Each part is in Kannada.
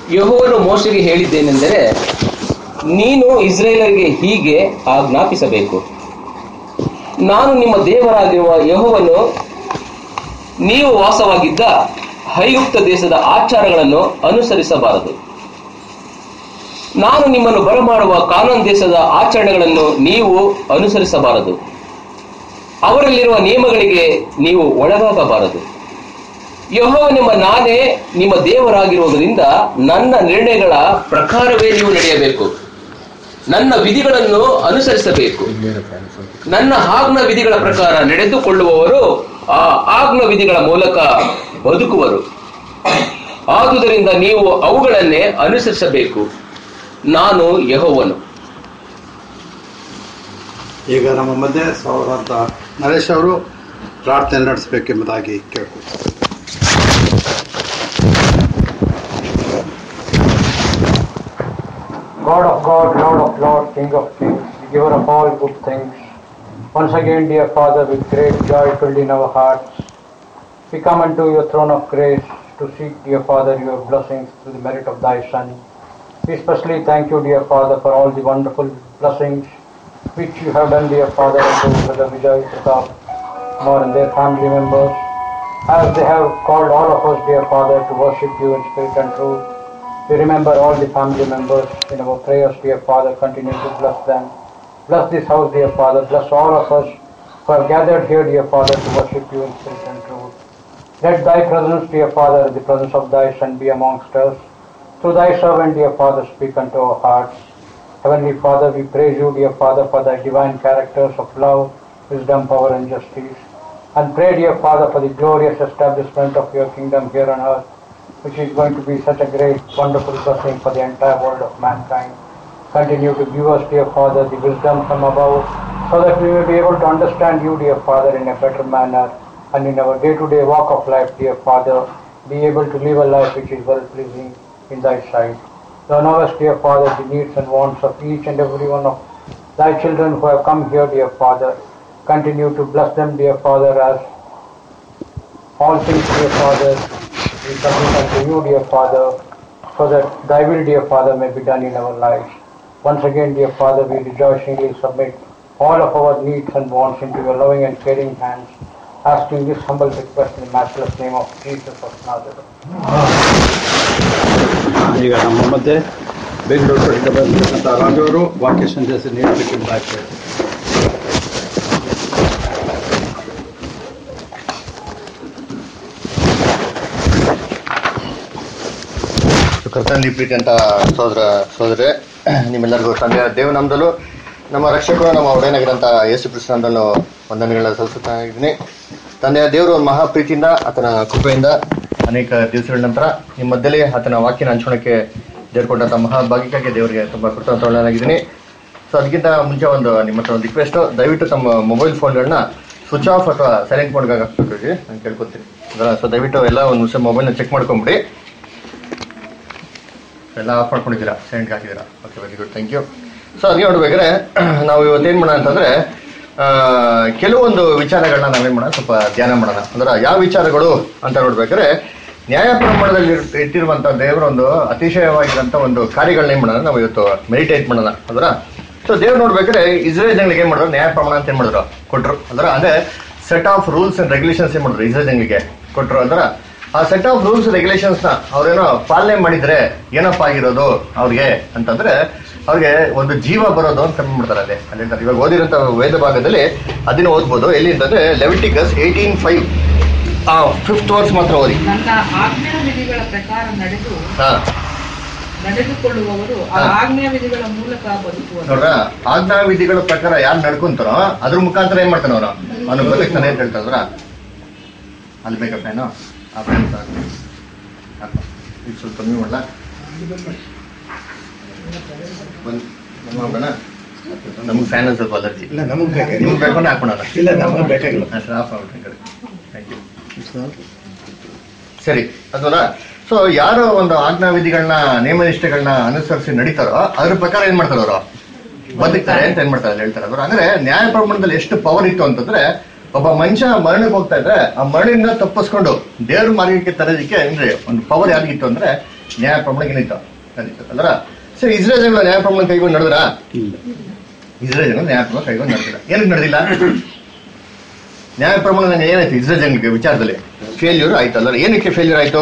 ಯೆಹೋವನು ಮೋಶೆಗೆ ಹೇಳಿದ್ದೇನೆಂದರೆ ನೀನು ಇಸ್ರೇಲರಿಗೆ ಹೀಗೆ ಆಜ್ಞಾಪಿಸಬೇಕು ನಾನು ನಿಮ್ಮ ದೇವರಾಗಿರುವ ಯೆಹೋವನು ನೀವು ವಾಸವಾಗಿದ್ದ ಹೈಯುಕ್ತ ದೇಶದ ಆಚಾರಗಳನ್ನು ಅನುಸರಿಸಬಾರದು ನಾನು ನಿಮ್ಮನ್ನು ಬರಮಾಡುವ ಕಾನೂನ್ ದೇಶದ ಆಚರಣೆಗಳನ್ನು ನೀವು ಅನುಸರಿಸಬಾರದು ಅವರಲ್ಲಿರುವ ನಿಯಮಗಳಿಗೆ ನೀವು ಒಳಗಾಗಬಾರದು ಯೆಹೋವನೆಂಬ ನಾನೇ ನಿಮ್ಮ ದೇವರಾಗಿರುವುದರಿಂದ ನನ್ನ ನಿರ್ಣಯಗಳ ಪ್ರಕಾರವೇ ನೀವು ನಡೆಯಬೇಕು ನನ್ನ ವಿಧಿಗಳನ್ನು ಅನುಸರಿಸಬೇಕು ನನ್ನ ಆಜ್ಞಾ ವಿಧಿಗಳ ಪ್ರಕಾರ ನಡೆದುಕೊಳ್ಳುವವರು ಆ ಆಜ್ಞಾ ವಿಧಿಗಳ ಮೂಲಕ ಬದುಕುವರು ಆದುದರಿಂದ ನೀವು ಅವುಗಳನ್ನೇ ಅನುಸರಿಸಬೇಕು ನಾನು ಯೆಹೋವನು ಈಗ ನಮ್ಮ ಮಧ್ಯೆ ಸಹೋದರಂತ ನರೇಶ್ ಅವರು ಪ್ರಾರ್ಥನೆ ನಡೆಸಬೇಕೆಂಬುದಾಗಿ ಕೇಳ್ಕೊಳ್ತಾರೆ God of God, Lord of Lords, King of Kings, giver of all good things. Once again, dear Father, with great joy filled in our hearts, we come unto your throne of grace to seek, dear Father, your blessings through the merit of thy Son. We especially thank you, dear Father, for all the wonderful blessings which you have done, dear Father, unto Brother Vijay Pratap, more and their family members, as they have called all of us, dear Father, to worship you in spirit and truth. We remember all the family members in our prayers, dear Father. Continue to bless them. Bless this house, dear Father. Bless all of us who have gathered here, dear Father, to worship you in spirit and truth. Let thy presence, dear Father, the presence of thy Son be amongst us. Through thy servant, dear Father, speak unto our hearts. Heavenly Father, we praise you, dear Father, for thy divine characters of love, wisdom, power, and justice. And pray, dear Father, for the glorious establishment of your kingdom here on earth which is going to be such a great, wonderful blessing for the entire world of mankind. Continue to give us, dear Father, the wisdom from above, so that we may be able to understand you, dear Father, in a better manner, and in our day-to-day walk of life, dear Father, be able to live a life which is well-pleasing in Thy sight. Thou knowest, dear Father, the needs and wants of each and every one of Thy children who have come here, dear Father. Continue to bless them, dear Father, as all things, dear Father, we submit unto you, dear Father, so that thy will, dear Father, may be done in our lives. Once again, dear Father, we rejoicingly submit all of our needs and wants into your loving and caring hands, asking this humble request in the matchless name of Jesus of Nazareth. ಈಗ ನಮ್ಮ ಮಧ್ಯೆ ಬೆಂಗಳೂರು ಕಡೆಯಿಂದ ಬಂದಿರತಕ್ಕಂಥ ರಾಜು ಅವರು ವಾಕ್ಯ ಸಂದೇಶ ನೀಡಬೇಕೆಂಬುದಾಗಿ ಕೇಳ್ತಾರೆ ಕರ್ತನಲ್ಲಿ ಪ್ರೀತಿ ಅಂತ ಸೋದರ ಸೋದರೇ ನಿಮ್ಮೆಲ್ಲರಿಗೂ ತಂದೆಯ ದೇವನಾಮದಲ್ಲೂ ನಮ್ಮ ರಕ್ಷಕರು ನಮ್ಮ ಒಡೆಯನಾಗಿರಂತ ಯೇಸು ಕೃಷ್ಣನನ್ನು ವಂದನೆಗಳ ಸಲ್ಲಿಸುತ್ತಾ ಇದ್ದೀನಿ ತಂದೆಯ ದೇವರು ಒಂದು ಮಹಾ ಪ್ರೀತಿಯಿಂದ ಆತನ ಕೃಪೆಯಿಂದ ಅನೇಕ ದಿವಸಗಳ ನಂತರ ನಿಮ್ಮ ಮಧ್ಯದಲ್ಲಿ ಆತನ ವಾಕ್ಯನ ಹಂಚ್ಕೊಳಕ್ಕೆ ಸೇರ್ಕೊಂಡಂತ ಮಹಾಭಾಗ್ಯಕ್ಕಾಗಿ ದೇವರಿಗೆ ತುಂಬಾ ಕೃತಜ್ಞನಾಗಿದ್ದೀನಿ ಸೊ ಅದಕ್ಕಿಂತ ಮುಂಚೆ ಒಂದು ನಿಮ್ಮ ಹತ್ರ ಒಂದು ರಿಕ್ವೆಸ್ಟ್ ದಯವಿಟ್ಟು ತಮ್ಮ ಮೊಬೈಲ್ ಫೋನ್ಗಳನ್ನ ಸ್ವಿಚ್ ಆಫ್ ಅಥವಾ ಸೈಲೆಂಟ್ ಮೋಡ್ಗೆ ಹಾಕ್ಬೇಕು ನಾನು ಕೇಳ್ಕೊತೀನಿ ಸೊ ದಯವಿಟ್ಟು ಎಲ್ಲ ಒಂದು ನಿಮಿಷ ಮೊಬೈಲ್ನ ಚೆಕ್ ಮಾಡ್ಕೊಂಬಿಡಿ ಎಲ್ಲ ಆಫ್ ಮಾಡ್ಕೊಂಡಿದ್ದೀರಾ ಸೆಂಡ್ ಹಾಕಿದ್ದೀರಾ okay very good thank you so ಅದಕ್ಕೆ ನೋಡ್ಬೇಕಾದ್ರೆ ನಾವು ಇವತ್ತೇನು ಮಾಡೋಣ ಅಂತಂದ್ರೆ ಆ, ಕೆಲವೊಂದು ವಿಚಾರಗಳನ್ನ ನಾವೇನ್ ಮಾಡೋಣ ಸ್ವಲ್ಪ ಧ್ಯಾನ ಮಾಡೋಣ ಅಂದ್ರೆ ಯಾವ ವಿಚಾರಗಳು ಅಂತ ನೋಡ್ಬೇಕಾದ್ರೆ ನ್ಯಾಯ ಪ್ರಮಾಣದಲ್ಲಿ ಇರ್- ಇಟ್ಟಿರುವಂತ ದೇವರ ಒಂದು ಅತಿಶಯವಾಗಿರಂತ ಒಂದು ಕಾರ್ಯಗಳನ್ನ ಏನ್ ಮಾಡೋಣ ನಾವು ಇವತ್ತು ಮೆಡಿಟೇಟ್ ಮಾಡೋಣ ಅದರ ಸೊ ದೇವ್ರು ನೋಡ್ಬೇಕಾದ್ರೆ ಇಸ್ರೇಲ್ ಜನಗಳಿಗೆ ಏನ್ ಮಾಡಿದ್ರು ನ್ಯಾಯ ಪ್ರಮಾಣ ಅಂತ ಏನ್ ಮಾಡಿದ್ರು ಕೊಟ್ರು ಅಂದ್ರೆ ಅಂದ್ರೆ set of rules and regulations ಏನ್ ಮಾಡಿದ್ರು ಇಸ್ರೇಲ್ ಜನಗಳಿಗೆ ಕೊಟ್ರು ಅಂದ್ರೆ ಆ ಸೆಟ್ ಆಫ್ ರೂಲ್ಸ್ ರೆಗ್ಯುಲೇಷನ್ಸ್ ನ ಅವ್ರೇನೋ ಪಾಲನೆ ಮಾಡಿದ್ರೆ ಏನಪ್ಪ ಆಗಿರೋದು ಅವ್ರಿಗೆ ಅಂತಂದ್ರೆ ಅವ್ರಿಗೆ ಒಂದು ಜೀವ ಬರೋದು ಅಂತ ಮಾಡ್ತಾರೆ ಅಲ್ಲಿ ಅಲ್ಲಿ ಹೇಳ್ತಾರೆ. ಇವಾಗ ಓದಿರೋಂಥ ವೇದ ಭಾಗದಲ್ಲಿ ಅದನ್ನ ಓದ್ಬೋದು ಎಲ್ಲಿ ಅಂತಂದ್ರೆ Leviticus eighteen five fifth verse ಮಾತ್ರ ಓದಿ ನನ್ನ ಆಜ್ಞಾ ವಿಧಿಗಳ ಪ್ರಕಾರ ನಡೆದು ಹಾ ನಡೆದುಕೊಳ್ಳುವವರು ಆ ಹಾ. ಆಜ್ಞಾ ವಿಧಿಗಳ ಮೂಲಕ ಬದುಕುವರು ನೋಡ್ರ ಆಜ್ಞಾ ವಿಧಿಗಳ ಪ್ರಕಾರ ಯಾರು ನಡ್ಕೊಂತಾರೋ ಅದ್ರ ಮುಖಾಂತರ ಏನ್ ಮಾಡ್ತಾನೆ ಅವನು ಅವನು ಬದುಕ್ತಾನೆ ಅಂತ ಹೇಳ್ತಾರ ಅಲ್ಲಿ ಬೇಕಾ ಫ್ಯಾನು ಆ ಫ್ಯಾನ್ ಸಾಕು ಹಾಕು. ಇದು ಸ್ವಲ್ಪ ಕಮ್ಮಿ ಮಾಡಲ ಬಂದ್ ಬಂದ್ ಮಾಡೋಣ ನಮ್ಗೆ ಫ್ಯಾನ್ ಸ್ವಲ್ಪ ಅಲರ್ಜಿ ಇಲ್ಲ ನಮಗೆ ಬೇಕಾಗಿಲ್ಲ ನಿಮ್ಗೆ ಬೇಕು ಅಂದ್ರೆ ಹಾಕೋಣ ಇಲ್ಲ ನಮಗೆ ಬೇಕಾಗಿಲ್ಲ ಅಷ್ಟೇ ಆಫ್ ಆಗ್ಬಿಟ್ರೆ ಕಡೆ ಥ್ಯಾಂಕ್ ಯು ಸರಿ ಅದಲ್ಲ ಸೊ ಯಾರು ಒಂದು ಆಜ್ಞಾ ವಿಧಿಗಳನ್ನ ನೇಮ ನಿಷ್ಠೆಗಳನ್ನ ಅನುಸರಿಸಿ ನಡೀತಾರೋ ಅದ್ರ ಪ್ರಕಾರ ಏನ್ ಮಾಡ್ತಾರೆ ಅವರು ಬದುಕ್ತಾರೆ ಅಂತ ಏನ್ ಮಾಡ್ತಾರೆ ಅಲ್ಲಿ ಹೇಳ್ತಾರೆ ಅವರು ಅಂದ್ರೆ ನ್ಯಾಯ ಪ್ರಮಾಣದಲ್ಲಿ ಎಷ್ಟು ಪವರ್ ಇತ್ತು ಅಂತಂದ್ರೆ ಒಬ್ಬ ಮನುಷ್ಯ ಮರಣಕ್ಕೆ ಹೋಗ್ತಾ ಇದ್ರೆ ಆ ಮರಣಿಂದ ತಪ್ಪಿಸ್ಕೊಂಡು ದೇವ್ರ ಮಾರ್ಗಕ್ಕೆ ತರೋದಕ್ಕೆ ಅಂದ್ರೆ ಒಂದು ಪವರ್ ಯಾರಿಗಿತ್ತು ಅಂದ್ರೆ ನ್ಯಾಯ ಪ್ರಮಾಣ ಏನಿತ್ತು ನಡೀತು ಅಲ್ರ ಸರಿ ಇಸ್ರೇಲ್ ಜನಗಳು ನ್ಯಾಯ ಪ್ರಮಾಣ ಕೈಗೊಂಡು ನಡೆದ್ರ ಇಲ್ಲ ಇಸ್ರೇಲ್ ಜನಗಳು ನ್ಯಾಯ ಪ್ರಮಾಣ ಕೈಗೊಂಡು ನಡೆದಿಲ್ಲ ಏನಕ್ಕೆ ನಡೆದಿಲ್ಲ ನ್ಯಾಯ ಪ್ರಮಾಣ ನಂಗೆ ಏನಾಯ್ತು ಇಸ್ರೇಲ್ ಜನಕ್ಕೆ ವಿಚಾರದಲ್ಲಿ ಫೇಲ್ಯೂರ್ ಆಯ್ತು ಅಲ್ರ ಏನಕ್ಕೆ ಫೇಲ್ಯೂರ್ ಆಯ್ತು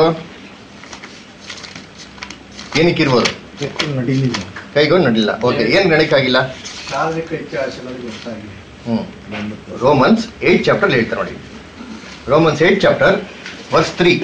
ಏನಕ್ಕೆ ಇರ್ಬೋದು ನಡೀಲಿಲ್ಲ ಕೈಗೊಂಡು ನಡಲಿಲ್ಲ ಓಕೆ ಏನ್ ನಡೀಕಾಗಿಲ್ಲ ಶಾರೀರಿಕ ಇತಿಹಾಸದಲ್ಲಿ ಗೊತ್ತಾಗಿದೆ ಹ್ಮ್ ರೋಮನ್ಸ್ ಏಟ್ ಚಾಪ್ಟರ್ ಹೇಳ್ತಾರೆ ನೋಡಿ Romans eight chapter verse three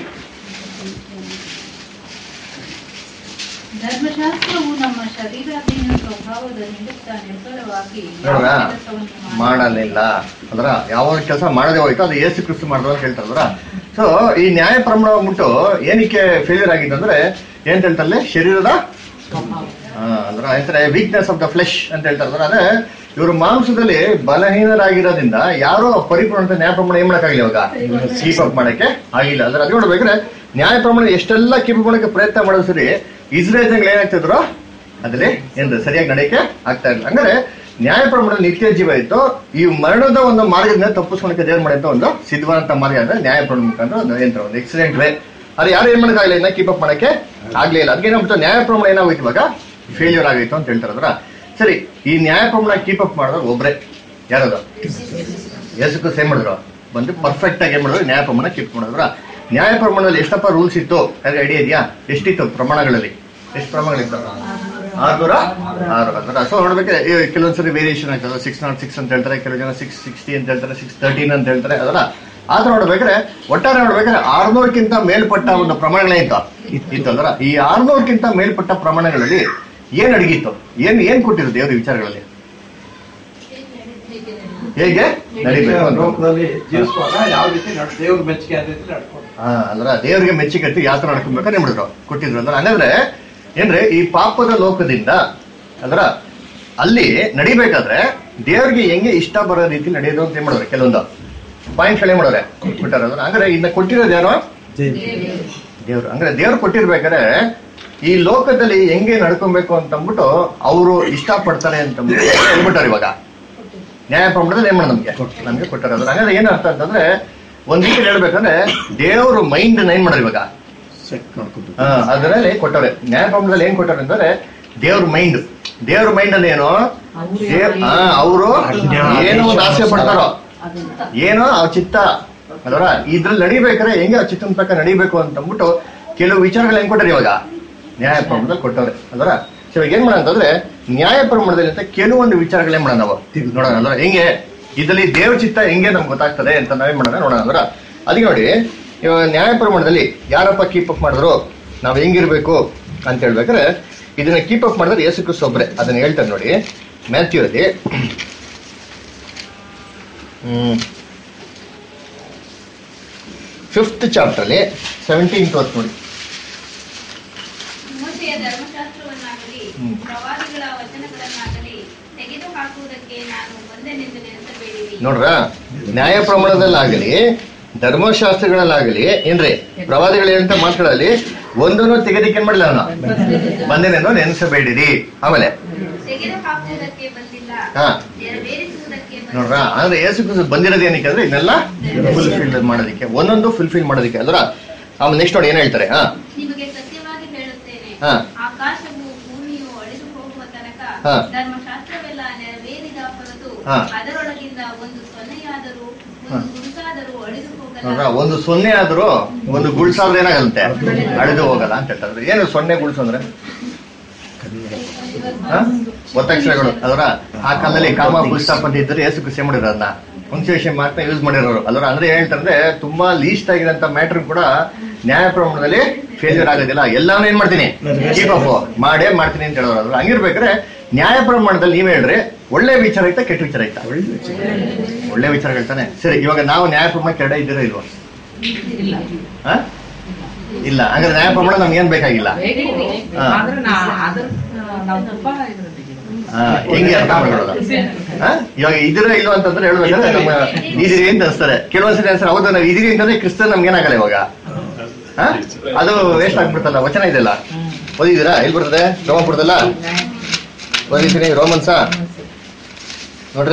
ಧರ್ಮಶಾಸ್ತ್ರವು ನಮ್ಮ ಶರೀರಾಧೀನ ಸ್ವಭಾವದ ನಿಮಿತ್ತ ನಿರ್ಬಲವಾಗಿ ನೋಡ್ರ ಯಾವ ಕೆಲಸವನ್ನು ಮಾಡಲಿಲ್ಲ ಅಂದ್ರ ಯಾವ ಕೆಲಸ ಮಾಡದೆ ಹೋಯ್ತು ಅದು ಏಸು ಕ್ರಿಸ್ತು ಮಾಡಿದ್ರು ಅಂತ ಹೇಳ್ತಾರದ್ರ ಸೊ ಈ ನ್ಯಾಯ ಪ್ರಮಾಣ ಬಿಟ್ಟು ಏನಕ್ಕೆ ಫೇಲ್ಯೂರ್ ಆಗಿದೆ ಅಂದ್ರೆ ಏನ್ ಹೇಳ್ತಾರೆ ಶರೀರದ ಆ, ಅಂದ್ರೆ ಹೇಳ್ತಾರೆ ವೀಕ್ನೆಸ್ ಆಫ್ ದ ಫ್ಲೆಶ್ ಅಂತ ಹೇಳ್ತಾರೆ ಅಂದ್ರೆ ಇವರು ಮಾಂಸದಲ್ಲಿ ಬಲಹೀನರಾಗಿರೋದ್ರಿಂದ ಯಾರೋ ಪರಿಪೂರ್ಣ ನ್ಯಾಯ ಪ್ರಮಾಣ ಏನ್ ಮಾಡಕ್ಕಾಗಿಲ್ಲ ಇವಾಗ ಕೀಪ್ ಅಪ್ ಮಾಡಕ್ಕೆ ಆಗಿಲ್ಲ ಅಂದ್ರೆ ಅದು ನೋಡ್ಬೇಕ್ರೆ ನ್ಯಾಯ ಪ್ರಮಾಣ ಎಷ್ಟೆಲ್ಲ ಕೀಪ್ ಮಾಡಕ್ಕೆ ಪ್ರಯತ್ನ ಮಾಡೋದು ಸರಿ ಇಸ್ರೇಲ್ ಜನಗಳು ಏನಾಗ್ತಿದ್ರು ಅದ್ರಲ್ಲಿ ಏನ್ರಿ ಸರಿಯಾಗಿ ನಡೆಯಕ್ಕೆ ಆಗ್ತಾ ಇಲ್ಲ ಹಂಗಾರೆ ನ್ಯಾಯ ಪ್ರಮಾಣ ನಿತ್ಯ ಜೀವ ಇತ್ತು ಈ ಮರಣದ ಒಂದು ಮಾರ್ಗದಿಂದ ತಪ್ಪಿಸ್ಕೊಳಕ್ಕೆ ದೇವ್ರು ಮಾಡಿದಂತ ಒಂದು ಸಿದ್ಧವಾದಂತ ಮಾರ್ಗ ಅಂದ್ರೆ ನ್ಯಾಯ ಪ್ರಮಾಣ ಮುಖಾಂತರ ಒಂದು ಏನ್ರ ಒಂದು ಎಕ್ಸಿಡೆಂಟ್ ವೇ ಅದು ಯಾರು ಏನ್ ಮಾಡಕ್ಕಾಗಲಿಲ್ಲ ಇನ್ನ ಕೀಪ್ ಅಪ್ ಮಾಡಕ್ಕೆ ಆಗ್ಲೇ ಇಲ್ಲ ಅದಕ್ಕೆ ಏನಾಗ್ಬಿಟ್ಟು ನ್ಯಾಯ ಪ್ರಮಾಣ ಏನಾಗೋಯ್ತು ಇವಾಗ ಫೇಲ್ಯೂರ್ ಆಗಿತ್ತು ಅಂತ ಹೇಳ್ತಾರೆ ಅದ್ರ ಸರಿ ಈ ನ್ಯಾಯ ಪ್ರಮಾಣ ಕೀಪ್ ಅಪ್ ಮಾಡಿದ್ರೆ ಒಬ್ರೆ ಯಾರದು ಯೇಸುಕು ಸೇಮ್ ಮಾಡಿದ್ರು ಬಂದು ಪರ್ಫೆಕ್ಟ್ ಆಗಿ ಏನ್ ಮಾಡಿದ್ರು ನ್ಯಾಯ ಪ್ರಮಾಣ ಕೀಪ್ ಮಾಡಿದ್ರ ನ್ಯಾಯ ಪ್ರಮಾಣದಲ್ಲಿ ಎಷ್ಟಪ್ಪ ರೂಲ್ಸ್ ಇತ್ತು ಐಡಿಯಾ ಇದೆಯಾ ಎಷ್ಟಿತ್ತು ಪ್ರಮಾಣಗಳಲ್ಲಿ ಎಷ್ಟು ಪ್ರಮಾಣಗಳಿತ್ತು ಆರ್ನೂರ ಆರು ಅಂದ್ರೆ ಸೊ ನೋಡ್ಬೇಕು ಈ ಕೆಲವೊಂದ್ಸರಿ ವೇರಿಯೇಷನ್ ಆಗ್ತದೆ ಸಿಕ್ಸ್ ನಾಟ್ ಸಿಕ್ಸ್ ಅಂತ ಹೇಳ್ತಾರೆ ಕೆಲವು ಜನ ಸಿಕ್ಸ್ ಸಿಕ್ಸ್ಟಿ ಅಂತ ಹೇಳ್ತಾರೆ ಸಿಕ್ಸ್ ತರ್ಟೀನ್ ಅಂತ ಹೇಳ್ತಾರೆ ಅದಲ್ಲ ಆತರ ನೋಡ್ಬೇಕಾದ್ರೆ ಒಟ್ಟಾರೆ ನೋಡ್ಬೇಕಾದ್ರೆ ಆರ್ನೂರಕ್ಕಿಂತ ಮೇಲ್ಪಟ್ಟ ಒಂದು ಪ್ರಮಾಣಗಳೇ ಇತ್ತು ಇತ್ತು ಅಲ್ರ ಈ ಆರ್ನೂರಕ್ಕಿಂತ ಮೇಲ್ಪಟ್ಟ ಪ್ರಮಾಣಗಳಲ್ಲಿ ಏನ್ ಅಡಗಿತ್ತು ಏನ್ ಏನ್ ಕೊಟ್ಟಿದ್ರು ದೇವ್ರ ವಿಚಾರಗಳಲ್ಲಿ ಹೇಗೆ ನಡಿಬೇಕು ಅಂತ. ಲೋಕದಲ್ಲಿ ಜೀವಿಸುವಾಗ ಯಾವ ರೀತಿ ನಡ್ ದೇವ್ರ ಮೆಚ್ಚುಗೆ ಆದ ರೀತಿ ನಡ್ಕೊಂಡು ಹಾ ಅಂದ್ರೆ ದೇವರಿಗೆ ಮೆಚ್ಚುಗೆ ಯಾವ ತರ ನಡ್ಕೊಬೇಕು ನಿಮ್ಡಿದ್ರು ಕೊಟ್ಟಿದ್ರು ಅಂದ್ರೆ ಹಂಗಂದ್ರೆ ಏನ್ರಿ ಈ ಪಾಪದ ಲೋಕದಿಂದ ಅಂದ್ರ ಅಲ್ಲಿ ನಡಿಬೇಕಾದ್ರೆ ದೇವ್ರಿಗೆ ಹೆಂಗೆ ಇಷ್ಟ ಬರೋ ರೀತಿ ನಡೆಯೋದು ಅಂತ ಏನ್ ಮಾಡಿದ್ರೆ ಕೆಲವೊಂದು ಪಾಯಿಂಟ್ ಹೇಳಿ ಮಾಡೋರೆ ಕೊಟ್ಟಾರ ಅಂದ್ರೆ ಹಂಗಾರೆ ಇನ್ನ ಕೊಟ್ಟಿರೋದು ಯಾರು ದೇವ್ರು ಅಂದ್ರೆ ದೇವ್ರು ಕೊಟ್ಟಿರ್ಬೇಕಾದ್ರೆ ಈ ಲೋಕದಲ್ಲಿ ಹೆಂಗೆ ನಡ್ಕೊಬೇಕು ಅಂತ ಅಂದ್ಬಿಟ್ಟು ಅವರು ಇಷ್ಟ ಪಡ್ತಾರೆ ಅಂತ ಹೇಳ್ಬಿಟ್ಟಾರೆ ಇವಾಗ ನ್ಯಾಯ ಪ್ರಮಾಣದಲ್ಲಿ ಏನ್ ಮಾಡೋದು ನಮ್ಗೆ ನಮ್ಗೆ ಕೊಟ್ಟಾರೆ ಅದ್ರ ಹಂಗಾದ್ರೆ ಏನ್ ಅರ್ಥ ಅಂತಂದ್ರೆ ಒಂದ್ ರೀತಿ ಹೇಳ್ಬೇಕಂದ್ರೆ ದೇವ್ರ ಮೈಂಡ್ ಏನ್ ಮಾಡೋರು ಇವಾಗ ಸೆಟ್ ಮಾಡ್ಕೊಂಡು ಹಾ, ಅದರಲ್ಲಿ ಕೊಟ್ಟವ್ರೆ ನ್ಯಾಯ ಪ್ರಮಾಣದಲ್ಲಿ ಏನ್ ಕೊಟ್ಟವ್ರೆ ಅಂದ್ರೆ ದೇವ್ರ ಮೈಂಡ್ ದೇವ್ರ ಮೈಂಡ್ ಅಲ್ಲಿ ಏನು ಅವರು ಏನೋ ಒಂದು ಆಸೆ ಪಡ್ತಾರೋ ಏನೋ ಆ ಚಿತ್ತ ಅದರ ಇದ್ರಲ್ಲಿ ನಡಿಬೇಕಾದ್ರೆ ಹೆಂಗೆ ಆ ಚಿತ್ತನ ಪ್ರಕಾರ ನಡಿಬೇಕು ಅಂತ ಅಂದ್ಬಿಟ್ಟು ಕೆಲವು ವಿಚಾರಗಳು ಹೆಂಗ್ ಕೊಟ್ಟಾರೆ ಇವಾಗ ನ್ಯಾಯ ಪ್ರಮಾಣದಲ್ಲಿ ಕೊಟ್ಟವ್ರೆ ಅದರ ಸೊ ಇವಾಗ ಏನ್ ಮಾಡೋಣ ಅಂತಂದ್ರೆ ನ್ಯಾಯ ಪ್ರಮಾಣದಲ್ಲಿ ಅಂತ ಕೆಲವೊಂದು ವಿಚಾರಗಳು ಏನ್ ಮಾಡೋಣ ನಾವು ನೋಡೋಣ ಅಂದ್ರೆ ಹೆಂಗೆ ಇದರಲ್ಲಿ ದೇವ್ರ ಚಿತ್ತ ಹೆಂಗೆ ನಮ್ಗೆ ಗೊತ್ತಾಗ್ತದೆ ಅಂತ ನಾವೇನ್ ಮಾಡೋಣ ನೋಡೋಣ ಅಂದ್ರ ಅದಕ್ಕೆ ನೋಡಿ ಇವಾಗ ನ್ಯಾಯ ಪ್ರಮಾಣದಲ್ಲಿ ಯಾರಪ್ಪ ಕೀಪ್ ಅಪ್ ಮಾಡಿದ್ರು ನಾವ್ ಹೆಂಗಿರ್ಬೇಕು ಅಂತ ಹೇಳ್ಬೇಕಾದ್ರೆ ಇದನ್ನ ಕೀಪ್ ಅಪ್ ಮಾಡಿದ್ರೆ ಯೇಸು ಕ್ರಿಸ್ತ ಒಬ್ರೆ ಅದನ್ನ ಹೇಳ್ತಾರೆ ನೋಡಿ ಮ್ಯಾಥ್ಯೂ ಅಲ್ಲಿ ಫಿಫ್ತ್ ಚಾಪ್ಟರ್ ಅಲ್ಲಿ ಸೆವೆಂಟೀನ್ ವರ್ಸ್ ನೋಡಿ ಮೋಶೆಯ ಧರ್ಮಶಾಸ್ತ್ರವನ್ನಾಗಲಿ ಹ್ಮ್. ಪ್ರವಾದಿಗಳ ವಚನಗಳನ್ನಾಗಲಿ ತೆಗೆದು ಹಾಕುವುದಕ್ಕೆ ನಾನು ಬಂದೆನೆಂದು ನೆನೆಸಬೇಡಿರಿ ನೋಡ್ರ ನ್ಯಾಯ ಪ್ರಮಾಣದಲ್ಲಾಗಲಿ ಧರ್ಮಶಾಸ್ತ್ರಗಳಲ್ಲಾಗಲಿ ಏನ್ರಿ ಪ್ರವಾದಿಗಳು ಏನಂತ ಮಾತುಗಳಲ್ಲಿ ಒಂದನ್ನು ತೆಗೆದಕ್ಕೆ ಏನ್ ಮಾಡಿಲ್ಲ ಅವನು ಬಂದೇನೆಂದು ನೆನೆಸಬೇಡಿರಿ ಆಮೇಲೆ ತೆಗೆದು ಹಾಕುವುದಕ್ಕೆ ಬಂದಿಲ್ಲ ಹಾ. ನೆರವೇರಿಸುವುದಕ್ಕೆ ಬಂದಿಲ್ಲ. ನೋಡ್ರ ಅಂದ್ರೆ ಯೇಸು ಕ್ರಿಸ್ತ ಬಂದಿರೋದು ಏನಕ್ಕೆ ಅಂದ್ರೆ ಇದನ್ನೆಲ್ಲ ಫುಲ್ಫಿಲ್ ಮಾಡೋದಕ್ಕೆ ಒಂದೊಂದು ಫುಲ್ಫಿಲ್ ಮಾಡೋದಕ್ಕೆ ಅಲ್ರ ಆಮೇಲೆ ನೆಕ್ಸ್ಟ್ ನೋಡಿ ಏನ್ ಹೇಳ್ತಾರೆ ಹಾ ನಿಮಗೆ ಸತ್ಯವಾಗಿ ಹೇಳುತ್ತೇನೆ ಹಾ. ಆಕಾಶವು ಭೂಮಿಯು ಅಳಿದು ಹೋಗುವ ತನಕ ಹಾ. ಧರ್ಮಶಾಸ್ತ್ರವೆಲ್ಲ ನೆರವೇರಿದ ಹೊರತು ಹಾ. ಅದರೊಳಗಿಂದ ಒಂದು ಸೊನ್ನೆಯಾದರೂ ಹಾ. ಒಂದು ಗುರುತಾದರೂ ಅಳಿದು ನೋಡ್ರ ಹೋಗಲ್ಲ ಒಂದು ಸೊನ್ನೆ ಆದ್ರೂ ಒಂದು ಗುಳ್ಸಾದ್ರೆ ಏನಾಗಂತೆ ಅಳಿದು ಹೋಗಲ್ಲ ಅಂತ ಹೇಳ್ತಾರೆ ಏನು ಸೊನ್ನೆ ಗುಳ್ಸು ಅಂದ್ರೆ ಹ? ಒತ್ತಕ್ಷರಗಳು ಅದರ ಆ ಕಾಲದಲ್ಲಿ ಕಾಮ ಪುಸ್ತಕ ಅಂತ ಇದ್ರೆ ಏಸು ಕೃಷಿ ಮಾಡಿರೋ ಅದನ್ನ ಪಂಕ್ಚುಯೇಷನ್ ಮಾತ್ರ ಯೂಸ್ ಮಾಡಿರೋರು ಅಲ್ಲರ ಅಂದ್ರೆ ಏನ್ ಹೇಳ್ತಾರೆ ತುಂಬಾ ಲೀಸ್ಟ್ ಆಗಿರೋಂತ ಮ್ಯಾಟ್ರ್ ಕೂಡ ನ್ಯಾಯ ಪ್ರಮಾಣದಲ್ಲಿ ಫೇಲ್ಯೂರ್ ಆಗೋದಿಲ್ಲ ಎಲ್ಲಾನು ಏನ್ ಮಾಡ್ತೀನಿ ಕೀಪ್ ಅಪ್ ಮಾಡೇ ಮಾಡ್ತೀನಿ ಅಂತ ಹೇಳೋರು ಅದ್ರ ಹಂಗಿರ್ಬೇಕಾದ್ರೆ ನ್ಯಾಯ ಪ್ರಮಾಣದಲ್ಲಿ ನೀವ್ ಹೇಳ್ರಿ ಒಳ್ಳೆ ವಿಚಾರ ಐತಾ ಕೆಟ್ಟ ವಿಚಾರ ಐತಾ ಒಳ್ಳೆ ವಿಚಾರ ಹೇಳ್ತಾನೆ ಸರಿ ಇವಾಗ ನಾವು ನ್ಯಾಯ ಪ್ರಮಾಣ ಕೆಡ ಇದ್ದೀರಾ ಇಲ್ವಾ ಹ? ಇಲ್ಲ ಹಂಗಾದ್ರೆ ನ್ಯಾಯ ಪ್ರಮಾಣ ನಮ್ಗೆ ಏನ್ ಬೇಕಾಗಿಲ್ಲ ಹಾ. ಆದ್ರೆ ನಾ ಅದ್ರ ನಾವು ತುಂಬಾ ಇದ್ರಲ್ಲಿ ಹಾ, ಹೆಂಗೆ ಅರ್ಥ ಮಾಡ್ಕೊಳ್ಳೋದು ಹಾ? ಇವಾಗ ಇದಿರ ಇಲ್ವಾ ಅಂತಂದ್ರೆ ಹೇಳ್ಬೇಕಾದ್ರೆ ನಮ್ಮ ಇದೀರಿ ಅಂತ ಅನ್ಸ್ತಾರೆ ಕೆಲವೊಂದ್ಸರಿ ಅನ್ಸ್ತಾರೆ ಹೌದು ನಾವು ಇದೀರಿ ಅಂತಂದ್ರೆ ಕ್ರಿಸ್ತನ್ ನಮ್ಗೆ ಏನಾಗಲ್ಲ ಇವಾಗ ಹಾ? ಅದು ವೇಸ್ಟ್ ಆಗ್ಬಿಡ್ತಲ್ಲ ವಚನ ಇದೆಲ್ಲ ಓದಿದ್ದೀರಾ ಎಲ್ಲಿ ಬರ್ತದೆ ರೋಮಪುರದಲ್ಲ ಓದಿದ್ದೀನಿ ರೋಮನ್ಸ ನೋಡ್ರಿ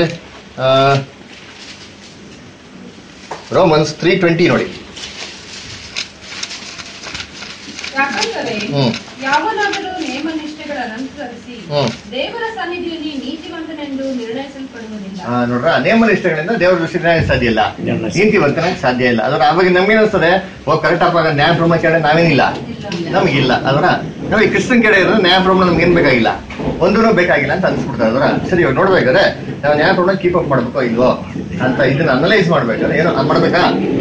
ರೋಮನ್ಸ್ ತ್ರೀ ಟ್ವೆಂಟಿ ನೋಡಿ ಯಾಕಂದರೆ ಹ್ಮ್ ಯಾವನಾದರೂ ನೇಮ ನಿಷ್ಠೆಗಳನ್ನು ಅನುಸರಿಸಿ ಹ್ಮ್. ದೇವರ ಸನ್ನಿಧಿಯಲ್ಲಿ ನೀತಿವಂತನೆಂದು ನಿರ್ಣಯಿಸಲ್ಪಡುವುದಿಲ್ಲ ಆ, ನೋಡ್ರ ನೇಮ ನಿಷ್ಠೆಗಳಿಂದ ದೇವರ ದೃಷ್ಟಿಗೆ ಸಾಧ್ಯ ಇಲ್ಲ ನೀತಿವಂತನಾಗಿ ಸಾಧ್ಯ ಇಲ್ಲ ಅದರ ಅವಾಗ ನಮ್ಗೆ ಅನಿಸ್ತದೆ ಓ ಕರೆಕ್ಟ್ ಅಪ್ಪ ನ್ಯಾಯ ಪ್ರಮಾಣ ಕೆಡೆ ನಾವೇನಿಲ್ಲ ನಮಗಿಲ್ಲ ಅದರ ನಾವು ಈ ಕ್ರಿಶ್ಚಿಯನ್ ಕಡೆ ಇರೋದು ನ್ಯಾಯ ಪ್ರಮಾಣ ನಮ್ಗೆ ಏನ್ ಬೇಕಾಗಿಲ್ಲ ಒಂದೂ ಬೇಕಾಗಿಲ್ಲ ಅಂತ ಅನ್ಸ್ಬಿಡ್ತಾರೆ ಅದರ ಸರಿ ಇವಾಗ ನೋಡ್ಬೇಕಾದ್ರೆ ನಾವು ನ್ಯಾಯ ಪ್ರಮಾಣ ಕೀಪ್ ಅಪ್ ಮಾಡ್ಬೇಕೋ ಇಲ್ವೋ ಅಂತ ಇದನ್ನ ಅನಲೈಸ್ ಮಾಡ್ಬೇಕಾದ್ರೆ ಏನೋ ಅದ್ ಮಾಡ್ಬೇಕಾ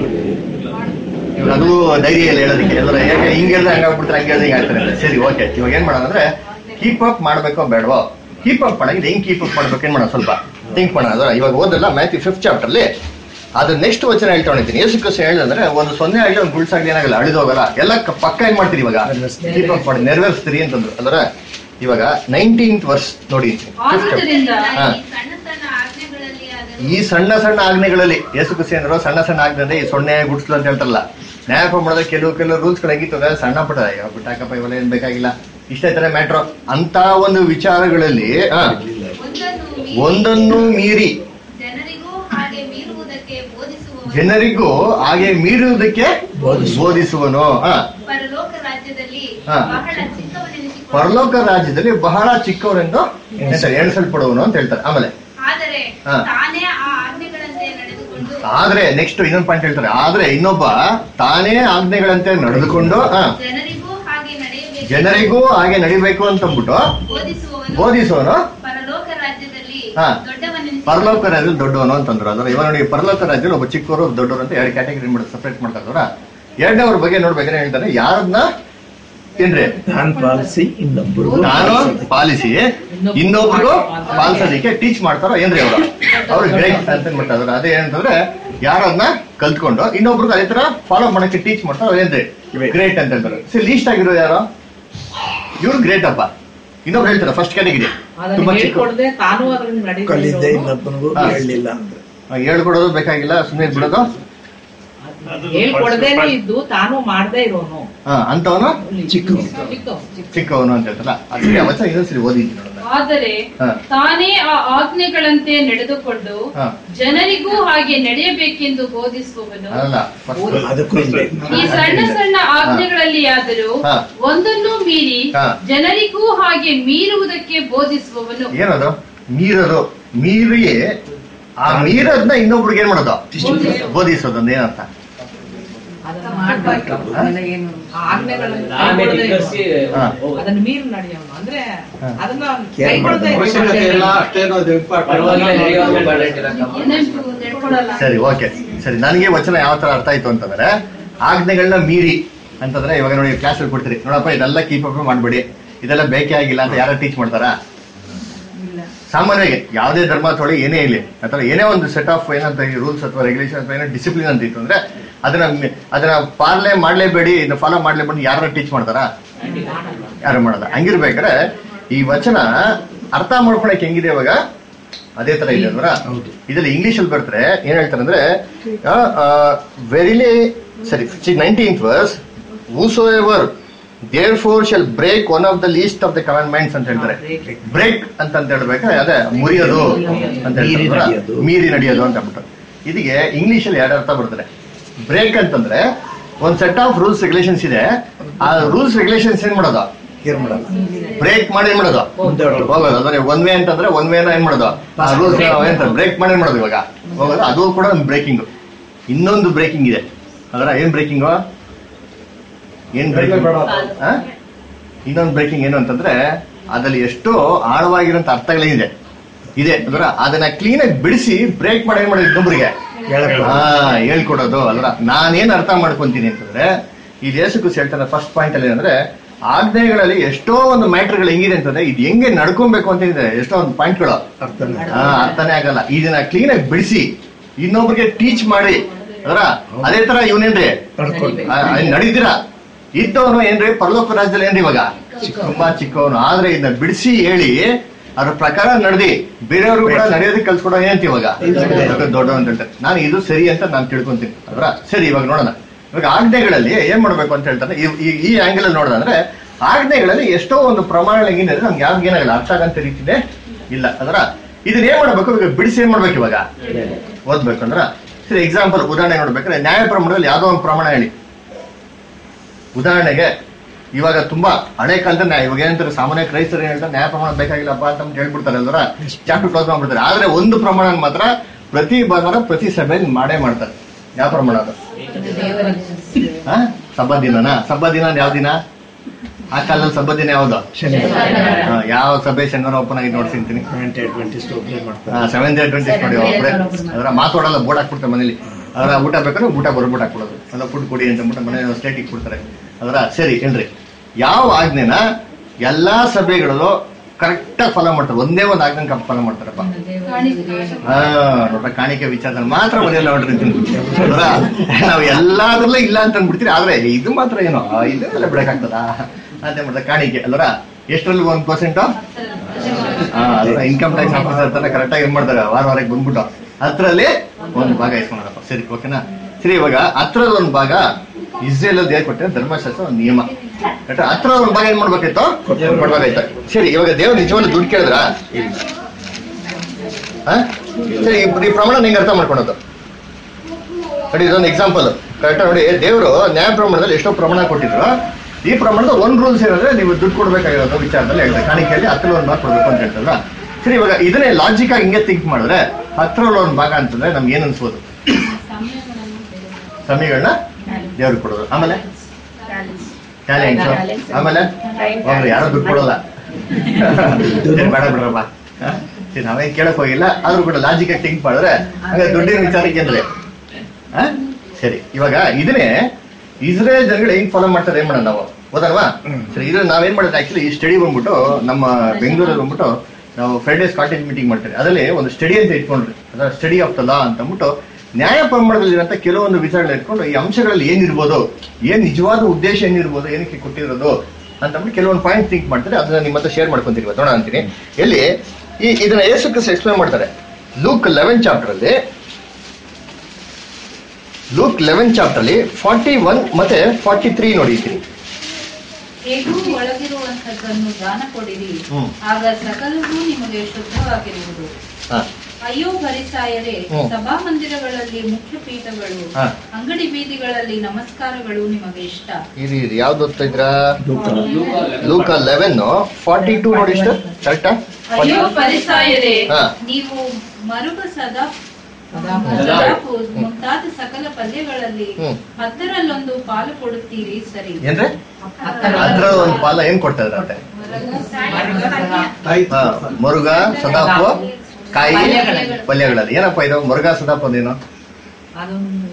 ಇವಾಗ ಅದು ಧೈರ್ಯ ಇಲ್ಲ ಹೇಳೋದಕ್ಕೆ ಅಂದ್ರೆ ಯಾಕೆ ಹಿಂಗ್ ಹೇಳಿದ್ರೆ ಹಂಗಾಗ್ಬಿಡ್ತಾರೆ ಹಂಗೆ ಹೇಳಿದ್ರೆ ಹಿಂಗೆ ಆಗ್ತಾರೆ ಅಂತ. ಸರಿ ಓಕೆ ಇವಾಗ ಏನ್ ಮಾಡೋಣ ಅಂದ್ರೆ ಕೀಪ್ ಅಪ್ ಮಾಡ್ಬೇಕೋ ಬೇಡವೋ ಕೀಪ್ ಅಪ್ ಮಾಡಂಗಿದ್ರೆ ಹೆಂಗ್ ಕೀಪ್ ಅಪ್ ಮಾಡ್ಬೇಕು ಏನ್ ಮಾಡೋಣ ಸ್ವಲ್ಪ ಥಿಂಕ್ ಮಾಡೋಣ ಅದರ ಇವಾಗ ಓದಲ್ಲ ಮ್ಯಾಥ್ಯೂ ಫಿಫ್ತ್ ಚಾಪ್ಟರ್ ಅಲ್ಲಿ ಅದು ನೆಕ್ಸ್ಟ್ ವಚನ ಹೇಳ್ತಾ ಹೊಡಿತೀನಿ ಯೇಸು ಕ್ರಿಸ್ತ ಹೇಳಿದ್ರೆ ಒಂದು ಸೊನ್ನೆ ಆಗಲಿ ಒಂದು ಗುಳ್ಸಾಗ್ಲಿ ಏನಾಗಲ್ಲ ಅಳಿದೋಗಲ್ಲ ಎಲ್ಲ ಕ- ಪಕ್ಕ ಏನ್ ಮಾಡ್ತೀರಿ ಇವಾಗ ಕೀಪ್ ಅಪ್ ಮಾಡಿ ನೆರವೇರಿಸ್ತೀರಿ ಅಂತಂದ್ರು ಅದರ ಇವಾಗ ನೈನ್ಟೀನ್ತ್ ವರ್ಷ ನೋಡಿ ಆದುದರಿಂದ ಹಾ. ಈ ಸಣ್ಣ ಸಣ್ಣ ಆಜ್ಞೆಗಳಲ್ಲಿ ಆದರೂ ಈ ಸಣ್ಣ ಸಣ್ಣ ಆಜ್ಞೆಗಳಲ್ಲಿ ಯೇಸು ಕ್ರಿಸ್ತ ಅಂದ್ರು ಸಣ್ಣ ಸಣ್ಣ ಆಜ್ಞೆ ಅಂದ್ರೆ ಈ ಸೊನ್ನೆ ಗುಡ್ಸ್ಲು ಅಂತ ಹೇಳ್ತಾರಲ್ಲ ನ್ಯಾಯ ಮಾಡೋದ ಕೆಲವು ಕೆಲವು ರೂಲ್ಸ್ ಗಳಾಗಿತ್ತು ಅದ್ರಲ್ಲಿ ಸಣ್ಣ ಪುಟ್ಟ ಅಯ್ಯೋ ಬಿಟ್ಟಾಕಪ್ಪ ಇವೆಲ್ಲ ಏನ್ ಬೇಕಾಗಿಲ್ಲ ಇಷ್ಟೇ ತರ ಮ್ಯಾಟ್ರೋ ಅಂತ ಒಂದು ವಿಚಾರಗಳಲ್ಲಿ ಆ, ಒಂದನ್ನು ಮೀರಿ ಒಂದನ್ನು ಮೀರಿ ಜನರಿಗೂ ಹಾಗೆ ಮೀರುವುದಕ್ಕೆ ಬೋಧಿಸುವವರು ಜನರಿಗೂ ಹಾಗೆ ಮೀರುವುದಕ್ಕೆ ಬೋಧಿಸುವನು ಆ, ಪರಲೋಕ ರಾಜ್ಯದಲ್ಲಿ ಹಾ. ಬಹಳ ಚಿಕ್ಕವನೆನಿಸಿಕೊಂಡು ಪರಲೋಕ ರಾಜ್ಯದಲ್ಲಿ ಬಹಳ ಚಿಕ್ಕವರೆಂದು ಹೇಳ್ತಾರೆ ಎಣಿಸಲ್ಪಡುವನು ಅಂತ ಹೇಳ್ತಾರೆ ಆಮೇಲೆ ಆದರೆ ಹಾ. ತಾನೇ ಆ ಆಜ್ಞೆಗಳಂತೆ ನಡೆದುಕೊಂಡು ಆದ್ರೆ ನೆಕ್ಸ್ಟ್ ಇನ್ನೊಂದು ಪಾಯಿಂಟ್ ಹೇಳ್ತಾರೆ ಆದ್ರೆ ಇನ್ನೊಬ್ಬ ತಾನೇ ಆಜ್ಞೆಗಳಂತೆ ನಡೆದುಕೊಂಡು ಆ, ಜನರಿಗೂ ಹಾಗೆ ನಡೆಯಬೇಕು ಜನರಿಗೂ ಹಾಗೆ ನಡಿಬೇಕು ಅಂತ ಅಂದ್ಬಿಟ್ಟು ಬೋಧಿಸುವವನು ಬೋಧಿಸೋನು ಪರಲೋಕ ರಾಜ್ಯದಲ್ಲಿ ಹಾ. ದೊಡ್ಡವನೆನಿಸಿಕೊಂಡು ಪರಲೋಕ ರಾಜ್ಯದಲ್ಲಿ ದೊಡ್ಡವನು ಅಂತಂದ್ರು ಅಂದ್ರೆ ಇವಾಗ ನೋಡಿ ಪರಲೋಕ ರಾಜ್ಯದಲ್ಲಿ ಒಬ್ಬ ಚಿಕ್ಕವರು ದೊಡ್ಡವರು ಅಂತ ಎರಡು ಕ್ಯಾಟಗರಿ ಮಾಡಿ ಸಪರೇಟ್ ಮಾಡ್ತಾರ ಎರಡನೇವ್ರ ಬಗ್ಗೆ ನೋಡ್ಬೇಕಾದ್ರೆ ಹೇಳ್ತಾರೆ ಯಾರನ್ನ ಏನ್ರಿ ನಾನು ಪಾಲಿಸಿ ಇನ್ನೊಬ್ಬರು ನಾನು ಪಾಲಿಸಿ ಇನ್ನೊಬ್ರು ಪಾಲಿಸೋದಕ್ಕೆ ಟೀಚ್ ಮಾಡ್ತಾರೋ ಏನ್ರಿ ಅವರು ಅವ್ರು ಗ್ರೇಟ್ ಅಂತ ಮಾಡ್ತಾರೆ ಅದೇ ಏನಂತಂದ್ರೆ ಯಾರನ್ನ ಕಲ್ತ್ಕೊಂಡು ಇನ್ನೊಬ್ರಿಗೆ ಅದೇ ತರ ಫಾಲೋ ಮಾಡಕ್ಕೆ ಟೀಚ್ ಮಾಡ್ತಾರೋ ಅವ್ರು ಏನ್ರಿ ಗ್ರೇಟ್ ಅಂತ ಹೇಳ್ತಾರೆ ಸೊ ಲೀಸ್ಟ್ ಆಗಿರೋ ಯಾರು ಇವ್ರು ಗ್ರೇಟ್ ಅಪ್ಪ ಇನ್ನೊಬ್ರು ಹೇಳ್ತಾರೆ ಫಸ್ಟ್ ಕ್ಯಾಟಗರಿ ಅದನ್ನ ತುಂಬಾ ಚಿಕ್ಕ ಹೇಳ್ಕೊಡದೆ ತಾನು ಅದ್ರಲ್ಲಿ ಕಲಿದ್ದೆ ನಡೀತಿರೋನು ಇನ್ನೊಬ್ಬನಿಗೂ ಹಾ. ಹೇಳಲಿಲ್ಲ ಅಂದ್ರೆ ಹೇಳ್ಕೊಡೋದು ಬೇಕಾಗಿಲ್ಲ ಸುಮ್ಮನೆ ಬಿಡೋದು ಹೇಳ್ಕೊಡದೇನೆ ಇದ್ದು ತಾನು ಮಾಡದೇ ಇರೋನು ಹಾ ಅಂತವನು ಚಿಕ್ಕವನು. ಚಿಕ್ಕವ್ನು, ಚಿಕ್ಕ ಚಿಕ್ಕವನು ಅಂತ ಹೇಳ್ತಾರಲ್ಲ ಅದಕ್ಕೆ ಅವತ್ತ ಇನ್ನೊಂದ್ಸರಿ ಓದಿದ್ದೀನಿ ನೋಡೋಣ ಆದರೆ ಹಾ. ತಾನೇ ಆ ಆಜ್ಞೆಗಳಂತೆ ನಡೆದುಕೊಂಡು ಹಾ. ಜನರಿಗೂ ಹಾಗೆ ನಡೆಯಬೇಕೆಂದು ಬೋಧಿಸುವವನು ಅಲ್ಲ first ಅದಕ್ಕೂ ಹಿಂದೆ ಈ ಸಣ್ಣ ಸಣ್ಣ ಆಜ್ಞೆಗಳಲ್ಲಿ ಆದರೂ ಹಾ. ಒಂದನ್ನು ಮೀರಿ ಹಾ. ಜನರಿಗೂ ಹಾಗೆ ಮೀರುವುದಕ್ಕೆ ಬೋಧಿಸುವವನು ಏನದು ಮೀರೋದು ಮೀರಿ ಆ ಮೀರದ್ನ ಇನ್ನೊಬ್ರಿಗೆ ಏನ್ ಮಾಡೋದು ಬೋಧಿಸೋದು ಅಂದ್ರೆ ಏನರ್ಥ ಅದನ್ನ ಮಾಡ್ಬೇಕು ಆ ಆಜ್ಞೆಗಳನ್ನ ಆಮೇಲೆ ಕೈಗೊಳ್ಳದೆ ಧಿಕ್ಕರಿಸಿ ಇರೋನು. ಹಾ. ಅದನ್ನ ಮೀರಿ ನಡೆಯೋನು ಅಂದ್ರೆ ಹಾ. ಅದನ್ನ ಕೇರ್ ಕೈಗೊಳ್ಳದೆ ಅವಶ್ಯಕತೆ ಇಲ್ಲ ಇರೋನು. ಅಷ್ಟೇನೋ ಅದು ಪರವಾಗಿಲ್ಲ ನಡೆಯುವಾಗ ಇಂಪಾರ್ಟೆಂಟ್ ಮಾಡಿಟ್ಟಿರಕ್ಕಮ್ಮ. ಏನೆಂದು ನಡ್ಕೊಡಲ್ಲ ಸರಿ ಓಕೆ ಸರಿ ನನಗೆ ವಚನ ಯಾವ ತರ ಅರ್ಥ ಆಯ್ತು ಅಂತಂದ್ರೆ ಆಜ್ಞೆಗಳನ್ನ ಮೀರಿ ಅಂತಂದ್ರೆ ಇವಾಗ ನೋಡಿ ಕ್ಲಾಸ್ ಅಲ್ಲಿ ಕೊಡ್ತೀರಿ ನೋಡಪ್ಪ ಇದೆಲ್ಲ ಕೀಪ್ ಅಪ್ ಮಾಡ್ಬೇಡಿ ಇದೆಲ್ಲ ಬೇಕೇ ಆಗಿಲ್ಲ ಅಂತ ಯಾರು ಟೀಚ್ ಮಾಡ್ತಾರಾ ಸಾಮಾನ್ಯವಾಗಿ ಯಾವುದೇ ಧರ್ಮ ತೊಳಿ ಏನೇ ಇರಲಿ ಅಥವಾ ಏನೇ ಒಂದು ಸೆಟ್ ಆಫ್ ಏನಂತ ರೂಲ್ಸ್ ಅಥವಾ ರೆಗ್ಯುಲೇಷನ್ ಅಥವಾ ಏನೋ ಡಿಸಿಪ್ಲಿನ್ ಅಂತ ಇತ್ತು ಅಂದ್ರೆ ಅದನ್ನ ಮಿ- ಅದನ್ನ ಪಾಲನೆ ಮಾಡ್ಲೇಬೇಡಿ ಇದನ್ನ ಫಾಲೋ ಮಾಡ್ಲೇಬೇಡಿ ಯಾರು ಟೀಚ್ ಮಾಡ್ತಾರಾ ಯಾರು ಮಾಡಲ್ಲ ಹಂಗಿರ್ಬೇಕಾದ್ರೆ ಈ ವಚನ ಅರ್ಥ ಮಾಡ್ಕೊಳಕ್ ಹೆಂಗಿದೆ ಇವಾಗ ಅದೇ ತರ ಇದೆ ಅಲ್ವರ ಇದ್ರಲ್ಲಿ ಇಂಗ್ಲಿಷ್ ಅಲ್ಲಿ ಬರ್ತಾರೆ ಏನ್ ಹೇಳ್ತಾರೆ ಅಂದ್ರೆ ವೆರಿಲಿ ಸರಿ nineteenth verse whosoever therefore shall break one of the least of the commandments ಅಂತ ಹೇಳ್ತಾರೆ ಬ್ರೇಕ್ ಅಂತ ಅಂತ ಹೇಳ್ಬೇಕಾದ್ರೆ ಅದೇ ಮುರಿಯೋದು ಅಂತ ಮೀರಿ ಹೇಳ್ತಾರೆ ನಡೆಯೋದು. ಮೀರಿ ನಡೆಯೋದು ಅಂತ ಹೇಳ್ಬಿಟ್ಟು ಇದಕ್ಕೆ ಇಂಗ್ಲಿಷ್ ಅಲ್ಲಿ ಎರಡು ಅರ್ಥ ಬರ್ತದೆ ಬ್ರೇಕ್ ಅಂತಂದ್ರೆ ಒಂದ್ ಸೆಟ್ ಆಫ್ ರೂಲ್ಸ್ ರೆಗ್ಯುಲೇಷನ್ಸ್ ಇದೆ ಆ ರೂಲ್ಸ್ ರೆಗ್ಯುಲೇಷನ್ಸ್ ಏನ್ ಮಾಡೋದು ಕೇರ್ ಮಾಡಲ್ಲ ಬ್ರೇಕ್ ಮಾಡಿ ಏನ್ ಮಾಡೋದು ಮುಂದೆ ಹೊರಟು. ಹೋಗೋದು ಅಂದ್ರೆ ಒನ್ ವೇ ಅಂತಂದ್ರೆ ಒನ್ ವೇನ ಏನ್ ಮಾಡೋದು ಆ ರೂಲ್ಸ್ ಬ್ರೇಕ್ ಮಾಡಿ ಏನ್ ಮಾಡೋದು ಇವಾಗ ಹೋಗೋದು ಅದು ಕೂಡ ಒಂದು ಬ್ರೇಕಿಂಗ್ ಇನ್ನೊಂದು ಬ್ರೇಕಿಂಗ್ ಇದೆ ಅದರ ಏನ್ ಬ್ರೇಕಿಂಗ್ ಏನ್ ಬ್ರೇಕಿಂಗ್ ಇನ್ನೊಂದು ಬ್ರೇಕಿಂಗ್ ಏನು ಅಂತಂದ್ರೆ ಅದ್ರಲ್ಲಿ ಎಷ್ಟೋ ಆಳವಾಗಿರೋಂತ ಅರ್ಥಗಳೇನಿದೆ ಇದೆ ಅದರ ಅದನ್ನ ಕ್ಲೀನ್ ಆಗಿ ಬಿಡಿಸಿ ಬ್ರೇಕ್ ಮಾಡಿ ಏನ್ ಮಾಡೋದು ಇನ್ನೊಬ್ರಿಗೆ ಹೇಳ್ಕೊಡೋದು. ಹಾ ಹೇಳ್ಕೊಡೋದು ಅಲ್ರ ನಾನೇನ್ ಅರ್ಥ ಮಾಡ್ಕೊಂತೀನಿ ಅಂತಂದ್ರೆ ಈ ದೇಶಕ್ಕೂ ಹೇಳ್ತಾನೆ ಫಸ್ಟ್ ಪಾಯಿಂಟ್ ಅಲ್ಲಿ ಏನಂದ್ರೆ ಆಜ್ಞೆಗಳಲ್ಲಿ ಎಷ್ಟೋ ಒಂದು ಮ್ಯಾಟ್ರ್ಗಳು ಹೆಂಗಿದೆ ಅಂತಂದ್ರೆ ಇದು ಹೆಂಗೆ ನಡ್ಕೊಬೇಕು ಅಂತ ಇದೆ ಎಷ್ಟೋ ಒಂದು ಪಾಯಿಂಟ್ಗಳು ಅರ್ಥನೇ ಹಾ ಅರ್ಥನೇ ಆಗಲ್ಲ ಇದನ್ನ ಕ್ಲೀನ್ ಆಗಿ ಬಿಡಿಸಿ ಇನ್ನೊಬ್ರಿಗೆ ಟೀಚ್ ಮಾಡಿ ಅದರ ಅದೇ ತರ ಇವನೇನ್ರಿ ನಡ್ಕೊಂಡು ಆ, ಆ, ನಡೀತೀರಾ ಇದ್ದವನು ಏನ್ರಿ ಪರಲೋಕ ರಾಜ್ಯದಲ್ಲಿ ಏನ್ರಿ ಇವಾಗ ತುಂಬಾ ಚಿಕ್ಕವನು ಆದ್ರೆ ಇದನ್ನ ಬಿಡಿಸಿ ಹೇಳಿ ಅದ್ರ ಪ್ರಕಾರ ನಡೆದಿ ಬೇರೆಯವರು ಕೂಡ ನಡೆಯೋದಕ್ಕೆ ಕಲ್ಸ್ಕೊಡೋ ಏನಂತ ಇವಾಗ ದೊಡ್ಡ ಅಂತ ಹೇಳ್ತಾರೆ ನಾನು ಇದು ಸರಿ ಅಂತ ನಾನು ತಿಳ್ಕೊಂತೀನಿ ಅದ್ರ ಸರಿ ಇವಾಗ ನೋಡೋಣ ಇವಾಗ ಆಜ್ಞೆಗಳಲ್ಲಿ ಏನ್ ಮಾಡ್ಬೇಕು ಅಂತ ಹೇಳ್ತಾರೆ ಈ- ಈ- ಈ ಆಂಗಲ್ ಅಲ್ಲಿ ನೋಡೋದಂದ್ರೆ ಆಜ್ಞೆಗಳಲ್ಲಿ ಎಷ್ಟೋ ಒಂದು ಪ್ರಮಾಣ ಹೆಂಗಿದೆ ಅಂದ್ರೆ ನಮ್ಗೆ ಯಾವ್ದು ಏನಾಗಲ್ಲ ಅರ್ಥ ಆಗಂತ ರೀತಿನೇ ಇಲ್ಲ ಅದರ ಇದನ್ನ ಏನ್ ಮಾಡ್ಬೇಕು ಇವಾಗ ಬಿಡಿಸಿ ಏನ್ ಮಾಡ್ಬೇಕು ಇವಾಗ ಓದ್ಬೇಕಂದ್ರ ಸರಿ ಎಕ್ಸಾಂಪಲ್ ಉದಾಹರಣೆ ನೋಡ್ಬೇಕಾದ್ರೆ ನ್ಯಾಯ ಪ್ರಮಾಣದಲ್ಲಿ ಯಾವ್ದೋ ಒಂದು ಪ್ರಮಾಣ ಹೇಳಿ ಉದಾಹರಣೆಗೆ ಇವಾಗ ತುಂಬಾ ಹಳೆ ಕಾಲದ ನ್ಯಾಯ ಇವಾಗ ಏನಂತಾರೆ ಸಾಮಾನ್ಯ ಕ್ರೈಸ್ತರು ಏನ್ ಹೇಳ್ತಾರೆ ನ್ಯಾಯ ಪ್ರಮಾಣ ಬೇಕಾಗಿಲ್ಲಪ್ಪ ಅಂತ ಅಂದ್ಬಿಟ್ಟು ಹೇಳ್ಬಿಡ್ತಾರೆ ಅಲ್ವರ ಚಾಪ್ಟರ್ ಕ್ಲೋಸ್ ಮಾಡ್ಬಿಡ್ತಾರೆ ಆದ್ರೆ ಒಂದು ಪ್ರಮಾಣ ಮಾತ್ರ ಪ್ರತಿ ಭಾನುವಾರ ಪ್ರತಿ ಸಭೆಯಲ್ಲಿ ಮಾಡೇ ಮಾಡ್ತಾರೆ ಯಾವ ಪ್ರಮಾಣ ಅದು ಹಾ? ಸಬ್ಬ ದಿನನಾ ಸಬ್ಬ ದಿನ ಯಾವ ದಿನ ಆ ಕಾಲದಲ್ಲಿ ಸಬ್ಬ ದಿನ ಯಾವ್ದು ಹಾ, ಯಾವ ಸಭೆ ಶನಿವಾರ ಓಪನ್ ಆಗಿ ನೋಡ್ಸಿಂತೀನಿ ಅಡ್ವೆಂಟಿಸ್ಟ್ ಒಬ್ಬರೇ ಮಾಡ್ತಾರೆ ಸೆವೆನ್ ಡೇ ಟ್ವೆಂಟಿ ನೋಡಿ ಒಬ್ಬರೇ ಅದರ ಮಾತಾಡಲ್ಲ ಬೋರ್ಡ್ ಹಾಕ್ಬಿಡ್ತಾರೆ ಮನೇಲಿ ಅದರ ಊಟ ಬೇಕಾದ್ರೆ ಊಟ ಬರ್ಬಿಟ್ಟು ಹಾಕ್ಬಿಡೋದು ಅಲ್ಲ ಫುಡ್ ಕೊಡಿ ಅಂತ ಅಂದ್ಬಿಟ್ಟು ಮನೆ ಸ್ಟೇಟ್ ಇಟ್ಬಿಡ್ತಾರೆ ಅದರ ಸರಿ ಏನ್ರಿ ಯಾವ ಆಜ್ಞೆನ ಎಲ್ಲಾ ಸಭೆಗಳಲ್ಲೂ ಕರೆಕ್ಟಾಗಿ ಫಾಲೋ ಮಾಡ್ತಾರೆ ಒಂದೇ ಒಂದು ಆಜ್ಞೆ ಫಾಲೋ ಮಾಡ್ತಾರಪ್ಪ ಹಾ ನೋಡ್ರ ಕಾಣಿಕೆ ವಿಚಾರದಲ್ಲಿ ಮಾತ್ರ ಮನೆಯಲ್ಲ ನೋಡ್ರಿ ಅದರ ನಾವು ಎಲ್ಲಾದ್ರಲ್ಲೂ ಇಲ್ಲ ಅಂತ ಅಂದ್ಬಿಡ್ತೀರಿ ಆದ್ರೆ ಇದು ಮಾತ್ರ ಏನು ಆ, ಇದನ್ನೆಲ್ಲ ಬಿಡಕ್ಕಾಗ್ತದ ಅಂತ ಮಾಡ್ತಾರೆ ಕಾಣಿಕೆ ಅಲ್ವರ ಎಷ್ಟರಲ್ಲಿ ಒಂದ್ ಪರ್ಸೆಂಟ್ ಇನ್ಕಮ್ ಟ್ಯಾಕ್ಸ್ ಆಫೀಸರ್ ತರ ಕರೆಕ್ಟ್ ಆಗಿ ಏನ್ ಮಾಡ್ತಾರೆ ವಾರ ವಾರಕ್ಕೆ ಬಂದ್ಬಿಟ್ಟು ಹತ್ರಲ್ಲಿ ಒಂದು ಭಾಗ ಇಸ್ಕೊಂಡಾರಪ್ಪ ಸರಿ ಓಕೆನಾ ಸರಿ ಇವಾಗ ಹತ್ರಲ್ಲಿ ಒಂದು ಭಾಗ ಇಸ್ರೇಲ್ ಅಲ್ಲಿ ದೇವ್ರು ಕೊಟ್ಟಿರೋ ಧರ್ಮಶಾಸ್ತ್ರ ಒಂದು ನಿಯಮ ಕರೆಕ್ಟ್ ಹತ್ರ ಒಂದು ಭಾಗ ಏನ್ ಮಾಡ್ಬೇಕಾಯ್ತು ಕೊಡ್ಬೇಕಾಯ್ತು ಸರಿ ಇವಾಗ ದೇವ್ರು ನಿಜವಾಗ್ಲೂ ದುಡ್ಡು ಕೇಳಿದ್ರ ಹಾ? ಸರಿ ಈ ಈ ಪ್ರಮಾಣ ನಿಂಗೆ ಅರ್ಥ ಮಾಡ್ಕೊಳೋದು ನೋಡಿ ಇದೊಂದು ಎಕ್ಸಾಂಪಲ್ ಕರೆಕ್ಟ್ ನೋಡಿ ದೇವರು ನ್ಯಾಯ ಪ್ರಮಾಣದಲ್ಲಿ ಎಷ್ಟೋ ಪ್ರಮಾಣ ಕೊಟ್ಟಿದ್ರು ಈ ಪ್ರಮಾಣದ ಒಂದ್ ರೂಲ್ಸ್ ಏನಂದ್ರೆ ನೀವು ದುಡ್ಡು ಕೊಡ್ಬೇಕಾಗಿರೋದು ವಿಚಾರದಲ್ಲಿ ಹೇಳ್ತಾರೆ ಕಾಣಿಕೆಯಲ್ಲಿ ಹತ್ತರಲ್ಲಿ ಒಂದು ಭಾಗ ಕೊಡ್ಬೇಕು ಅಂತ ಹೇಳ್ತಾರಲ್ಲ ಸರಿ ಇವಾಗ ಇದನ್ನೇ ಲಾಜಿಕ್ ಆಗಿ ಹಿಂಗೆ ಥಿಂಕ್ ಮಾಡಿದ್ರೆ ಹತ್ತರಲ್ಲಿ ಒಂದು ಭಾಗ ಅಂತಂದ್ರೆ ನಮ್ಗೆ ಏನ್ ಅನ್ಸ್ಬೋದು ಸಮಯಗಳನ್ನ ದೇವ್ರಿಗೆ ಕೊಡೋದು ಆಮೇಲೆ ಟ್ಯಾಲೆಂಟ್ ಆಮೇಲೆ ಅವ್ರು ಯಾರೋ ದುಡ್ಡು ಕೊಡೋಲ್ಲ ಏನ್ ಬೇಡ ಬಿಡ್ರಪ್ಪ ಹ? ಸರಿ, ನಾವೇನ್ ಕೇಳಕ್ ಹೋಗಿಲ್ಲ ಆದ್ರೂ ಕೂಡ ಲಾಜಿಕ್ ಆಗಿ ಥಿಂಕ್ ಮಾಡಿದ್ರೆ ಹಂಗ ದುಡ್ಡಿನ ವಿಚಾರಕ್ಕೆ ಅಂದ್ರೆ ಹ? ಸರಿ ಇವಾಗ ಇದನ್ನೇ ಇಸ್ರೇಲ್ ಜನಗಳು ಹೆಂಗ್ ಫಾಲೋ ಮಾಡ್ತಾರೆ ಏನ್ ಮಾಡೋಣ ನಾವು ಹೌದಲ್ವಾ ಸರಿ ಇದು ನಾವೇನ್ ಮಾಡಿದ್ರೆ ಆಕ್ಚುಲಿ ಈ ಸ್ಟಡಿ ಬಂದ್ಬಿಟ್ಟು ನಮ್ಮ ಬೆಂಗಳೂರಲ್ಲಿ ಬಂದ್ಬಿಟ್ಟು ನಾವು ಫ್ರೈಡೇಸ್ ಕಾಂಟೆಂಟ್ ಮೀಟಿಂಗ್ ಮಾಡ್ತಾರೆ ಅದರಲ್ಲಿ ಒಂದು ಸ್ಟಡಿ ಅಂತ ಇಟ್ಕೊಂಡ್ರಿ ಅದರ ಸ್ಟಡಿ ಆಫ್ ದ ಲಾ ಅಂತ ಅಂದ್ಬಿಟ್ಟು ನ್ಯಾಯ ಪ್ರಮಾಣದಲ್ಲಿರುವಂತ ಕೆಲವೊಂದು ವಿಚಾರಗಳು ಇಟ್ಕೊಂಡು ಈ ಅಂಶಗಳಲ್ಲಿ ಏನಿರ್ಬೋದು ಏನ್ ನಿಜವಾದ ಉದ್ದೇಶ ಏನಿರ್ಬೋದು ಏನಕ್ಕೆ ಕೊಟ್ಟಿರೋದು ಅಂತ ಅಂದ್ಬಿಟ್ಟು ಕೆಲವೊಂದು ಪಾಯಿಂಟ್ ಥಿಂಕ್ ಮಾಡ್ತಾರೆ ಅದನ್ನ ನಿಮ್ಮ ಹತ್ರ ಶೇರ್ ಮಾಡ್ಕೊಂತೀರಿ ಇವತ್ತು ನೋಡೋಣ ಅಂತೀನಿ ಎಲ್ಲಿ ಈ ಇದನ್ನ ಏಸು ಕ್ರಿಸ್ತ ಎಕ್ಸ್ಪ್ಲೇನ್ ಮಾಡ್ತಾರೆ ಲೂಕ್ ಲೆವೆನ್ ಚಾಪ್ಟರ್ ಅಲ್ಲಿ ಲೂಕ್ ಲೆವೆನ್ ಚಾಪ್ಟರ್ ಅಲ್ಲಿ ಫಾರ್ಟಿ ಒನ್ ಮತ್ತೆ ಫಾರ್ಟಿ ತ್ರೀ ನೋಡಿದ್ದೀನಿ ಹೇಗೂ ಒಳಗಿರುವಂತದ್ದನ್ನು ದಾನ ಕೊಡಿರಿ ಹ್ಮ್. ಆಗ ಸಕಲವೂ ನಿಮಗೆ ಶುದ್ಧವಾಗಿರುವುದು ಹಾ ಅಯ್ಯೋ ಪರಿಸಾಯರೇ ಹ್ಮ್. ಸಭಾಮಂದಿರಗಳಲ್ಲಿ ಮುಖ್ಯ ಪೀಠಗಳು ಹಾ. ಅಂಗಡಿ ಬೀದಿಗಳಲ್ಲಿ ನಮಸ್ಕಾರಗಳು ನಿಮಗೆ ಇಷ್ಟ ಇದು ಇದು ಯಾವ್ದು ಓದ್ತಾ ಇದ್ರ ಲೂಕ ಲೆವೆನ್ ಫಾರ್ಟಿ ಟೂ ನೋಡಿ ಇಷ್ಟು ಕರೆಕ್ಟಾ ಅಯ್ಯೋ ಪರಿಸಾಯರೇ ಹಾ. ನೀವು ಮರುಗ ಸದಾ ಸದಾಪು ಮುಂತಾದ ಸಕಲ ಪದ್ಯಗಳಲ್ಲಿ ಹ್ಮ್. ಹತ್ತರಲ್ಲೊಂದು ಪಾಲು ಕೊಡುತ್ತೀರಿ ಸರಿ ಏನ್ರಿ ಅದ್ರ ಒಂದು ಪಾಲ ಏನ್ ಕೊಡ್ತಾ ಇದ್ರಂತೆ ಹಾ, ಮುರುಗ ಸದಾಪು ಕಾಯಿ ಪಲ್ಯಗಳಲ್ಲಿ. ಪಲ್ಯಗಳಲ್ಲಿ ಏನಪ್ಪ ಇದು ಮುರುಗ ಸದಾಪು ಅಂದೇನು ಅದೊಂದು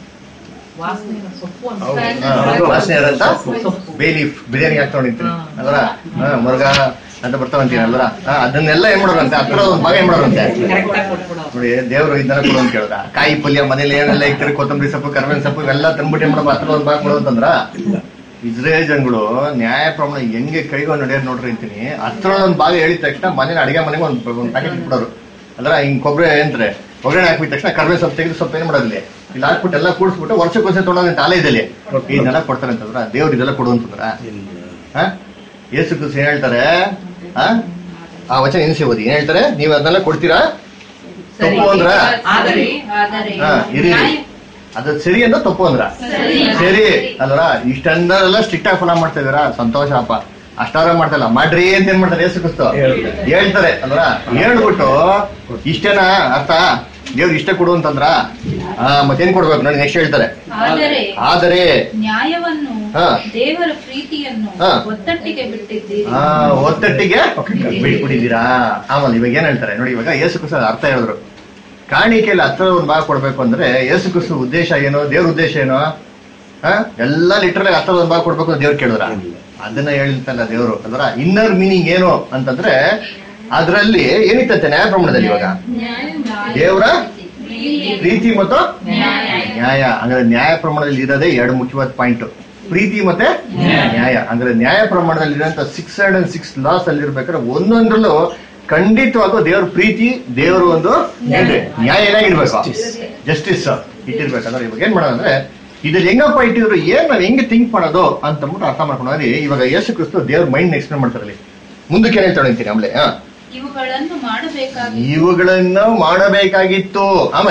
ವಾಸನೆ ಸೊಪ್ಪು ಅಂತ ಹಾ, ವಾಸನೆ ಇರಂತ ಸೊಪ್ಪು. ಬೇಲೀಫ್ ಬಿರಿಯಾನಿ ಹಾಕೊಂಡಿರ್ತೀನಿ ಹಾ. ಅಲ್ವರ ಮುರುಗ ಅಂತ ಬರ್ತಾವಂತೀನಿ ಅಲ್ವರ ಹಾ, ಅದನ್ನೆಲ್ಲ ಏನ್ ಮಾಡೋರಂತೆ ಹತ್ರ ಒಂದು ಭಾಗ ಏನ್ ಮಾಡೋರಂತೆ ಕರೆಕ್ಟ್ ಆಗಿ ಕೊಟ್ಬಿಡೋದು ನೋಡಿ ದೇವರು ಇದನ್ನ ಕೊಡು ಅಂತ ಕೇಳಿದ ಕಾಯಿ ಪಲ್ಯ ಮನೇಲಿ ಏನೆಲ್ಲ ಇರ್ತಾರೆ ಕೊತ್ತಂಬರಿ ಸೊಪ್ಪು ಕರ್ಬೇವಿನ ಸೊಪ್ಪು ಇವೆಲ್ಲ ತಂದ್ಬಿಟ್ಟು ಏನ್ ಮಾಡೋ ಹತ್ರ ಒಂದು ಭಾಗ ಕೊಡು ಅಂತಂದ್ರ ಇಸ್ರೇಲ್ ಜನಗಳು ನ್ಯಾಯ ಪ್ರಮಾಣ ಹೆಂಗೆ ಕೈಗೊಂಡು ನಡೆಯೋದು ನೋಡ್ರಿ ಅಂತೀನಿ ಹತ್ರ ಒಂದು ಭಾಗ ಹೇಳಿದ ತಕ್ಷಣ ಮನೇಲಿ ಅಡಿಗೆ ಮನೆಗೆ ಒಂದು ಒಂದು ಪ್ಯಾಕೆಟ್ ಇಟ್ಬಿಡೋರು ಅದ್ರ ಹಿಂಗ್ ಕೊಬ್ಬರಿ ಏನಂತಾರೆ ಒಗ್ಗರಣೆ ಹಾಕಿದ ತಕ್ಷಣ ಕರ್ಬೇವಿನ ಸೊಪ್ಪು ತೆಗೆದು ಸೊಪ್ಪು ಏನ್ ಮಾಡೋದಿಲ್ಲ ಇಲ್ಲಿ ಹಾಕ್ಬಿಟ್ಟು ಎಲ್ಲ ಕೂಡಿಸ್ಬಿಟ್ಟು ವರ್ಷಕ್ಕೊಂದ್ಸೆ ತೊಗೊಂಡಂತ ಆಲಯದಲ್ಲಿ ಇದನ್ನೆಲ್ಲ ಕೊಡ್ತಾರೆ ಅಂತಂದ್ರ ದೇವ್ರು ಇದೆಲ್ಲ ಕೊಡು ಅಂತಂದ್ರ ಹಾ ಯೇಸು ಕ್ರಿಸ್ತ ಏನ್ ಹೇಳ್ತಾರೆ ಹಾ ಆ ವಚನ ಎನಿಸಿ ಓದಿ ಏನ್ ಹೇಳ್ತಾರೆ ನೀವು ಅದನ್ನೆಲ್ಲ ಕೊಡ್ತೀರಾ ಸರಿ. ತಪ್ಪು ಅಂದ್ರ ಆದರೆ ಆದರೆ ಹಾ ಇರಿ ನ್ಯಾಯ- ಅದು ಸರಿ ಅಂದ್ರ ತಪ್ಪು ಅಂದ್ರ ಸರಿ. ಸರಿ ಅಲ್ರ ಇಷ್ಟೆಲ್ಲ ಸ್ಟ್ರಿಕ್ಟ್ ಆಗಿ ಫಾಲೋ ಮಾಡ್ತಾ ಇದೀರಾ ಸಂತೋಷ ಅಪ್ಪ ಅಷ್ಟಾರ ಮಾಡ್ತಲ್ಲ ಮಾಡ್ರಿ ಅಂತ ಏನ್ ಮಾಡ್ತಾರೆ ಯೇಸು ಕ್ರಿಸ್ತ ಹೇಳ್ತಾರೆ ಅಲ್ರ ಹೇಳ್ಬಿಟ್ಟು ಇಷ್ಟೇನಾ ಅರ್ಥ ದೇವ್ರು ಇಷ್ಟ ಕೊಡು ಅಂತಂದ್ರ ಆ ಮತ್ತೇನ್ ಕೊಡ್ಬೇಕು ನೋಡಿ ನೆಕ್ಸ್ಟ್ ಹೇಳ್ತಾರೆ ಆದರೆ ಆದರೆ ನ್ಯಾಯವನ್ನು ಹಾ. ದೇವರ ಪ್ರೀತಿಯನ್ನು ಹಾ. ಒತ್ತಟ್ಟಿಗೆ ಬಿಟ್ಟಿದ್ದೀರಿ ಆ ಒತ್ತಟ್ಟಿಗೆ ಬಿಟ್ಬಿಟ್ಟಿದ್ದೀರಾ ಆಮೇಲೆ ಇವಾಗ ಏನ್ ಹೇಳ್ತಾರೆ ನೋಡಿ ಇವಾಗ ಯೇಸು ಕ್ರಿಸ್ತ ಅರ್ಥ ಹೇಳಿದ್ರು ಕಾಣಿಕೆಯಲ್ಲಿ ಹತ್ರ ಒಂದು ಭಾಗ ಕೊಡ್ಬೇಕು ಅಂದ್ರೆ ಯೇಸು ಕ್ರಿಸ್ತ ಉದ್ದೇಶ ಏನು ದೇವ್ರ ಉದ್ದೇಶ ಏನು ಆ ಎಲ್ಲ ಲಿಟ್ರಲ್ ಹತ್ರ ಒಂದು ಭಾಗ ಕೊಡ್ಬೇಕು ಅಂತ ದೇವ್ರು ಕೇಳಿದ್ರ ಅದನ್ನ ಹೇಳಿರ್ತಲ್ಲ ದೇವ್ರು ಅಲ್ವರ ಇನ್ನರ್ ಮೀನಿಂಗ್ ಏನು ಅಂತಂದ್ರೆ ಅದ್ರಲ್ಲಿ ಏನಿತ್ತಂತೆ ನ್ಯಾಯ ಪ್ರಮಾಣದಲ್ಲಿ ಇವಾಗ ದೇವ್ರ ಪ್ರೀತಿ ಮತ್ತು ನ್ಯಾಯ ಅಂದ್ರೆ ನ್ಯಾಯ ಪ್ರಮಾಣದಲ್ಲಿ ಇರೋದೇ ಎರಡು ಮುಖ್ಯವಾದ ಪಾಯಿಂಟ್ ಪ್ರೀತಿ ಮತ್ತೆ ನ್ಯಾಯ ಅಂದ್ರೆ ನ್ಯಾಯ ಪ್ರಮಾಣದಲ್ಲಿ ಇರುವಂತ six hundred and six laws ಅಲ್ಲಿ ಇರ್ಬೇಕಾದ್ರೆ ಒಂದೊಂದ್ರಲ್ಲೂ ಖಂಡಿತವಾಗೂ ದೇವ್ರ ಪ್ರೀತಿ ದೇವ್ರ ಒಂದು ಏನ್ರಿ ನ್ಯಾಯ ಏನಾಗಿರ್ಬೇಕು ಜಸ್ಟಿಸ್ ಇಟ್ಟಿರ್ಬೇಕಂದ್ರೆ ಇವಾಗ ಏನ್ ಮಾಡೋದು ಅಂದ್ರೆ ಇದ್ರಲ್ಲಿ ಹೆಂಗಪ್ಪ ಇಟ್ಟಿದ್ರು ಏನ್ ನಾವ್ ಹೆಂಗೆ ಥಿಂಕ್ ಮಾಡೋದು ಅಂತ ಅಂದ್ಬಿಟ್ಟು ಅರ್ಥ ಮಾಡ್ಕೊಂಡ್ರಿ ಇವಾಗ ಯೇಸು ಕ್ರಿಸ್ತು ದೇವ್ರ ಮೈಂಡ್ ಎಕ್ಸ್ಪ್ಲೇನ್ ಮಾಡ್ತಾರಲ್ಲಿ ಮುಂದಕ್ಕೆ ಏನ್ ಹೇಳ್ತಾಳೆ ಅಂತೀನಿ ಆಮೇಲೆ ಹಾ ಇವುಗಳನ್ನು ಮಾಡಬೇಕಾಗಿ ಇವುಗಳನ್ನು ಮಾಡಬೇಕಾಗಿತ್ತು ಆಮೇಲೆ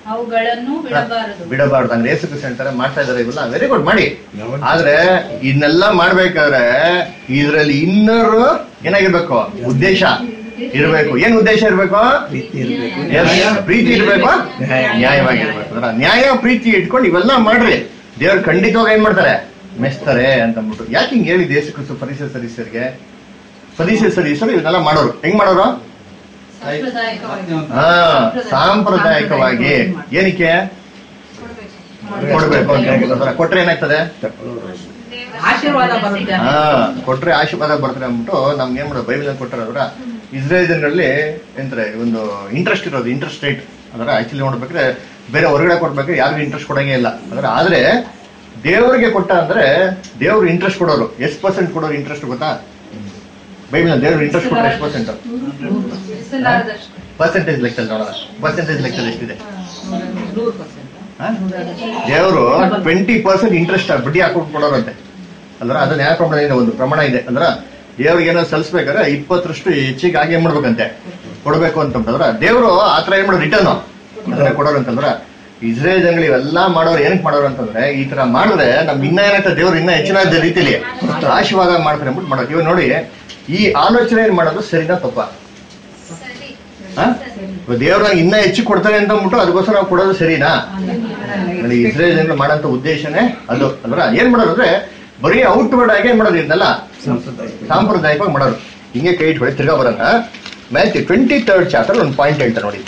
ಅವುಗಳನ್ನು ಬಿಡಬಾರದು ಬಿಡಬಾರ್ದು ಅಂದ್ರೆ ಏಸು ಕ್ರಿಸ್ತ ಹೇಳ್ತಾರೆ ಮಾಡ್ತಾ ಇದಾರೆ ಇವೆಲ್ಲ ವೆರಿ ಗುಡ್ ಮಾಡಿ ಆದ್ರೆ ಇದನ್ನೆಲ್ಲ ಮಾಡ್ಬೇಕಾದ್ರೆ ಇದ್ರಲ್ಲಿ ಇನ್ನರು ಏನಾಗಿರ್ಬೇಕು ಉದ್ದೇಶ ಇರ್ಬೇಕು ಏನ್ ಉದ್ದೇಶ ಇರ್ಬೇಕು Yes, ಪ್ರೀತಿ ಇರ್ಬೇಕು ನ್ಯಾಯವಾಗಿರ್ಬೇಕು ಅದ್ರ ನ್ಯಾಯ ಪ್ರೀತಿ ಇಟ್ಕೊಂಡು ಇವೆಲ್ಲ ಮಾಡ್ರಿ ದೇವ್ರು ಖಂಡಿತವಾಗಿ ಏನ್ ಮಾಡ್ತಾರೆ ಮೆಚ್ತಾರೆ ಅಂತ ಅಂದ್ಬಿಟ್ಟು ಯಾಕೆ ಹಿಂಗ್ ಹೇಳಿದ್ ಯೇಸು ಕ್ರಿಸ್ತು ಪರಿಸರ ಸದಸ್ಯರಿಗೆ ಪರಿಸರ ಸದಸ್ಯರು ಇವನ್ನೆಲ್ಲ ಮಾಡೋರು ಹೆಂಗ್ ಮಾಡೋರು ಸಾಂಪ್ರದಾಯಿಕವಾಗಿ ಹಾ ಸಾಂಪ್ರದಾಯಿಕವಾಗಿ ಏನಕ್ಕೆ ಕೊಡ್ಬೇಕು ಅಂತ ಹೇಳ್ತಾರೆ. ಕೊಟ್ರೆ ಏನಾಗ್ತದೆ ಆಶೀರ್ವಾದ ಬರುತ್ತೆ ಹಾ ಕೊಟ್ರೆ ಆಶೀರ್ವಾದ ಬರ್ತಾರೆ ಅಂದ್ಬಿಟ್ಟು ನಮ್ಗೆ ಏನ್ ಮಾಡೋದು ಬೈಬಲ್ ಕೊಟ್ಟಾರ ಇಸ್ರೇಲ್ ಜನರಲ್ಲಿ ಎಂತಾರೆ ಒಂದು ಇಂಟ್ರೆಸ್ಟ್ ಇರೋದು ಇಂಟ್ರೆಸ್ಟ್ ರೇಟ್ ಅದರ ಆಕ್ಚುಲಿ ನೋಡ್ಬೇಕಾದ್ರೆ ಬೇರೆ ಹೊರಗಡೆ ಕೊಡ್ಬೇಕು ಯಾರಿಗೂ ಇಂಟ್ರೆಸ್ಟ್ ಕೊಡಂಗೇ ಇಲ್ಲ ಅದರ ಆದ್ರೆ ದೇವರಿಗೆ ಕೊಟ್ಟ ಅಂದ್ರೆ ದೇವ್ರು ಇಂಟ್ರೆಸ್ಟ್ ಕೊಡೋರು ಎಷ್ಟು ಪರ್ಸೆಂಟ್ ಕೊಡೋರು ಇಂಟ್ರೆಸ್ಟ್ ಗೊತ್ತಾ ಬೈಬಲ್ ದೇವ್ರು ಇಂಟ್ರೆಸ್ಟ್ ಕೊಟ್ಟರೆ ಎಷ್ಟು ಪರ್ಸೆಂಟ್ ಸಲಾರದಷ್ಟು ಪರ್ಸೆಂಟೇಜ್ ಲೆಕ್ಕದಲ್ಲಿ ನೋಡೋಣ ಪರ್ಸೆಂಟೇಜ್ ಲೆಕ್ಕದಲ್ಲಿ ಎಷ್ಟಿದೆ ನೂರು ಪರ್ಸೆಂಟ್ ದೇವರು ಟ್ವೆಂಟಿ ಪರ್ಸೆಂಟ್ ಇಂಟ್ರೆಸ್ಟ್ ಬಡ್ಡಿ ಹಾಕೊಂಡು ಕೊಡೋರಂತೆ ಅಲ್ರ ಅದು ನ್ಯಾಯ ಪ್ರಮಾಣ ಒಂದು ಪ್ರಮಾಣ ಇದೆ ಅಂದ್ರ ದೇವ್ರಿಗೆ ಏನೋ ಸಲ್ಲಿಸ್ಬೇಕಾದ್ರೆ ಇಪ್ಪತ್ತರಷ್ಟು ಹೆಚ್ಚಿಗೆ ಆಗಿ ಏನ್ ಮಾಡ್ಬೇಕಂತೆ ಕೊಡ್ಬೇಕು ಅಂತಂದ್ರ ದೇವರು ಆತರ ಏನ್ ಮಾಡೋದು ರಿಟರ್ನ್ ಅದನ್ನ ಕೊಡೋರು ಅಂತಂದ್ರ ಇಸ್ರೇಲ್ ಜನಗಳು ಇವೆಲ್ಲ ಮಾಡೋರು ಏನಕ್ಕೆ ಮಾಡೋರು ಅಂತಂದ್ರೆ ಈ ತರ ಮಾಡಿದ್ರೆ ನಮ್ ಇನ್ನ ಏನಾಗ್ತದೆ ದೇವ್ರು ಇನ್ನ ಹೆಚ್ಚಿನ ರೀತಿಲಿ ಆಶೀರ್ವಾದ ಮಾಡ್ತಾರೆ ಅಂದ್ಬಿಟ್ಟು ಮಾಡೋದು ಇವಾಗ ನೋಡಿ ಈ ಆಲೋಚನೆ ಏನ್ ಮಾಡೋದು ಸರಿನಾ ತಪ್ಪ ಸರಿ ದೇವ್ರ ಇನ್ನ ಹೆಚ್ಚು ಕೊಡ್ತಾರೆ ಅಂತ ಅಂದ್ಬಿಟ್ಟು ಅದಕ್ಕೋಸ್ಕರ ನಾವು ಕೊಡೋದು ಸರಿನಾ ನೋಡಿ ಇಸ್ರೇಲ್ ಜನಗಳು ಮಾಡೋಂಥ ಉದ್ದೇಶನೇ ಅದು ಅಲ್ರ ಏನ್ ಮಾಡೋದು ಅಂದ್ರೆ ಬರೀ ಔಟ್ವರ್ಡ್ ಆಗಿ ಏನ್ ಮಾಡೋದು ಇದನ್ನೆಲ್ಲ ಸಾಂಪ್ರದಾಯಿಕವಾಗಿ ಮಾಡೋದು ಹಿಂಗೆ ಕೈ ಇಟ್ಕೊಳ್ಳಿ ತಿರ್ಗಾ ಬರೋಣ ಮ್ಯಾಚ್ ಟ್ವೆಂಟಿ ತರ್ಡ್ ಚಾಪ್ಟರ್ ಒಂದು ಪಾಯಿಂಟ್ ಹೇಳ್ತಾರೆ ನೋಡಿ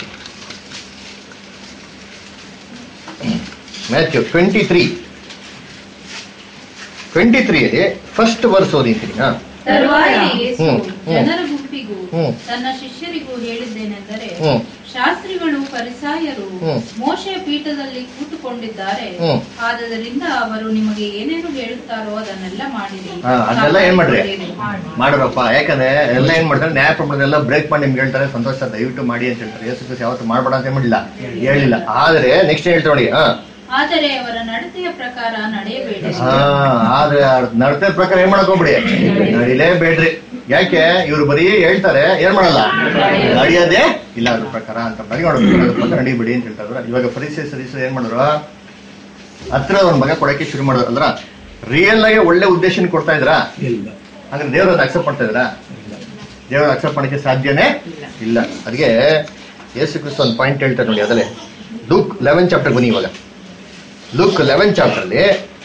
ಮ್ಯಾಥ್ಯೂ ಟ್ವೆಂಟಿ ತ್ರೀ ಟ್ವೆಂಟಿ ತ್ರೀಯಲ್ಲಿ ಫಸ್ಟ್ ವರ್ಸ್ ಓದಿದ್ದೀನಿ ಹಾ ತರುವಾಯ ಯೇಸು ಹ್ಮ್, ಹ್ಮ್. ಜನರ ಗುಂಪಿಗೂ ಹ್ಮ್. ತನ್ನ ಶಿಷ್ಯರಿಗೂ ಹೇಳಿದ್ದೇನೆಂದರೆ ಹ್ಮ್. ಶಾಸ್ತ್ರಿಗಳು ಪರಿಸಾಯರು ಹ್ಮ್. ಮೋಶೆಯ ಪೀಠದಲ್ಲಿ ಕೂತುಕೊಂಡಿದ್ದಾರೆ ಹ್ಮ್. ಆದದರಿಂದ ಅವರು ನಿಮಗೆ ಏನೇನು ಹೇಳುತ್ತಾರೋ ಅದನ್ನೆಲ್ಲ ಮಾಡಿರಿ ಹಾ, ಅದನ್ನೆಲ್ಲ ಏನ್ ಮಾಡ್ರಿ ಕಾಪಾಡಿಕೊಳ್ಳಿರಿ. ಮಾಡ್ರಪ್ಪ ಯಾಕಂದ್ರೆ ಎಲ್ಲ ಏನ್ ಮಾಡ್ತಾರೆ ನ್ಯಾಯ ಪ್ರಮಾಣದೆಲ್ಲ ಬ್ರೇಕ್ ಮಾಡಿ ನಿಮ್ಗೆ ಹೇಳ್ತಾರೆ ಸಂತೋಷ ದಯವಿಟ್ಟು ಮಾಡಿ ಅಂತ ಹೇಳ್ತಾರೆ ಯೇಸು ಕ್ರಿಸ್ತ ಯಾವತ್ತು ಮಾಡ್ಬೇಡ ಅಂತ ಏನ್ ಮಾಡಿಲ್ಲ ಹೇಳಿಲ್ಲ ಆದ್ರೆ ನೆಕ್ಸ್ಟ್ ಹೇಳ್ತಾರೆ ನೋಡಿ ಹಾ ಆದರೆ ಅವರ ನಡತೆಯ ಪ್ರಕಾರ ನಡೆಯಬೇಡಿ ಹಾ ಆದ್ರೆ ನಡತೆ ಪ್ರಕಾರ ಏನ್ ಮಾಡಕ್ ಹೋಗ್ಬಿಡಿ ನಡಿಲೇಬೇಡ್ರಿ ಯಾಕೆ ಇವ್ರು ಬರೀ ಹೇಳ್ತಾರೆ ಏನ್ ಮಾಡಲ್ಲ ನಡೆಯೋದೇ ಇಲ್ಲ ಅದ್ರ ಪ್ರಕಾರ ಅಂತ ಬರೀ ನೋಡ್ಬೇಕು ಅದ್ರ ಪ್ರಕಾರ ನಡಿಬೇಡಿ ಅಂತ ಹೇಳ್ತಾರೆ ಇವಾಗ ಪರಿಚಯ ಸದಸ್ಯರು ಏನ್ ಮಾಡಿದ್ರು ಹತ್ರ ಒಂದ್ ಮಗ ಕೊಡಕ್ಕೆ ಶುರು ಮಾಡಿದ್ರು ಅಲ್ರ ರಿಯಲ್ ಆಗಿ ಒಳ್ಳೆ ಉದ್ದೇಶನ ಕೊಡ್ತಾ ಇದ್ರಾ ಇಲ್ಲ ಅಂದ್ರೆ ದೇವ್ರ ಅಕ್ಸೆಪ್ಟ್ ಮಾಡ್ತಾ ಇದ್ರಾ ದೇವ್ರ ಅಕ್ಸೆಪ್ಟ್ ಮಾಡಕ್ಕೆ ಸಾಧ್ಯನೇ ಇಲ್ಲ ಅದಕ್ಕೆ ಯೇಸು ಕ್ರಿಸ್ತ ಒಂದು ಪಾಯಿಂಟ್ ಹೇಳ್ತಾರೆ ನೋಡಿ ಅದಲ್ಲೇ ಲುಕ್ ಲೆವೆನ್ ಚಾಪ್ಟರ್ ಬನ್ನಿ ಇವಾಗ ಲುಕ್ ಲೆವೆನ್ ಚಾಪ್ಟರ್ ಅಲ್ಲಿ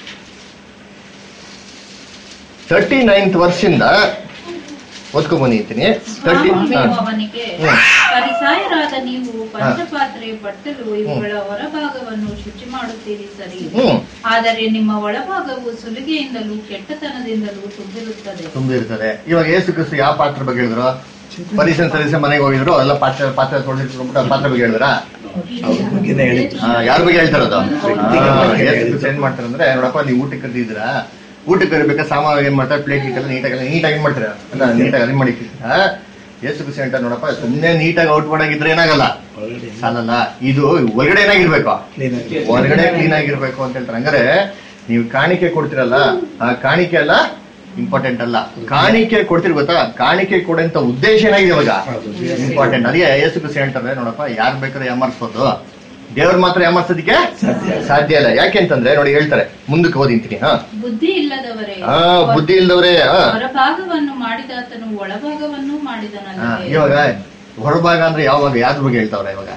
ತರ್ಟಿ ನೈನ್ತ್ ವರ್ಷದಿಂದ ಓದ್ಕೊಂಡ್ ಬಂದಿದ್ದೀನಿ ತರ್ಟಿ ಸ್ವಾಮಿಯು ಅವನಿಗೆ ಹ್ಮ್. ಪರಿಸಾಯರಾದ ನೀವು ಪಂಚಪಾತ್ರೆ ಬಟ್ಟಲು ಇವುಗಳ ಹೊರಭಾಗವನ್ನು ಶುಚಿ ಮಾಡುತ್ತೀರಿ ಸರಿ ಹ್ಮ್ ಆದರೆ ನಿಮ್ಮ ಒಳಭಾಗವು ಸುಲಿಗೆಯಿಂದಲೂ ಕೆಟ್ಟತನದಿಂದಲೂ ತುಂಬಿರುತ್ತದೆ ತುಂಬಿರ್ತದೆ ಇವಾಗ ಯೇಸು ಕ್ರಿಸ್ತ ಯಾವ ಪಾತ್ರ ಬಗ್ಗೆ ಹೇಳಿದ್ರು ಪರಿಸರ ಸದಸ್ಯ ಮನೆಗೆ ಹೋಗಿದ್ರು ಎಲ್ಲ ಪಾತ್ರ ಪಾತ್ರ ತೊಳೆದಿಟ್ಕೊಂಡ್ಬಿಟ್ಟು ಪಾತ್ರ ಬಗ್ಗೆ ಹೇಳಿದ್ರ ಅವ್ರ ಬಗ್ಗೆನೇ ಹೇಳಿದ್ರು ಯಾರ ಬಗ್ಗೆ ಹೇಳ್ತಾರದು ವ್ಯಕ್ತಿಗಳ ಏನ್ ಮಾಡ್ತಾರೆ ಅಂದ್ರೆ ನೋಡಪ್ಪ ನೀವು ಊಟಕ್ಕೆ ಕರೆದಿದ್ದೀರಾ ಊಟಕ್ಕೆ ಕರಿಬೇಕಾದ್ರೆ ಸಾಮಾನ್ಯ ಏನ್ ಮಾಡ್ತಾರೆ ಪ್ಲೇಟ್ ಇಟ್ಟೆಲ್ಲ ನೀಟಾಗಿ ನೀಟಾಗಿ ಏನ್ ಮಾಡ್ತಾರೆ ಅಲ್ಲ ನೀಟಾಗಿ ಅರೇಂಜ್ ಮಾಡಿ ಯೇಸು ಕ್ರಿಸ್ತ ಹೇಳ್ತಾರೆ ನೋಡಪ್ಪ ಸುಮ್ಮನೆ ನೀಟಾಗಿ ಔಟ್ ಮಾಡಾಗಿದ್ರೆ ಏನಾಗಲ್ಲ ಒಳಗಡೆ ಸಾಲಲ್ಲ ಇದು ಹೊರಗಡೆ ಏನಾಗಿರ್ಬೇಕು ಕ್ಲೀನ್ ಆಗಿ ಹೊರಗಡೆ ಕ್ಲೀನ್ ಆಗಿರ್ಬೇಕು ಅಂತ ಹೇಳ್ತಾರೆ ಹಂಗಾರೆ ನೀವು ಕಾಣಿಕೆ ಕೊಡ್ತಿರಲ್ಲ ಆ ಕಾಣಿಕೆ ಅಲ್ಲ ಇಂಪಾರ್ಟೆಂಟ್ ಅಲ್ಲ ಕಾಣಿಕೆ ಕೊಡ್ತಿರ್ ಗೊತ್ತಾ ಕಾಣಿಕೆ ಕೊಡಂತ ಉದ್ದೇಶ ಏನಾಗಿದೆ ಇವಾಗ ಹೌದು. ಇಂಪಾರ್ಟೆಂಟ್ ಅದೇ ಯೇಸು ಕ್ರಿಸ್ತ ಹೇಳ್ತಾರೆ ನೋಡಪ್ಪ ಯಾರು ಬೇಕಾದ್ರೆ ಯಾಮರ್ಸ್ಬೋದು ದೇವ್ರ ಮಾತ್ರ ಯಾಮರ್ಸೋದಕ್ಕೆ ಸಾಧ್ಯ. ಸಾಧ್ಯ ಇಲ್ಲ ಯಾಕೆಂತಂದ್ರೆ ನೋಡಿ ಹೇಳ್ತಾರೆ ಮುಂದಕ್ಕೆ ಓದಿಂತೀನಿ ಹಾ ಬುದ್ಧಿ ಇಲ್ಲದವರೇ ಹಾ ಬುದ್ಧಿ ಇಲ್ದವ್ರೆ ಹಾ ಹೊರಭಾಗವನ್ನು ಮಾಡಿದಾತನು ಒಳಭಾಗವನ್ನು ಹಾ, ಮಾಡಿದನಲ್ಲವೇ ಇವಾಗ ಹೊರಭಾಗ ಅಂದ್ರೆ ಯಾವಾಗ ಯಾವ್ದ್ರ ಬಗ್ಗೆ ಹೇಳ್ತಾವ್ರೆ ಇವಾಗ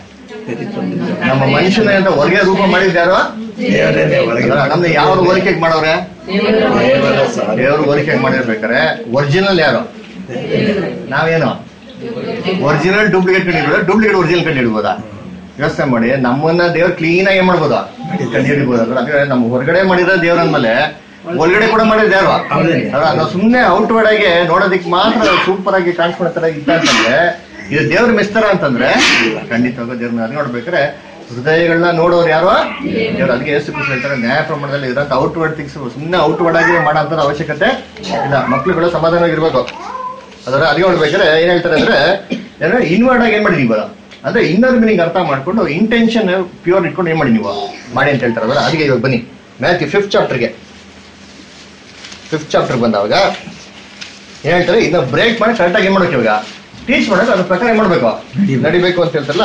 ನಮ್ಮ ಮನುಷ್ಯನ ಅಂತ ಹೊರಗೆ ರೂಪ ಮಾಡಿದ್ಯಾರೋ ದೇವರೇನೆ ಒಳಗೆ ನಮ್ದು ಯಾವ ಹೋಲಿಕೆಗೆ ಮಾಡವ್ರೆ ದೇವರ ಸಾಧ್ಯ. ದೇವ್ರ ಹೋಲಿಕೆಗೆ ಮಾಡಿರ್ಬೇಕಾರೆ ಒರಿಜಿನಲ್ ಯಾರು ನಾವೇನು ಒರಿಜಿನಲ್ ಡೂಪ್ಲಿಕೇಟ್ ಕಂಡಿಡ್ಬೋದು ಡೂಪ್ಲಿಕೇಟ್ ಒರಿಜಿನಲ್ ಕಂಡಿಡ್ಬೋದಾ ಯೋಚನೆ ಮಾಡಿ ನಮ್ಮನ್ನ ದೇವ್ರ ಕ್ಲೀನ್ ಆಗಿ ಏನ್ ಮಾಡ್ಬೋದಾ ಕಂಡಿಡ್ಬೋದು ಅದ್ರ ಅಂದ್ರೆ ನಮ್ಮ ಹೊರಗಡೆ ಮಾಡಿರೋ ದೇವ್ರ ಅಂದ್ಮೇಲೆ ಒಳಗಡೆ ಕೂಡ ಮಾಡಿದ ದೇವ್ರ ಹೌದೇನೆ. ಅಲ್ಲ ನಾವು ಸುಮ್ನೆ ಔಟ್ವರ್ಡ್ ಆಗಿ ನೋಡೋದಿಕ್ ಮಾತ್ರ ಸೂಪರ್ ಆಗಿ ಕಾಣಿಸ್ಕೊಳೋ ತರ ಇದ್ದ ಅಂತಂದ್ರೆ ಇದು ದೇವ್ರ ಮೆಸ್ತರ ಅಂತಂದ್ರೆ ಖಂಡಿತವಾಗ ದೇವ್ರ ಅದು ನೋಡ್ಬೇಕಾರೆ ಹೃದಯಗಳನ್ನ ನೋಡೋರು ಯಾರು ದೇವ್ರು ಅದಕ್ಕೆ ಎಷ್ಟು ಖುಷಿ ಹೇಳ್ತಾರೆ ನ್ಯಾಯ ಪ್ರಮಾಣದಲ್ಲಿ ಇರೋಂಥ ಔಟ್ವರ್ಡ್ ಥಿಂಗ್ಸ್ ಸುಮ್ಮನೆ ಔಟ್ವರ್ಡ್ ಆಗಿ ಮಾಡೋ ಅವಶ್ಯಕತೆ ಇಲ್ಲ ಮಕ್ಳುಗಳು ಸಮಾಧಾನವಾಗಿರ್ಬೇಕು ಅದರ ಅದಕ್ಕೆ ನೋಡ್ಬೇಕಾದ್ರೆ ಏನ್ ಹೇಳ್ತಾರೆ ಅಂದ್ರೆ ಏನೋ ಇನ್ವರ್ಡ್ ಆಗಿ ಏನ್ ಮಾಡಿ ನೀವು ಅಂದ್ರೆ ಇನ್ನರ್ ಮೀನಿಂಗ್ ಅರ್ಥ ಮಾಡ್ಕೊಂಡು ಇಂಟೆನ್ಷನ್ ಪ್ಯೂರ್ ಇಟ್ಕೊಂಡು ಏನ್ ಮಾಡಿ ನೀವು ಮಾಡಿ ಅಂತ ಹೇಳ್ತಾರೆ ಅದರ ಅದಕ್ಕೆ ಇವಾಗ ಬನ್ನಿ ಮ್ಯಾಥ್ಯೂ ಫಿಫ್ತ್ ಚಾಪ್ಟರ್ಗೆ ಫಿಫ್ತ್ ಚಾಪ್ಟರ್ ಬಂದವಾಗ ಏನ್ ಹೇಳ್ತಾರೆ ಇದನ್ನ ಬ್ರೇಕ್ ಮಾಡಿ ಕರೆಕ್ಟಾಗಿ ಏನ್ ಮಾಡ್ಬೇಕು ಇವಾಗ ಟೀಚ್ ಮಾಡೋದು ಅದ್ರ ಪ್ರಕಾರ ಏನ್ ಮಾಡ್ಬೇಕು ನಡಿಬೇಕು ಅಂತ ಹೇಳ್ತಾರಲ್ಲ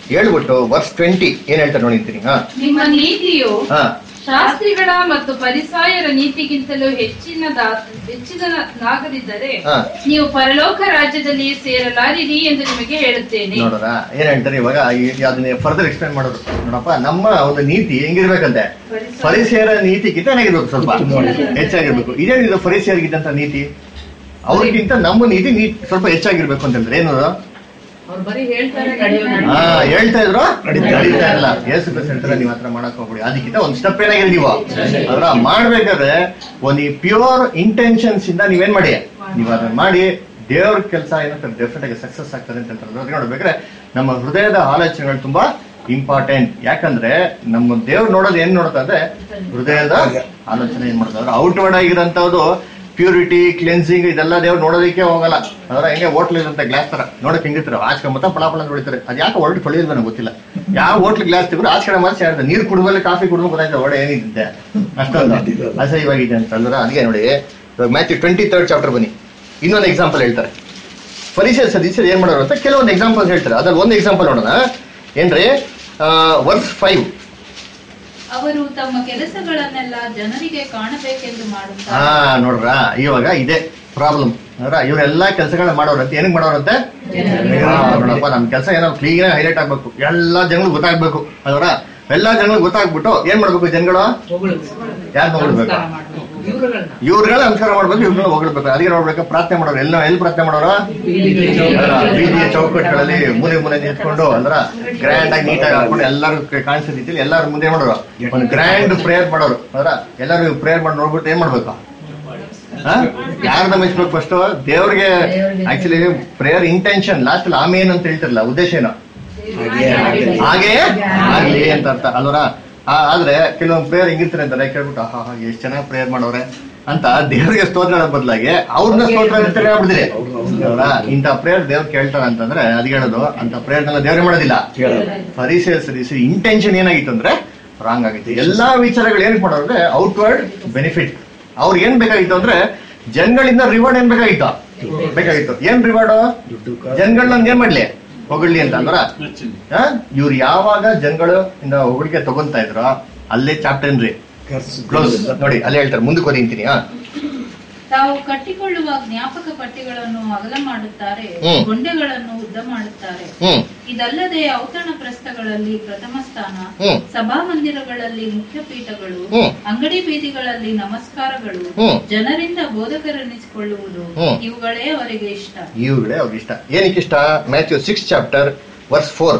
ಹೇಳ್ಬಿಟ್ಟು ವರ್ಸ್ ಟ್ವೆಂಟಿ ಏನ್ ಹೇಳ್ತಾರೆ ನೋಡಿರ್ತೀನಿ ಹಾ ನಿಮ್ಮ ನೀತಿಯು ಹಾ ಶಾಸ್ತ್ರಿಗಳ ಮತ್ತು ಪರಿಸಾಯರ ನೀತಿಗಿಂತಲೂ ಹೆಚ್ಚಿನದ ಹೆಚ್ಚಿನದಾಗದಿದ್ದರೆ ಹಾ. ನೀವು ಪರಲೋಕ ರಾಜ್ಯದಲ್ಲಿ ಸೇರಲಾರಿರಿ ಎಂದು ನಿಮಗೆ ಹೇಳುತ್ತೇನೆ ನೋಡೋಣ ಏನ್ ಹೇಳ್ತಾರೆ ಇವಾಗ ಈ- ಅದನ್ನ ಫರ್ದರ್ ಎಕ್ಸ್ಪ್ಲೇನ್ ಮಾಡೋದು ನೋಡಪ್ಪ ನಮ್ಮ ಒಂದು ನೀತಿ ಹೆಂಗಿರ್ಬೇಕಂತೆ ಪರಿಸರ ನೀತಿಗಿಂತ ಏನಾಗಿರ್ಬೇಕು ಸ್ವಲ್ಪ ಹೆಚ್ಚಾಗಿರ್ಬೇಕು ಇದೇನಿದು ಪರಿಸರಿಗಿದ್ದಂತ ನೀತಿ ಅವ್ರಿಗಿಂತ ನಮ್ಮ ನೀತಿ ನೀ ಸ್ವಲ್ಪ ಹೆಚ್ಚಾಗಿರ್ಬೇಕು ಅಂತಂದ್ರೆ ಏನು ಅದು? ಅವ್ರು ಬರೀ ಹೇಳ್ತಾರೆ ನಡೆಯೋದು ಹಾ ಹೇಳ್ತಾ ಇದ್ರು ನಡೀತಾ ನಡೀತಾ ಇಲ್ಲ ಯೇಸು ಕ್ರಿಸ್ತ ಹೇಳ್ತಾರೆ ನೀವು ಹತ್ರ ಮಾಡಕ್ ಹೋಗ್ಬಿಡಿ ಅದಕ್ಕಿಂತ ಒಂದ್ ಸ್ಟೆಪ್ ಏನಾಗಿದೆ ನೀವು ಅದ್ರ ಮಾಡ್ಬೇಕಾದ್ರೆ ಒಂದು ಪ್ಯೂರ್ ಇಂಟೆನ್ಷನ್ಸ್ ಇಂದ ನೀವೇನ್ ಮಾಡಿ ನೀವು ಅದನ್ನ ಮಾಡಿ ದೇವ್ರ ಕೆಲಸ ಏನಂತ ಡೆಫಿನೆಟ್ ಆಗಿ ಸಕ್ಸಸ್ ಆಗ್ತದೆ ಅಂತ ಹೇಳ್ತಾರೆ ಅದ್ರಲ್ಲಿ ನೋಡ್ಬೇಕಾದ್ರೆ ನಮ್ಮ ಹೃದಯದ ಆಲೋಚನೆಗಳು ತುಂಬಾ ಇಂಪಾರ್ಟೆಂಟ್ ಯಾಕಂದ್ರೆ ನಮ್ಮ ದೇವ್ರು ನೋಡೋದು ಏನ್ ನೋಡ್ತಾ ಅಂದ್ರೆ ಹೃದಯದ ಆಲೋಚನೆ ಏನ್ ಮಾಡ್ತಾರೆ ಔಟ್ವರ್ಡ್ ಆಗಿರೋಂಥದ್ದು ಪ್ಯೂರಿಟಿ ಕ್ಲೆನ್ಸಿಂಗ್ ಇದೆಲ್ಲ ದೇವ್ರು ನೋಡೋದಕ್ಕೆ ಹೋಗಲ್ಲ ಅದರ ಹೆಂಗೆ ಹೋಟ್ಲ್ ಇರುತ್ತೆ ಗ್ಲಾಸ್ ತರ ನೋಡಕ್ ಹೆಂಗಿರ್ತಾರೆ ಆಚೆ ಕಡೆ ಮೊತ್ತ ಫಳ ಫಳ ಹೊಡಿತಾರೆ ಅದ್ ಯಾಕೆ ಹೊರಟು ತೊಳೆಯೋದು ನನಗೆ ಗೊತ್ತಿಲ್ಲ ಯಾವ ಹೋಟ್ಲ್ ಗ್ಲಾಸ್ ತೆಗೆದ್ರು ಆಚೆ ಕಡೆ ಮಾತ್ರ ಸೇರಿದೆ ನೀರು ಕುಡಿದ್ಮೇಲೆ ಕಾಫಿ ಕುಡಿದು ಗೊತ್ತಾಯ್ತು ಒಳ್ಳೆ ಏನಿದ್ದೆ ಅಷ್ಟೊಂದು ಅಸಹ್ಯವಾಗಿದೆ ಅಂತ ಹೇಳಿದ್ರೆ ಅದಕ್ಕೆ ನೋಡಿ ಇವಾಗ ಮ್ಯಾಥ್ಯೂ ಟ್ವೆಂಟಿ ತರ್ಡ್ ಚಾಪ್ಟರ್ ಬನ್ನಿ ಇನ್ನೊಂದು ಎಕ್ಸಾಂಪಲ್ ಹೇಳ್ತಾರೆ ಪರಿಚಯ ಸದಸ್ಯರು ಏನ್ ಮಾಡೋರು ಅಂತ ಕೆಲವೊಂದು ಎಕ್ಸಾಂಪಲ್ ಹೇಳ್ತಾರೆ ಅದ್ರಲ್ಲಿ ಒಂದು ಎಕ್ಸಾಂಪಲ್ ನೋಡೋಣ ಏನ್ರಿ ವರ್ಸ್ ಫೈವ್ ಅವರು ತಮ್ಮ ಕೆಲಸಗಳನ್ನೆಲ್ಲ ಜನರಿಗೆ ಕಾಣಬೇಕೆಂದು ಹಾ ಮಾಡುತ್ತಾರೆ ನೋಡ್ರ ಇವಾಗ ಇದೆ ಪ್ರಾಬ್ಲಮ್ ನೋಡ್ರ ಇವರೆಲ್ಲ ಕೆಲಸಗಳನ್ನ ಮಾಡೋರಂತೆ ಏನಕ್ಕೆ ಮಾಡೋರಂತೆ ಹಾ, ನೋಡಪ್ಪ ನಮ್ ಕೆಲಸ ಏನೋ ಕ್ಲೀನ್ ಹೈಲೈಟ್ ಆಗ್ಬೇಕು ಎಲ್ಲಾ ಜನಗಳು ಗೊತ್ತಾಗ್ಬೇಕು ಅದರ ಎಲ್ಲಾ ಜನಗಳು ಗೊತ್ತಾಗ್ಬಿಟ್ಟು ಏನ್ ಮಾಡ್ಬೇಕು ಜನಗಳು ಯಾರು ನೋಡ್ಬೇಕು ಇವ್ರುಗಳನ್ನ ಇವ್ರುಗಳ ನಮಸ್ಕಾರ ಮಾಡ್ಬೇಕು ಇವ್ರನ್ನ ಹೊಗಳ್ಬೇಕು ಅದಕ್ಕೆ ನೋಡ್ಬೇಕು ಪ್ರಾರ್ಥನೆ ಮಾಡೋರು ಎಲ್ಲ ಎಲ್ಲಿ ಪ್ರಾರ್ಥನೆ ಮಾಡೋರು ಅದ್ರ ಬೀದಿಯ ಚೌಕಟ್ಟುಗಳಲ್ಲಿ ಮೂಲೆ ಮೂಲೆ ನಿಂತ್ಕೊಂಡು ಅಂದ್ರ ಗ್ರ್ಯಾಂಡ್ ಆಗಿ ನೀಟಾಗಿ ಹಾಕೊಂಡು ಎಲ್ಲರೂ ಕಾಣಿಸೋ ರೀತಿಯಲ್ಲಿ ಎಲ್ಲಾರು ಮುಂದೆ ಮಾಡೋರು ಒಂದು ಗ್ರ್ಯಾಂಡ್ ಪ್ರೇಯರ್ ಮಾಡೋರು ಅದ್ರ ಎಲ್ಲರೂ ಪ್ರೇಯರ್ ಮಾಡಿ ನೋಡ್ಬಿಟ್ಟು ಏನ್ ಮಾಡ್ಬೇಕು ಯಾರನ್ನ ಮೆಚ್ಬೇಕು ಫಸ್ಟ್ ದೇವ್ರಿಗೆ ಆಕ್ಚುಲಿ ಪ್ರೇಯರ್ ಇಂಟೆನ್ಷನ್ ಲಾಸ್ಟ್ ಅಲ್ಲಿ ಆಮೇನ್ ಅಂತ ಹೇಳ್ತಿರಲ್ಲ ಉದ್ದೇಶ ಏನು ಹಾಗೆ ಆಗ್ಲಿ ಅಂತ ಅರ್ಥ ಅಲ್ವರ ಆದ್ರೆ ಕೆಲವೊಂದು ಪ್ರೇಯರ್ ಹೆಂಗಿರ್ತಾರೆ ಅಂತಾರೆ ಕೇಳ್ಬಿಟ್ಟು ಆಹಾ ಹಾ ಎಷ್ಟ್ ಚೆನ್ನಾಗಿ ಪ್ರೇಯರ್ ಮಾಡೋರೆ ಅಂತ ದೇವ್ರಿಗೆ ಸ್ತೋತ್ರ ಬದಲಾಗಿ ಅವ್ರನ್ನ ಸ್ತೋತ್ರ ಇರ್ತಾರೆ ಆಗ್ಬಿಡ್ತೀರಿ ಅಲ್ವರ ಇಂಥ ಪ್ರೇಯರ್ ದೇವ್ರು ಕೇಳ್ತಾರ ಅಂತಂದ್ರೆ ಅದ್ ಹೇಳೋದು ಅಂತ ಪ್ರೇಯರ್ನೆಲ್ಲ ದೇವ್ರೆ ಮಾಡೋದಿಲ್ಲ ಪರಿಸರ ಸರಿಸಿ ಇಂಟೆನ್ಷನ್ ಏನಾಗಿತ್ತು ಅಂದ್ರೆ ರಾಂಗ್ ಆಗಿತ್ತು ಎಲ್ಲಾ ವಿಚಾರಗಳು ಏನಕ್ಕೆ ಮಾಡೋರು ಅಂದ್ರೆ ಔಟ್ವರ್ಡ್ ಬೆನಿಫಿಟ್ ಅವ್ರಿಗೆ ಏನ್ ಬೇಕಾಗಿತ್ತು ಅಂದ್ರೆ ಜನಗಳಿಂದ ರಿವಾರ್ಡ್ ಏನ್ ಬೇಕಾಗಿತ್ತು ಬೇಕಾಗಿತ್ತು ಏನ್ ರಿವಾರ್ಡ್ ಜನಗಳನ್ನ ಏನ್ ಮಾಡ್ಲಿ ಹೊಗಳ್ಲಿ ಅಂತ ಅಂದ್ರ ಇವ್ರು ಯಾವಾಗ ಜನಗಳು ಇಂದ ಹೊಗಳಿಕೆ ತಗೊಂತಾ ಇದ್ರು ಅಲ್ಲೇ ಚಾಪ್ಟರ್ ಏನ್ರಿ ಕ್ಲೋಸ್ ನೋಡಿ ಅಲ್ಲೇ ಹೇಳ್ತಾರೆ ಮುಂದಕ್ಕೆ ಓದಿಂತೀನಿ ಹಾ ತಾವು ಕಟ್ಟಿಕೊಳ್ಳುವ ಜ್ಞಾಪಕ ಪಟ್ಟಿಗಳನ್ನು ಅಗಲ ಮಾಡುತ್ತಾರೆ ಹ್ಮ್. ಗೊಂಡೆಗಳನ್ನು ಉದ್ದ ಮಾಡುತ್ತಾರೆ ಹ್ಮ್ ಇದಲ್ಲದೆ ಔತಣ ಪ್ರಸ್ಥಗಳಲ್ಲಿ ಪ್ರಥಮ ಸ್ಥಾನ ಹ್ಮ್. ಸಭಾಮಂದಿರಗಳಲ್ಲಿ ಮುಖ್ಯ ಪೀಠಗಳು ಹ್ಮ್. ಅಂಗಡಿ ಬೀದಿಗಳಲ್ಲಿ ನಮಸ್ಕಾರಗಳು ಹ್ಮ್. ಜನರಿಂದ ಬೋಧಕರೆನಿಸಿಕೊಳ್ಳುವುದು ಹ್ಮ್. ಇವುಗಳೇ ಅವರಿಗೆ ಇಷ್ಟ ಇವುಗಳೇ ಅವ್ರಿಗೆ ಇಷ್ಟ ಏನಕ್ಕೆ ಇಷ್ಟ Matthew six chapter verse four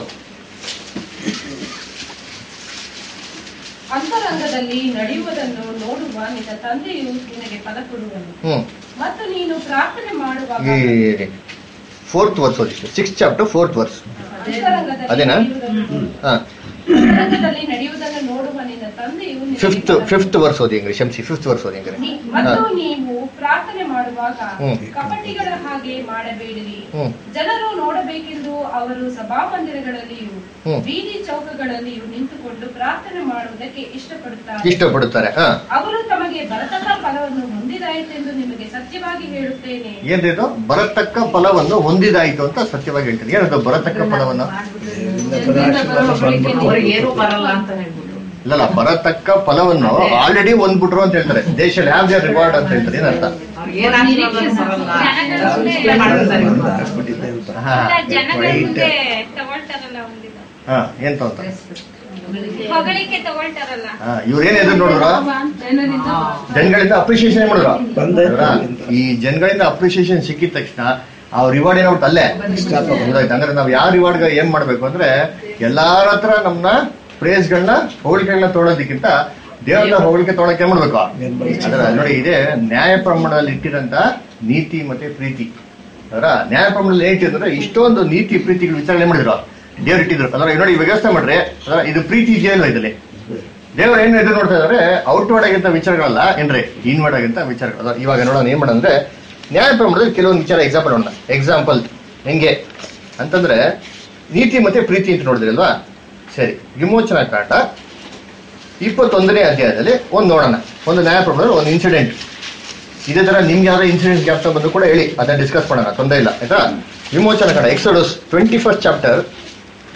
ಅಂತರಂಗದಲ್ಲಿ ನಡೆಯುವುದನ್ನು ನೋಡುವ ನಿನ್ನ ತಂದೆಯು ನಿನಗೆ ಫಲ ಕೊಡುವನು ಹ್ಮ್ ಮತ್ತು ನೀನು ಪ್ರಾರ್ಥನೆ ಮಾಡುವಾಗ ಈ ಫೋರ್ತ್ ವರ್ಸ್ ಓದಿ ಸಿಕ್ಸ್ ಚಾಪ್ಟರ್ ಫೋರ್ತ್ ವರ್ಸ್ ಅಂತರಂಗದಲ್ಲಿ ಅದೇನಾ? ನಡೆಯುವುದನ್ನು- ಹಾ ಅಂತರಂಗದಲ್ಲಿ ನಡೆಯುವುದನ್ನು ನೋಡುವ ನಿನ್ನ ತಂದೆಯು ನಿನಗೆ ಫಿಫ್ತ್ ಫಲ ಫಿಫ್ತ್ ವರ್ಸ್ ಓದಿ ಹಂಗ್ರಿ ಕ್ಷಮಿಸಿ ಫಿಫ್ತ್ ವರ್ಸ್ ಓದಿ ಹಂಗ್ರಿ ನೀ- ಮತ್ತು ನೀವು ಪ್ರಾರ್ಥನೆ ಮಾಡುವಾಗ ಹ್ಮ್. ಕಪಟಿಗಳ ಹಾಗೆ ಮಾಡಬೇಡಿರಿ ಹ್ಮ್. ಜನರು ನೋಡಬೇಕೆಂದು ಅವರು ಸಭಾಮಂದಿರಗಳಲ್ಲಿಯೂ ಹ್ಮ್. ಬೀದಿ ಚೌಕಗಳಲ್ಲಿಯೂ ನಿಂತುಕೊಂಡು ಪ್ರಾರ್ಥನೆ ಮಾಡುವುದಕ್ಕೆ ಇಷ್ಟಪಡುತ್ತಾರೆ ಇಷ್ಟಪಡುತ್ತಾರೆ ಹಾ ಅವರು ತಮಗೆ ಬರತಕ್ಕ ಫಲವನ್ನು ಹೊಂದಿದಾಯಿತೆಂದು ನಿಮಗೆ ಸತ್ಯವಾಗಿ ಹೇಳುತ್ತೇನೆ ಏನ್ರಿ ಇದು ಬರತಕ್ಕ ಫಲವನ್ನು ಹೊಂದಿದಾಯ್ತು ಅಂತ ಸತ್ಯವಾಗಿ ಹೇಳ್ತೀನಿ ಏನದು ಬರತಕ್ಕ ಫಲವನ್ನು ಅವ್ರಿಗೆ ಏನೂ ಬರಲ್ಲ ಅಂತ ಹೇಳ್ಬಿಟ್ಟು ಇಲ್ಲಲ್ಲ ಬರತಕ್ಕ ಫಲವನ್ನು ಆಲ್ರೆಡಿ ಹೊಂದ್ಬಿಟ್ರು ಅಂತ ಹೇಳ್ತಾರೆ ದೇಶ ಹ್ಯಾವ್ ದೇರ್ ರಿವಾರ್ಡ್ ಅಂತ ಹೇಳ್ತಾರೆ ಏನರ್ಥ ಅವ್ರಿಗೆ ಏನ್ ಆಶೀರ್ವಾದ ಬರಲ್ಲ display ಮಾಡ್ತಾರೆ ಇವ್ರು. ಹಾ ಜನಗಳ ಮುಂದೆ ತಗೊಳ್ತಾರಲ್ಲ ಒಂದಿನ ಹಾ ಏನ್ ಅಂತ ಹೊಗಳಿಕೆ ತಗೊಳ್ತಾರಲ್ಲ ಹಾ ಇವ್ರೇನ್ ಎದುರು ನೋಡಿದ್ರ ಜನರಿಂದ ಜನಗಳಿಂದ ಅಪ್ರಿಶಿಯೇಷನ್ ಮಾಡಿದ್ರು ಬಂದಾಯ್ತು. ಹೌದಾ? ಈ ಜನಗಳಿಂದ ಅಪ್ರಿಶಿಯೇಷನ್ ಸಿಕ್ಕಿದ ತಕ್ಷಣ ಆ ರಿವಾರ್ಡ್ ಏನಾಗುತ್ತೆ ಅಲ್ಲೇ ಹೌದಾಯ್ತು ಅಂದ್ರೆ ನಾವ್ ಯಾವ ರಿವಾರ್ಡ್ ಏನ್ ಮಾಡ್ಬೇಕು ಅಂದ್ರೆ ಎಲ್ಲಾರ ಹತ್ರ ನಮ್ನ ಪ್ರೇಸ್ ಗಳನ್ನ ಹೊಗಳಿಕೆಗಳನ್ನ ತೊಗೊಳೋದಕ್ಕಿಂತ ದೇವ್ರನ್ನ ಹೊಗಳಿಕೆ ತೊಗೊಳಕ್ಕೆ ಏನ್ ಮಾಡ್ಬೇಕು ಅದರ ನೋಡಿ ಇದೆ ನ್ಯಾಯ ಪ್ರಮಾಣದಲ್ಲಿ ಇಟ್ಟಿರಂತ ನೀತಿ ಮತ್ತೆ ಪ್ರೀತಿ ಅದರ ನ್ಯಾಯ ಪ್ರಮಾಣದಲ್ಲಿ ಏನ್ ಇಟ್ಟಿದ್ರೆ ಇಷ್ಟೊಂದು ನೀತಿ ಪ್ರೀತಿಗಳು ವಿಚಾರಣೆ ಮಾಡಿದ್ರು ದೇವ್ರು ಇಟ್ಟಿದ್ರು ಅದರ ನೋಡಿ ಈ ವ್ಯವಸ್ಥೆ ಮಾಡ್ರಿ ಅದರ ಇದು ಪ್ರೀತಿ ಇದೆಯಲ್ಲ ಇದರಲ್ಲಿ ದೇವರು ಏನು ಎದುರು ನೋಡ್ತಾ ಇದಾರೆ ಔಟ್ವರ್ಡ್ ಆಗಿಂತ ವಿಚಾರಗಳಲ್ಲ ಏನ್ರಿ ಇನ್ವರ್ಡ್ ಆಗಿಂತ ವಿಚಾರಗಳು ಅದಾವ. ಇವಾಗ ನೋಡೋಣ ಏನ್ ಮಾಡಂದ್ರೆ ನ್ಯಾಯ ಪ್ರಮಾಣದಲ್ಲಿ ಕೆಲವೊಂದು ವಿಚಾರ ಎಕ್ಸಾಂಪಲ್ ನೋಡೋಣ ಎಕ್ಸಾಂಪಲ್ ಹೆಂಗೆ ಅಂತಂದ್ರೆ ನೀತಿ ಮತ್ತೆ ಪ್ರೀತಿ ಅಂತ ನೋಡಿದ್ರಿ ಅಲ್ವಾ ಸರಿ ವಿಮೋಚನಾ ಕಾಂಡ ಇಪ್ಪತ್ತೊಂದನೇ ಅಧ್ಯಾಯದಲ್ಲಿ ಒಂದು ನೋಡೋಣ ಒಂದು ನ್ಯಾಯ ಪ್ರಮಾಣದಲ್ಲಿ ಒಂದು ಇನ್ಸಿಡೆಂಟ್ ಇದೇ ತರ ನಿಮ್ಗೆ ಯಾವ್ದೋ ಇನ್ಸಿಡೆಂಟ್ ಜ್ಞಾಪಕ ಬಂದು ಕೂಡ ಹೇಳಿ ಅದನ್ನ ಡಿಸ್ಕಸ್ ಮಾಡೋಣ ತೊಂದರೆ ಇಲ್ಲ ಆಯ್ತಾ ವಿಮೋಚನಾ ಕಾಂಡ Exodus twenty first chapter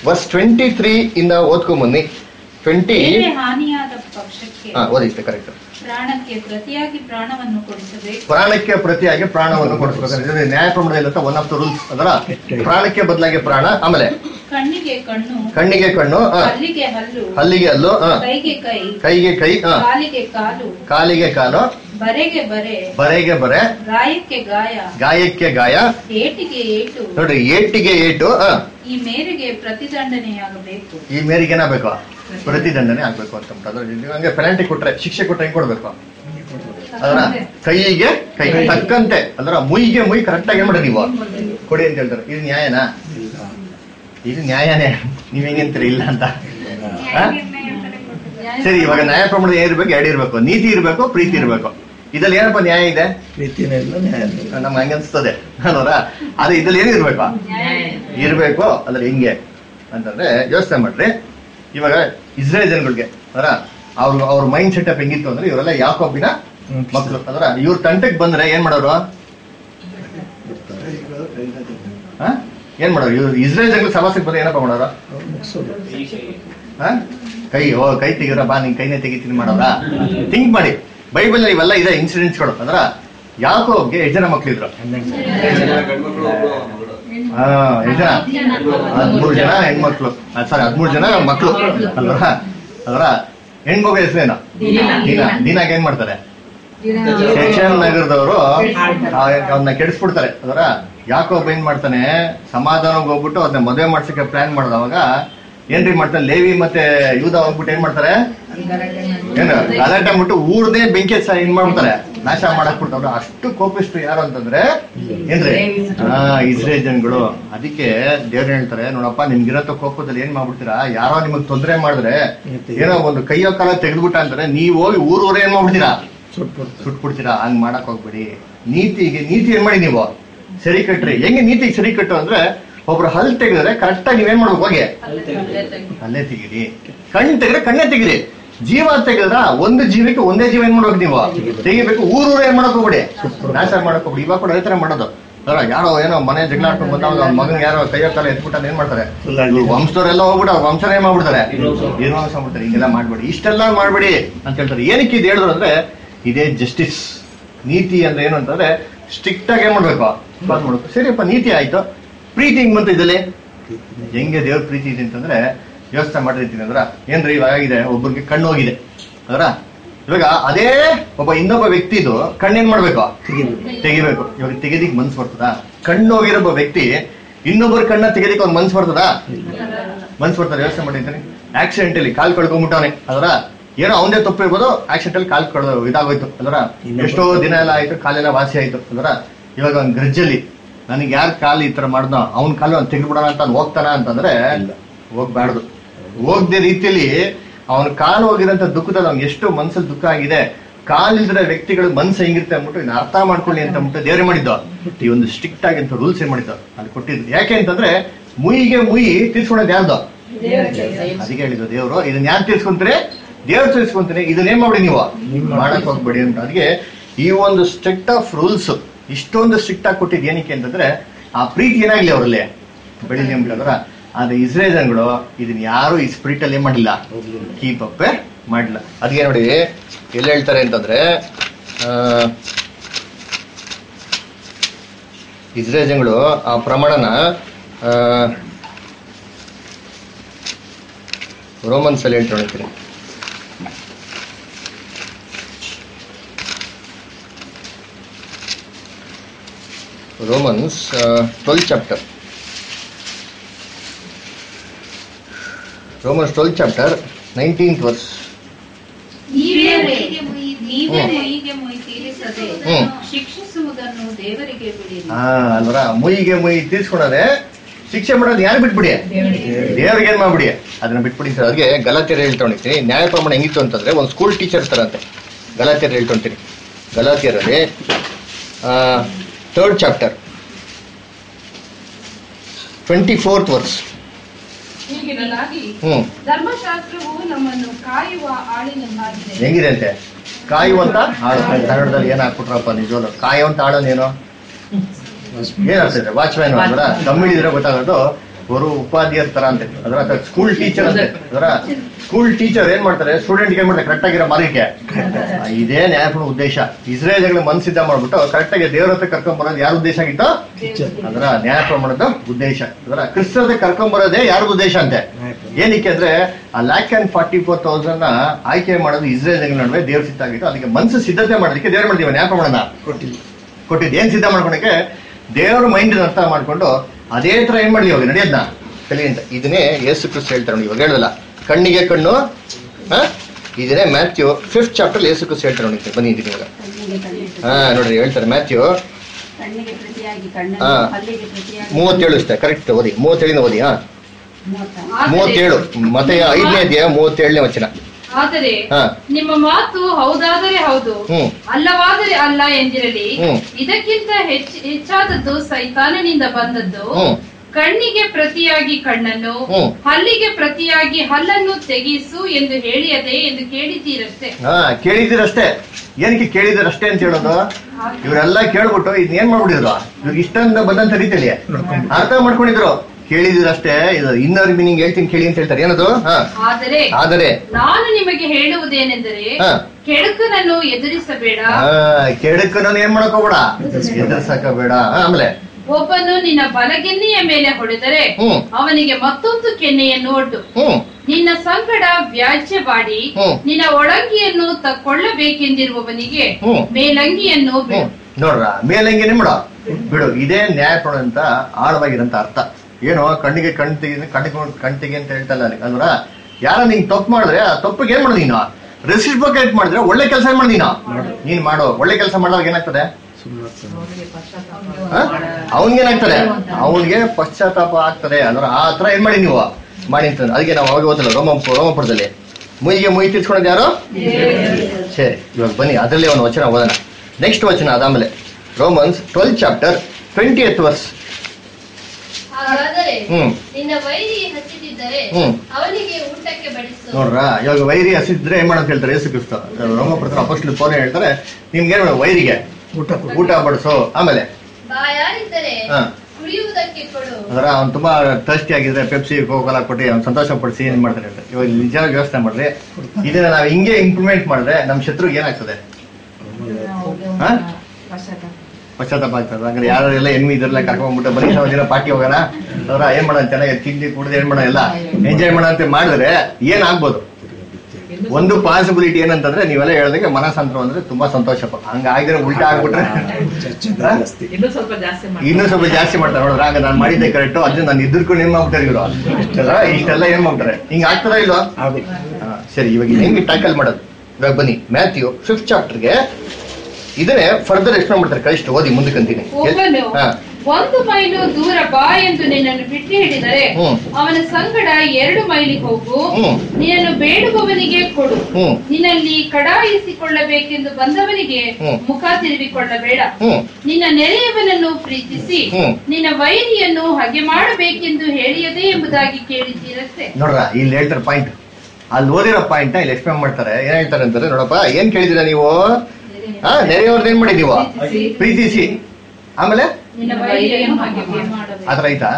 verse twenty three ಇಂದ ಓದ್ಕೊಂಬನ್ನಿ ಟ್ವೆಂಟಿ ಬೇರೆ ಹಾನಿಯಾದ ಪಕ್ಷಕ್ಕೆ ಹಾ ಓದಿತ್ತೆ ಕರೆಕ್ಟ್ ಪ್ರಾಣಕ್ಕೆ ಪ್ರತಿಯಾಗಿ ಪ್ರಾಣವನ್ನು ಕೊಡಿಸಬೇಕು ಪ್ರಾಣಕ್ಕೆ ಪ್ರತಿಯಾಗಿ ಪ್ರಾಣವನ್ನು ಕೊಡಿಸ್ಬೇಕು ನ್ಯಾಯ ಪ್ರಮಾಣದಲ್ಲಿ ಒನ್ ಆಫ್ ದ ರೂಲ್ಸ್ ಅದರ ಪ್ರಾಣಕ್ಕೆ ಬದಲಾಗಿ ಪ್ರಾಣ ಆಮೇಲೆ ಕಣ್ಣಿಗೆ ಕಣ್ಣು ಕಣ್ಣಿಗೆ ಕಣ್ಣು ಆ, ಹಲ್ಲಿಗೆ ಹಲ್ಲು ಹಲ್ಲಿಗೆ ಹಲ್ಲು ಆ, ಕೈಗೆ ಕೈ ಕೈಗೆ ಕೈ ಆ, ಕಾಲಿಗೆ ಕಾಲು ಕಾಲಿಗೆ ಕಾಲು ಬರೆಗೆ ಬರೆ ಬರೆಗೆ ಬರೆ ಗಾಯಕ್ಕೆ ಗಾಯ ಗಾಯಕ್ಕೆ ಗಾಯ ಏಟಿಗೆ ಏಟು ನೋಡ್ರಿ ಏಟಿಗೆ ಏಟು ಆ, ಈ ಮೇರೆಗೆ ಪ್ರತಿದಂಡನೆಯಾಗಬೇಕು ಈ ಮೇರೆಗೆ ಏನಾಗಬೇಕು ಪ್ರತಿದಂಡನೆ ಆಗ್ಬೇಕು ಅಂತ ಉಂಟು. ಅದ್ರ ನೀವು ಹಂಗೆ ಪೆನಾಲ್ಟಿ ಕೊಟ್ರೆ ಶಿಕ್ಷೆ ಕೊಟ್ರೆ ಹೆಂಗ್ ಕೊಡ್ಬೇಕು ಅದರ ಕೈಗೆ ಕೈ ತಕ್ಕಂತೆ ಅದರ ಮುಯ್ಗೆ ಮುಯ್ ಕರೆಕ್ಟ್ ಆಗಿ ಏನ್ ಮಾಡಿ ನೀವು ಕೊಡಿ ಅಂತ ಹೇಳ್ತಾರೆ ಇದು ನ್ಯಾಯನಾ ಇದು ನ್ಯಾಯನೇ ನೀವ್ ಹೆಂಗಂತೀರಿ ಇಲ್ಲ ಅಂತ ಆ? ಸರಿ ಇವಾಗ ನ್ಯಾಯ ಪ್ರಮಾಣ ಏನಿರ್ಬೇಕು ಎರಡು ಇರ್ಬೇಕು ನೀತಿ ಇರ್ಬೇಕು ಪ್ರೀತಿ ಇರ್ಬೇಕು ಇದ್ರಲ್ಲಿ ಏನಪ್ಪ ನ್ಯಾಯ ಇದೆ ಪ್ರೀತಿನೇ ಇಲ್ಲ ನ್ಯಾಯ ಇಲ್ಲ. ನಮ್ಗೆ ಹಂಗೆ ಅನ್ಸ್ತದೆ ಅಲ್ವರ ಅದೇ ಇದ್ರಲ್ಲಿ ಏನು ಇರ್ಬೇಕು ಇರ್ಬೇಕು ಅದ್ರ ಹಿಂಗೆ ಅಂತಂದ್ರೆ ಯೋಚನೆ ಮಾಡ್ರಿ ಇವಾಗ ಇಸ್ರೇಲ್ ಜನಗಳಿಗೆ ಅದರ ಅವ್ರ ಅವ್ರ ಮೈಂಡ್ ಸೆಟಪ್ ಹೆಂಗಿತ್ತು ಅಂದ್ರೆ ಇವರೆಲ್ಲ ಯಾಕೊಬ್ಬಿನ ಮಕ್ಕಳು ಅದರ ಇವ್ರ ತಂಟಕ್ಕೆ ಬಂದ್ರೆ ಏನ್ ಮಾಡೋರು ಆ? ಏನ್ ಮಾಡೋರು ಇವ್ರು ಇಸ್ರೇಲ್ ಜನಗಳು ಸಭಾಸಕ್ಕೆ ಬಂದ್ರೆ ಏನಪ್ಪ ಮಾಡೋರು ಆ? ಕೈ ಓ ಕೈ ತೆಗಿದ್ರ ಬಾ ನಿನ್ ಕೈನೇ ತೆಗಿತೀನಿ ಮಾಡೋದ ಥಿಂಕ್ ಮಾಡಿ ಬೈಬಲ್ ಇವೆಲ್ಲ ಇದೆ ಇನ್ಸಿಡೆಂಟ್ಸ್ಗಳು ಅಂದ್ರ ಯಾಕೋಬ್ಗೆ ಎಷ್ಟು ಜನ ಮಕ್ಳಿದ್ರು ಹಾ ಎಷ್ಟು ಜನ ಹದ್ಮೂರು ಜನ ಹೆಣ್ಮಕ್ಳು ಸಾರಿ ಹದ್ಮೂರು ಜನ ಮಕ್ಳು ಅಲ್ವಾ ಅದರ ಹೆಣ್ಮಗು ಹೆಸರೇನು ದಿನ ದಿನಾಗ ಏನ್ ಮಾಡ್ತಾರೆ ಸೆಕ್ಷನ್ ನಗರದವರು ಅವನ್ನ ಕೆಡಿಸ್ಬಿಡ್ತಾರೆ ಅದರ ಯಾಕೋಬ್ ಏನ್ ಮಾಡ್ತಾನೆ ಸಮಾಧಾನಕ್ಕೆ ಹೋಗ್ಬಿಟ್ಟು ಅದನ್ನ ಮದುವೆ ಮಾಡ್ಸಕ್ಕೆ ಪ್ಲಾನ್ ಮಾಡ್ದ ಅವಾಗ ಏನ್ರಿ ಮಾಡ್ತಾನೆ ಲೇವಿ ಮತ್ತೆ ಯೂದ ಹೋಗ್ಬಿಟ್ಟು ಏನ್ ಮಾಡ್ತಾರೆ ಏನು ಗಲಾಟೆ ಮಾಡ್ಬಿಟ್ಟು ಊರ್ದೇ ಬೆಂಕಿ ಹಚ್ಚ ಏನ್ ಮಾಡ್ತಾರೆ ನಾಶ ಮಾಡಕ್ ಬಿಡ್ತಾವ್ರು ಅಷ್ಟು ಕೋಪಿಸ್ಟು ಯಾರು ಅಂತಂದ್ರೆ ಏನ್ರಿ ಹಾ ಇಸ್ರೇಲ್ ಜನಗಳು ಅದಕ್ಕೆ ದೇವ್ರು ಹೇಳ್ತಾರೆ ನೋಡಪ್ಪ ನಿಮ್ಗಿರತ್ತ ಕೋಪದಲ್ಲಿ ಏನ್ ಮಾಡ್ಬಿಡ್ತೀರಾ ಯಾರೋ ನಿಮಗ್ ತೊಂದರೆ ಮಾಡಿದ್ರೆ ಏನೋ ಒಂದು ಕೈಯೋ ಕಾಲ ತೆಗೆದ್ಬಿಟ್ಟ ಅಂದ್ರೆ ನೀವ್ ಹೋಗಿ ಊರ್ ಊರೇ ಏನ್ ಮಾಡ್ಬಿಡ್ತೀರಾ ಸುಟ್ಬಿಡ್ತೀರಾ ಹಂಗ್ ಮಾಡಕ್ ಹೋಗ್ಬೇಡಿ ನೀತಿಗೆ ನೀತಿ ಏನ್ ಮಾಡಿ ನೀವು ಸರಿ ಕಟ್ರಿ ಹೆಂಗೆ ನೀತಿಗೆ ಸರಿ ಕಟ್ಟು ಅಂದ್ರೆ ಒಬ್ರು ಹಲ್ ತೆಗೆದ್ರೆ ಕರೆಕ್ಟ್ ಆಗಿ ನೀವೇನ್ ಮಾಡ್ಬೇಕು ಹೋಗಿ ಅಲ್ಲೇ ತೆಗಿರಿ ಕಣ್ಣು ತೆಗೆದ್ರೆ ಕಣ್ಣೇ ತೆಗಿರಿ ಜೀವ ತೆಗೆದ್ರ ಒಂದು ಜೀವಕ್ಕೆ ಒಂದೇ ಜೀವ ಏನ್ ಮಾಡ್ಬೇಕು ನೀವು ತೆಗಿಬೇಕು ಊರೂರ ಏನ್ ಮಾಡಕ್ ಹೋಗ್ಬಿಡಿ ನಾಶ ಮಾಡಕ್ ಹೋಗ್ಬಿಡಿ ಇವಾಗ ಕೂಡ ಅದೇ ತರ ಮಾಡೋದು ಅಲ್ಲ ಯಾರೋ ಏನೋ ಮನೆ ಜಗಳ ಆಡ್ಕೊಂಡು ಬಂದಾಗ ಅವ್ನ ಮಗನ್ ಯಾರೋ ಕೈಯೋ ಕಾಲ ಎತ್ಬಿಟ್ಟ ಏನ್ ಮಾಡ್ತಾರೆ ಇವ್ರು ವಂಶದವರೆಲ್ಲ ಹೋಗ್ಬಿಟ್ಟು ಅವ್ರ ವಂಶನೇ ಮಾಡ್ಬಿಡ್ತಾರೆ ನಿರ್ವಾಸ ಮಾಡ್ತಾರೆ ಹಿಂಗೆಲ್ಲ ಮಾಡ್ಬೇಡಿ ಇಷ್ಟೆಲ್ಲ ಮಾಡ್ಬೇಡಿ ಅಂತ ಹೇಳ್ತಾರೆ ಏನಕ್ಕೆ ಇದು ಹೇಳಿದ್ರು ಅಂದ್ರೆ ಇದೇ ಜಸ್ಟಿಸ್ ನೀತಿ ಅಂದ್ರೆ ಏನು ಅಂತಂದ್ರೆ ಸ್ಟ್ರಿಕ್ಟ್ ಆಗಿ ಏನ್ ಮಾಡ್ಬೇಕು ಪಾಸ್ ಮಾಡ್ಬೇಕು ಸರಿಯಪ್ಪ ನೀತಿ ಆಯ್ತು ಪ್ರೀತಿ ಹಿಂಗ್ ಬಂತು ಇದಲ್ಲಿ ಹೆಂಗೆ ದೇವ್ರ ಪ್ರೀತಿ ಇದೆ ಅಂತಂದ್ರೆ ಯೋಚನೆ ಮಾಡಿರ್ತೀನಿ ಅಂದ್ರ ಏನ್ರಿ ಇವಾಗ ಆಗಿದೆ ಒಬ್ಬರಿಗೆ ಕಣ್ಣು ಹೋಗಿದೆ ಅದರ ಇವಾಗ ಅದೇ ಒಬ್ಬ ಇನ್ನೊಬ್ಬ ವ್ಯಕ್ತಿದು ಕಣ್ಣೇನ್ ಮಾಡ್ಬೇಕು ತೆಗಿಬೇಕು ಇವಾಗ ತೆಗೆದಿಕ್ ಮನ್ಸ್ ಬರ್ತದ ಕಣ್ಣು ಹೋಗಿರೋ ಒಬ್ಬ ವ್ಯಕ್ತಿ ಇನ್ನೊಬ್ಬರ ಕಣ್ಣ ತೆಗೆದಿಕ್ ಅವ್ನ್ ಮನ್ಸ್ ಬರ್ತದ ಮನ್ಸ್ ಬರ್ತಾರೆ ಯೋಚನೆ ಮಾಡಿರ್ತೀನಿ ಆಕ್ಸಿಡೆಂಟ್ ಅಲ್ಲಿ ಕಾಲ್ ಕಳ್ಕೊಂಡ್ಬಿಟ್ಟವನೆ ಅದರ ಏನೋ ಅವನದೇ ತಪ್ಪು ಇರ್ಬೋದು ಆಕ್ಸಿಡೆಂಟ್ ಅಲ್ಲಿ ಕಾಲ್ ಕಳ್ದ ಇದಾಗೋಯ್ತು ಅದರ ಎಷ್ಟೋ ದಿನ ಎಲ್ಲ ಆಯ್ತು ಕಾಲೆಲ್ಲ ವಾಸಿ ಆಯ್ತು ಅದರ ಇವಾಗ ಅವ್ನ್ ಗ್ರಜ್ಜಲ್ಲಿ ನನಗೆ ಯಾರ್ ಕಾಲ್ ಈ ತರ ಮಾಡ್ದ ಅವ್ನ ಕಾಲು ಅವ್ನು ತೆಗೆದ್ಬಿಡೋಣ ಅಂತ ಅವ್ನ್ ಹೋಗ್ತಾನ ಅಂತಂದ್ರೆ ಹೋಗ್ಬಾರ್ದು ಹೋಗದೆ ರೀತಿಯಲ್ಲಿ ಅವನ ಕಾಲು ಹೋಗಿರೋಂಥ ದುಃಖದಲ್ಲಿ ಅವ್ನಿಗೆ ಎಷ್ಟು ಮನ್ಸಲ್ಲಿ ದುಃಖ ಆಗಿದೆ ಕಾಲಿಲ್ದಿರೋ ವ್ಯಕ್ತಿಗಳು ಮನ್ಸು ಹೆಂಗಿರುತ್ತೆ ಅಂದ್ಬಿಟ್ಟು ಇನ್ನು ಅರ್ಥ ಮಾಡ್ಕೊಳ್ಳಿ ಅಂತ ಅಂದ್ಬಿಟ್ಟು ದೇವ್ರೆ ಮಾಡಿದ್ದು ಈ ಒಂದು ಸ್ಟ್ರಿಕ್ಟ್ ಆಗಿ ಅಂತ ರೂಲ್ಸ್ ಏನ್ ಮಾಡಿದ್ದು ಅಲ್ಲಿ ಕೊಟ್ಟಿದ್ದು ಯಾಕೆ ಅಂತಂದ್ರೆ ಮುಯಿಗೆ ಮುಯಿ ತೀರ್ಸ್ಕೊಳೋದು ಯಾರ್ದು ಅದಕ್ಕೆ ಹೇಳಿದ್ದು ದೇವರು ಇದನ್ನ ಯಾರು ತೀರ್ಸ್ಕೊಂತಾರೆ ದೇವ್ರು ತೀರ್ಸ್ಕೊಂತಾರೆ ಇದನ್ನ ಏನ್ ಮಾಡಿ ನೀವು ಮಾಡಕ್ ಹೋಗ್ಬೇಡಿ ಅಂತ ಅದಕ್ಕೆ ಈ ಒಂದು ಸ್ಟ್ರಿಕ್ಟ್ ಆಫ್ ರೂಲ್ಸ್ ಇಷ್ಟೊಂದು ಸ್ಟ್ರಿಕ್ಟ್ ಆಗಿ ಕೊಟ್ಟಿದ್ದು ಏನಕ್ಕೆ ಅಂತಂದ್ರೆ ಆ ಪ್ರೀತಿ ಏನಾಗ್ಲಿ ಅವರಲ್ಲಿ ಬೆಳಿಲಿ ಅಂಬಿಟ್ಟಂದ್ರ ಆದ್ರೆ ಇಸ್ರೇಲ್ ಜನಗಳು ಇದನ್ನ ಯಾರು ಈ ಸ್ಪಿರಿಟ್ ಅಲ್ಲಿ ಏನ್ ಮಾಡಿಲ್ಲ ಕೀಪ್ ಅಪ್ ಮಾಡಿಲ್ಲ ಅದಕ್ಕೆ ನೋಡಿ ಎಲ್ಲಿ ಹೇಳ್ತಾರೆ ಅಂತಂದ್ರೆ ಆ, ಇಸ್ರೇಲ್ ಜನಗಳು ಆ ಪ್ರಮಾಣನ ಆ, ರೋಮನ್ಸ್ ಅಲ್ಲಿ ಹೇಳ್ತಾ ನೋಡ್ತೀನಿ Romans twelve chapter Romans twelve chapter nineteenth verse ನೀವೇ ಹ್ಮ್. ನೀವೇ ಹ್ಮ್. ಮೊಯ್ಗೆ ಮೊಯ್ ತೀರಿಸದೆ ಹ್ಮ್. ಶಿಕ್ಷಿಸುವುದನ್ನು ದೇವರಿಗೆ ಬಿಡಿರಿ ಹಾ ಅಲ್ವರ ಮುಯಿಗೆ ಮುಯಿ ತೀರ್ಸ್ಕೊಳದೆ ಶಿಕ್ಷೆ ಮಾಡೋದು ಯಾರು ಬಿಟ್ಬಿಡಿ ದೇವ್ರಿಗೆ ಏನ್ ಮಾಡ್ಬಿಡಿ ಅದನ್ನ ಬಿಟ್ಬಿಡಿ ಅಂತ ಅದಕ್ಕೆ ಗಲಾತಿಯರ್ ಹೇಳ್ಕೊಂಡಿರ್ತೀನಿ ನ್ಯಾಯ ಪ್ರಮಾಣ ಹೆಂಗಿತ್ತು ಅಂತಂದ್ರೆ ಒಂದು ಸ್ಕೂಲ್ ಟೀಚರ್ ತರಂತೆ ಗಲಾತಿಯರ್ ಹೇಳ್ಕೊಂತೀನಿ ಗಲಾತಿಯರಲ್ಲಿ third chapter twenty fourth verse ಹೀಗಿರಲಾಗಿ ಹ್ಮ್ ಧರ್ಮಶಾಸ್ತ್ರವು ನಮ್ಮನ್ನು ಕಾಯುವ ಆಳಿನಂತಾಗಿದೆ ಹೆಂಗಿದೆ ಅಂತೆ ಕಾಯುವಂತ ಆಳು ಕನ್ನಡದಲ್ಲಿ ಏನ್ ಹಾಕ್ಬಿಟ್ರಪ್ಪ ನಿಜವಲ್ಲ ಕಾಯುವಂತ ಆಳನ್ ಏನು ಏನ್ ಆಗ್ತದೆ ವಾಚ್ಮ್ಯಾನ್ ಅಂದ್ರ ತಮಿಳಿದ್ರೆ ಗೊತ್ತಾಗೋದು ಅವರು ಉಪಾಧ್ಯಾಯರ ತರ ಅಂತೆ ಅದರ ಸ್ಕೂಲ್ ಟೀಚರ್ ಅಂತೆ ಅದರ ಸ್ಕೂಲ್ ಟೀಚರ್ ಏನ್ ಮಾಡ್ತಾರೆ ಸ್ಟೂಡೆಂಟ್ ಏನ್ ಮಾಡ್ತಾರೆ ಕರೆಕ್ಟ್ ಆಗಿರೋ ಮಾರ್ಗಕ್ಕೆ ಇದೇ ನ್ಯಾಯಪೂರ್ಣ ಉದ್ದೇಶ ಇಸ್ರೇಲ್ಗಳ ಮನಸ್ಸಿದ್ದ ಮಾಡ್ಬಿಟ್ಟು ಕರೆಕ್ಟ್ ಆಗಿ ದೇವ್ರ ಹತ್ರ ಕರ್ಕೊಂಡ್ ಬರೋದು ಯಾರ ಉದ್ದೇಶ ಆಗಿತ್ತು ಅದರ ನ್ಯಾಯ ಪ್ರಮಾಣದ ಉದ್ದೇಶ ಅದರ ಕ್ರಿಸ್ತದ ಕರ್ಕೊಂಡ್ ಬರೋದೇ ಯಾರ ಉದ್ದೇಶ ಅಂತೆ ಏನಕ್ಕೆ ಅಂದ್ರೆ ಆ lakh and forty four thousand ನ ಆಯ್ಕೆ ಮಾಡೋದು ಇಸ್ರೇಲ್ ನಡುವೆ ದೇವ್ರ ಸಿದ್ಧ ಆಗಿತ್ತು ಅದಕ್ಕೆ ಮನಸ್ಸು ಸಿದ್ಧತೆ ಮಾಡೋದಕ್ಕೆ ದೇವ್ರ ಮಾಡ್ತೀವಿ ನ್ಯಾಯ ಪ್ರಮಾಣನ ಕೊಟ್ಟಿದ್ದು ಏನ್ ಸಿದ್ಧ ಮಾಡ್ಕೊಳಕ್ಕೆ ದೇವ್ರ ಮೈಂಡ್ ಅರ್ಥ ಮಾಡ್ಕೊಂಡು ಅದೇ ತರ ಏನ್ ಮಾಡ್ಲಿ ಇವಾಗ ನಡೆಯೋದ್ನ ಕಲಿ ಅಂತ ಇದನ್ನೇ ಯೇಸು ಕ್ರಿಸ್ತ ಹೇಳ್ತಾರೆ ನೋಡಿ ಇವಾಗ ಹೇಳಲ್ಲ ಕಣ್ಣಿಗೆ ಕಣ್ಣು ಹ? ಇದನ್ನೇ ಮ್ಯಾಥ್ಯೂ ಫಿಫ್ತ್ ಚಾಪ್ಟರ್ ಯೇಸು ಕ್ರಿಸ್ತ ಹೇಳ್ತಾರೆ ನೋಡಿ ಬನ್ನಿ ಇದೀನಿ ಇವಾಗ ಹಾ ನೋಡ್ರಿ ಹೇಳ್ತಾರೆ ಮ್ಯಾಥ್ಯೂ ಕಣ್ಣಿಗೆ ಪ್ರತಿಯಾಗಿ ಕಣ್ಣನ್ನು ಹಾ. ಹಲ್ಲಿಗೆ ಪ್ರತಿಯಾಗಿ ಮೂವತ್ತೇಳು ಇಷ್ಟ ಕರೆಕ್ಟ್ ಓದಿ ಮೂವತ್ತೇಳಿನ ಓದಿ ಹಾ ಮೂವತ್ತ ಮೂವತ್ತೇಳು ಮತ್ತೆ ಐದನೇ ಅಧ್ಯಾಯ ಮೂವತ್ತೇಳನೇ ವಚನ ಆದರೆ ಹಾ. ನಿಮ್ಮ ಮಾತು ಹೌದಾದರೆ ಹೌದು ಹ್ಮ್. ಅಲ್ಲವಾದರೆ ಅಲ್ಲ ಎಂದಿರಲಿ ಹ್ಮ್. ಇದಕ್ಕಿಂತ ಹೆಚ್ಚ ಹೆಚ್ಚಾದದ್ದು ಸೈತಾನನಿಂದ ಬಂದದ್ದು ಹ್ಮ್. ಕಣ್ಣಿಗೆ ಪ್ರತಿಯಾಗಿ ಕಣ್ಣನ್ನು ಹ್ಮ್. ಹಲ್ಲಿಗೆ ಪ್ರತಿಯಾಗಿ ಹಲ್ಲನ್ನು ತೆಗೆಸು ಎಂದು ಹೇಳಿಯದೆ ಎಂದು ಕೇಳಿದ್ದೀರಷ್ಟೇ ಹಾ ಕೇಳಿದಿರಷ್ಟೇ ಏನಕ್ಕೆ ಕೇಳಿದಿರಷ್ಟೇ ಅಂತ ಹೇಳೋದು ಇವರೆಲ್ಲ ಕೇಳ್ಬಿಟ್ಟು ಇದ್ ಏನ್ ಮಾಡ್ಬಿಟ್ಟಿದ್ರು ಇವ್ರಿಗೆ ಇಷ್ಟಂದ ಬಂದಂತ ರೀತಿಯಲ್ಲಿ ಅರ್ಥ ಮಾಡ್ಕೊಂಡಿದ್ರು ಕೇಳಿದಿರಷ್ಟೇ ಇದು ಇನ್ನರ್ ಮೀನಿಂಗ್ ಹೇಳ್ತೀನಿ ಕೇಳಿ ಅಂತ ಹೇಳ್ತಾರೆ ಏನದು ಹಾ ಆದರೆ ಆದರೆ ನಾನು ನಿಮಗೆ ಹೇಳುವುದೇನೆಂದರೆ ಹಾ. ಕೆಡುಕನನ್ನು ಎದುರಿಸಬೇಡ ಆ, ಕೆಡಕನನ್ನು ಏನ್ ಮಾಡಕ್ ಹೋಗ್ಬೇಡ ಎದುರ್ಸಕ ಬೇಡ ಹಾ, ಆಮೇಲೆ ಒಬ್ಬನು ನಿನ್ನ ಬಲಗೆನ್ನೆಯ ಮೇಲೆ ಹೊಡೆದರೆ ಹ್ಮ್. ಅವನಿಗೆ ಮತ್ತೊಂದು ಕೆನ್ನೆಯನ್ನು ಒಡ್ಡು ಹ್ಮ್ ನಿನ್ನ ಸಂಕಟ ವ್ಯಾಜ್ಯವಾಡಿ ಹ್ಮ್. ನಿನ್ನ ಒಳಂಗಿಯನ್ನು ತಕ್ಕೊಳ್ಳಬೇಕೆಂದಿರುವವನಿಗೆ ಹ್ಮ್. ಮೇಲಂಗಿಯನ್ನು ಬಿಡು ಹ್ಮ್ ನೋಡ್ರ ಮೇಲಂಗೆ ನಿಮ್ಮಡ ಬಿಡು ಇದೇ ನ್ಯಾಯಪೂರ್ಣ ಅಂತ ಆಳವಾಗಿರಂತ ಅರ್ಥ ಏನು ಕಣ್ಣಿಗೆ ಕಣ್ ತೆಗಿ ಕಣ್ಣಿಗೆ ಕಣ್ ತೆಗಿ ಅಂತ ಹೇಳ್ತಲ್ಲ ಅಲ್ಲಿ ಅಲ್ವರ ಯಾರ ನಿಂಗ್ ತಪ್ಪು ಮಾಡಿದ್ರೆ ಆ ತಪ್ಪಿಗೆ ಏನ್ ಮಾಡೋದು ನೀನು ರೆಸಿಸ್ಬೇಕಾಯ್ತು ಮಾಡಿದ್ರೆ ಒಳ್ಳೆ ಕೆಲಸ ಏನ್ ಮಾಡಿ ನೀನು ನೀನ್ ಮಾಡೋ ಒಳ್ಳೆ ಕೆಲಸ ಮಾಡಿದಾಗ ಏನಾಗ್ತದೆ ಅವನ್ಗೇನಾಗ್ತದೆ ಅವನ್ಗೆ ಪಶ್ಚಾತ್ತಾಪ ಆಗ್ತದೆ ಅಂದ್ರೆ ಆ ತರ ಏನ್ ಮಾಡಿ ನೀವು ಮಾಡಿ ಅಂತಂದ್ರೆ ಅದಕ್ಕೆ ನಾವು ಅವಾಗ ಓದಲ್ಲ ರೋಮ ರೋಮಪುರದಲ್ಲಿ ಮುಯಿಗೆ ಮುಯಿ ತಿರ್ಸ್ಕೊಳೋದು ಯಾರು ಸರಿ ಇವಾಗ ಬನ್ನಿ ಅದರಲ್ಲಿ ಒಂದು ವಚನ ಓದೋಣ ನೆಕ್ಸ್ಟ್ ವಚನ ಅದಾದ್ಮೇಲೆ Romans twelve chapter twenty eighth verse ಹಾಗಾದರೆ ಹ್ಮ್. ನಿನ್ನ ವೈರಿ ಹಸಿದಿದ್ದರೆ ಹ್ಮ್. ಅವನಿಗೆ ಊಟಕ್ಕೆ ಬಡಿಸು ನೋಡ್ರ ಇವಾಗ ವೈರಿ ಹಸಿದ್ರೆ ಏನ್ ಮಾಡಂತ ಹೇಳ್ತಾರೆ ಯೇಸು ಕ್ರಿಸ್ತ ರೋಮಪುರದ ಅಪೋಸ್ಟಲ್ ಪೌಲ ಹೇಳ್ತಾರೆ ನಿಮ್ಗೆ ಏನ್ ಮಾಡು ವೈರಿಗೆ ಊಟ ಊಟ ಬಡಿಸು ಆಮೇಲೆ ಬಾಯಾರಿದ್ದರೆ ಹಾ. ಕುಡಿಯುವುದಕ್ಕೆ ಕೊಡು ಅದರ ಅವ್ನು ತುಂಬಾ ಟೇಸ್ಟಿ ಆಗಿದ್ರೆ ಪೆಪ್ಸಿ ಕೋಕೋಲ ಕೊಟ್ಟು ಅವ್ನು ಸಂತೋಷ ಪಡಿಸಿ ಏನ್ ಮಾಡ್ತಾರೆ ಅಂತ ಇವಾಗ ನಿಜವಾಗಿ ಯೋಚನೆ ಮಾಡ್ರಿ ಇದನ್ನ ನಾವು ಹಿಂಗೆ ಇಂಪ್ಲಿಮೆಂಟ್ ಮಾಡಿದ್ರೆ ನಮ್ ಶತ್ರುಗೆ ಏನಾಗ್ತದೆ ಹಾ? ಪಶ್ಚಾತ್ತಾಪ ಆಗ್ತದೆ ಹಂಗಾರೆ ಯಾರೆಲ್ಲ ಎನ್ಮಿ ಇದ್ರಲ್ಲ ಕರ್ಕೊಂಡ್ಬಿಟ್ಟು ಬರೀ ನಾವು ದಿನ ಪಾರ್ಟಿ ಹೋಗೋಣ ಅವ್ರ ಏನ್ ಮಾಡೋಣ ಚೆನ್ನಾಗಿ ತಿಂಡಿ ಕುಡ್ದು ಏನ್ ಮಾಡೋಣ ಎಲ್ಲ ಎಂಜಾಯ್ ಮಾಡೋಣ ಅಂತ ಮಾಡಿದ್ರೆ ಏನ್ ಆಗ್ಬೋದು ಒಂದು ಪಾಸಿಬಿಲಿಟಿ ಏನಂತಂದ್ರೆ ನೀವೆಲ್ಲ ಹೇಳ್ದಂಗೆ ಮನಸ್ಸಂತರ ಅಂದ್ರೆ ತುಂಬಾ ಸಂತೋಷಪ್ಪ ಹಂಗಾಗಿದ್ರೆ ಉಲ್ಟಾ ಆಗ್ಬಿಟ್ರೆ ಹಾ? ಇನ್ನೂ ಸ್ವಲ್ಪ ಜಾಸ್ತಿ ಮಾಡಿ ಇನ್ನೂ ಸ್ವಲ್ಪ ಜಾಸ್ತಿ ಮಾಡ್ತಾರೆ ನೋಡ್ರ ಆಗ ನಾನು ಮಾಡಿದ್ದೆ ಕರೆಕ್ಟ್ ಅದನ್ನ ನಾನು ಇದ್ರಕೊಂಡು ಏನ್ ಮಾಡ್ಬಿಟ್ಟಾರೆ ಇವರು ಇಷ್ಟೆಲ್ಲ ಇಷ್ಟೆಲ್ಲ ಏನ್ ಮಾಡ್ತಾರೆ ಹಿಂಗ ಆಗ್ತಾರ ಇಲ್ವಾ ಹಾ, ಸರಿ ಇವಾಗ ಇದ್ ಹೆಂಗೆ ಟ್ಯಾಕಲ್ ಮಾಡೋದು ಇವಾಗ ಬನ್ನಿ ಮ್ಯಾಥ್ಯೂ ಫಿಫ್ತ್ ಚಾಪ್ಟರ್ಗೆ ಇದನ್ನೇ ಫರ್ದರ್ ಎಕ್ಸ್ಪ್ಲೇನ್ ಮಾಡ್ತಾರೆ ಕಳಿಸ್ಟ್ ಓದಿ ಮುಂದಕ್ಕಂತೀನಿ ಒಬ್ಬನು ಹಾ ಒಂದು ಮೈಲು ದೂರ ಬಾ ಎಂದು ನಿನ್ನನ್ನು ಬಿಟ್ಟು ಹಿಡಿದರೆ ಹ್ಮ್. ಅವನ ಸಂಗಡ ಎರಡು ಮೈಲಿ ಹೋಗು ಹ್ಮ್. ನಿನ್ನನ್ನು ಬೇಡುವವನಿಗೆ ಕೊಡು ಹ್ಮ್. ನಿನ್ನಲ್ಲಿ ಕಡಾಯಿಸಿಕೊಳ್ಳಬೇಕೆಂದು ಬಂದವನಿಗೆ ಹ್ಮ್. ಮುಖ ತಿರುವಿಕೊಳ್ಳಬೇಡ ಹ್ಮ್ ನಿನ್ನ ನೆರೆಯವನನ್ನು ಪ್ರೀತಿಸಿ ಹ್ಮ್. ನಿನ್ನ ವೈರಿಯನ್ನು ಹಾಗೆ ಮಾಡಬೇಕೆಂದು ಹೇಳಿಯದೇ ಎಂಬುದಾಗಿ ಕೇಳಿದ್ದೀರಷ್ಟೇ ನೋಡ್ರ ಇಲ್ಲಿ ಹೇಳ್ತಾರೆ ಪಾಯಿಂಟ್ ಅಲ್ಲಿ ಓದಿರೋ ಪಾಯಿಂಟ್ ಇಲ್ಲಿ ಎಕ್ಸ್ಪ್ಲೇನ್ ಮಾಡ್ತಾರೆ ಏನ್ ಹೇಳ್ತಾರೆ ಅಂತಾರೆ ನೋಡಪ್ಪ ಏನ್ ಕೇಳಿದಿರ ನೀವು ಹಾ ನೆರೆಯವ್ರದ್ದು ಏನ್ ಮಾಡಿ ನೀವು ಪ್ರೀತಿಸಿ ಆಮೇಲೆ ನಿನ್ನ ವೈರಿಯನ್ನು ಹಾಗೆ ಮಾಡಬೇಕು ಆತರ ಆಯ್ತಾ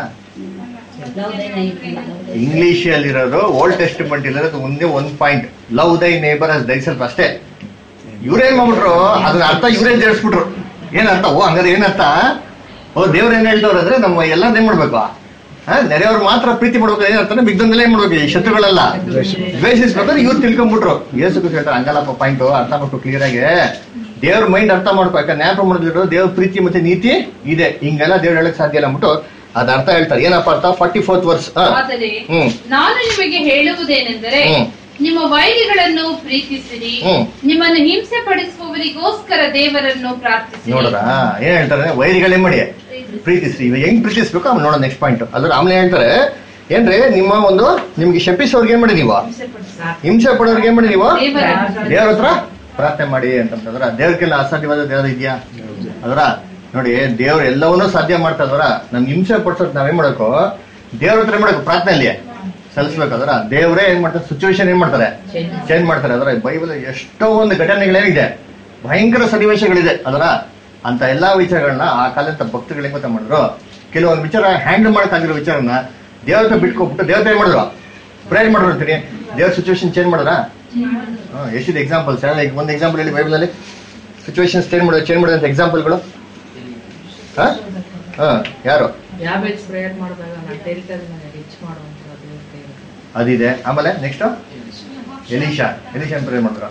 ಇಂಗ್ಲಿಷ್ ಅಲ್ಲಿರೋದು ಓಲ್ಡ್ ಟೆಸ್ಟ್ಮೆಂಟ್ ಇರೋದು ಒಂದೇ ಒಂದ್ point love thy neighbour as thyself ಅಷ್ಟೇ ಇವ್ರೇನ್ ಮಾಡ್ಬಿಟ್ರು ಅದನ್ನ ಅರ್ಥ ಇವ್ರೇ ತಿಳಿಸ್ಬಿಟ್ರು ಏನ್ ಅರ್ಥ ಓ ಹಂಗಾರೆ ಏನ್ ಅರ್ಥ ಓ ದೇವ್ರ ಏನ್ ಹೇಳ್ದವ್ರು ಅಂದ್ರೆ ನಮ್ಮ ಎಲ್ಲ ಏನ್ ಮಾಡ್ಬೇಕು ಹಾ ನೆರೆಯವ್ರು ಮಾತ್ರ ಪ್ರೀತಿ ಮಾಡ್ಬೇಕು ಏನ್ ಅರ್ಥ ಮಿಗ್ದಂದೆಲ್ಲ ಏನ್ ಮಾಡ್ಬೇಕು ಈ ಶತ್ರುಗಳೆಲ್ಲ ದ್ವೇಷಿಸ್ಬೇಕಾದ್ರೆ ಇವ್ರು ತಿಳ್ಕೊಂಡ್ಬಿಟ್ರು ಏಸು ಹೇಳ್ತಾರೆ ಹಂಗಲ್ಲಪ್ಪ ಪಾಯಿಂಟ್ ಅರ್ಥ ಮಾಡ್ಕೊ ಕ್ಲಿಯರ್ ಆಗಿ ದೇವ್ರ ಮೈಂಡ್ ಅರ್ಥ ಮಾಡ್ಕೊ ಯಾಕಂದ್ರೆ ನ್ಯಾಪ ಮಾಡಿದ್ರು ದೇವ್ರ ಪ್ರೀತಿ ಮತ್ತೆ ನೀತಿ ಇದೆ ಹಿಂಗೆಲ್ಲ ದೇವ್ರ ಹೇಳಕ್ ಸಾಧ್ಯ ಇಲ್ಲ ಅಂದ್ಬಿಟ್ಟು ಅದ ಅರ್ಥ ಹೇಳ್ತಾರೆ ಏನಪ್ಪ ಅರ್ಥ ಫಾರ್ಟಿ ಫೋರ್ತ್ ವರ್ಸ್ ಆದರೆ ಹ್ಮ್ ನಾನು ನಿಮಗೆ ಹೇಳುವುದೇನೆಂದರೆ ಹ್ಮ್. ನಿಮ್ಮ ವೈರಿಗಳನ್ನು ಪ್ರೀತಿಸಿರಿ ಹ್ಮ್. ನಿಮ್ಮನ್ನು ಹಿಂಸೆ ಪಡಿಸುವವರಿಗೋಸ್ಕರ ದೇವರನ್ನು ಪ್ರಾರ್ಥಿಸಿರಿ ನೋಡ್ರ ಏನ್ ಹೇಳ್ತಾರೆ ವೈರಿಗಳೇ ಮಾಡಿ ಪ್ರೀತಿಸ್ರಿ ಇವಾಗ ಹೆಂಗ್ ಪ್ರೀತಿಸ್ಬೇಕು ಆಮೇಲೆ ನೋಡೋಣ ನೆಕ್ಸ್ಟ್ ಪಾಯಿಂಟ್ ಅದ್ರ ಆಮೇಲೆ ಹೇಳ್ತಾರೆ ಏನ್ರಿ ನಿಮ್ಮ ಒಂದು ನಿಮ್ಗೆ ಶಪಿಸೋರ್ಗೆ ಏನ್ ಮಾಡಿ ನೀವು ಹಿಂಸೆ ಪಡೋರ್ಗೆ ಏನ್ ಮಾಡಿ ನೀವು ದೇವರ- ದೇವ್ರ ಹತ್ರ ಪ್ರಾರ್ಥನೆ ಮಾಡಿ ಅಂತಂದ್ರ ದೇವ್ರಿಗೆಲ್ಲ ಅಸಾಧ್ಯವಾದ ದೇವ್ರ ಇದೆಯಾ ಅದರ ನೋಡಿ ದೇವ್ರ ಎಲ್ಲವನ್ನೂ ಸಾಧ್ಯ ಮಾಡ್ತಾ ಇದಾರ ನಮ್ಗೆ ಹಿಂಸೆ ಪಡ್ಸೋದ್ ನಾವೇನ್ ಮಾಡಬೇಕು ದೇವ್ರ ಹತ್ರ ಏನ್ ಮಾಡಬೇಕು ಪ್ರಾರ್ಥನೆಯಲ್ಲಿ ಸಲ್ಲಿಸ್ಬೇಕು ಅದರ ದೇವ್ರೇ ಏನ್ ಮಾಡ್ತಾರೆ ಸಿಚುವೇಶನ್ ಏನ್ ಮಾಡ್ತಾರೆ ಚೇಂಜ್ ಮಾಡ್ತಾರೆ ಅದರ ಬೈಬಲ್ ಎಷ್ಟೋ ಒಂದು ಘಟನೆಗಳೇನಿದೆ ಭಯಂಕರ ಸನ್ನಿವೇಶಗಳಿದೆ ಅದರ ಅಂತ ಎಲ್ಲಾ ವಿಚಾರಗಳನ್ನ ಆ ಕಾಲದ ಭಕ್ತಗಳು ಹೆಂಗ್ ಗೊತ್ತಾ ಮಾಡಿದ್ರು ಕೆಲವೊಂದು ವಿಚಾರ ಹ್ಯಾಂಡಲ್ ಮಾಡಕ್ಕಾಗಿರೋ ವಿಚಾರನ ದೇವತೆ ಬಿಟ್ಕೊಬಿಟ್ಟು ದೇವತೆ ಏನ್ ಮಾಡಿದ್ರು ಪ್ರೇಯರ್ ಮಾಡಿದ್ರು ಅಂತೀನಿ ದೇವ್ರ ಸಿಚುವೇಶನ್ ಚೇಂಜ್ ಮಾಡಿದ್ರಾ ಹಾ, ಎಷ್ಟಿದೆ ಎಕ್ಸಾಂಪಲ್ಸ್ ಒಂದು ಎಕ್ಸಾಂಪಲ್ ಹೇಳಿ ಬೈಬಲಲ್ಲಿ ಸಿಚುವೇಶನ್ಸ್ ಚೇಂಜ್ ಮಾಡೋದು ಚೇಂಜ್ ಮಾಡೋದಂತ ಎಕ್ಸಾಂಪಲ್ಗಳು ಹಾ ಹಾ ಯಾರು ಯಾಬೇಜ್ ಪ್ರೇಯರ್ ಮಾಡಿದಾಗ ನಾನು ಟೆರಿಟರಿ ರಿಚ್ ಮಾಡುವಂಥದ್ದು ಇರುತ್ತೆ. ಅದಿದೆ ಆಮೇಲೆ ನೆಕ್ಸ್ಟ್ ಎಲಿಶಾ ಎಲಿಶಾ ಪ್ರೇಯರ್ ಮಾಡಿದ್ರ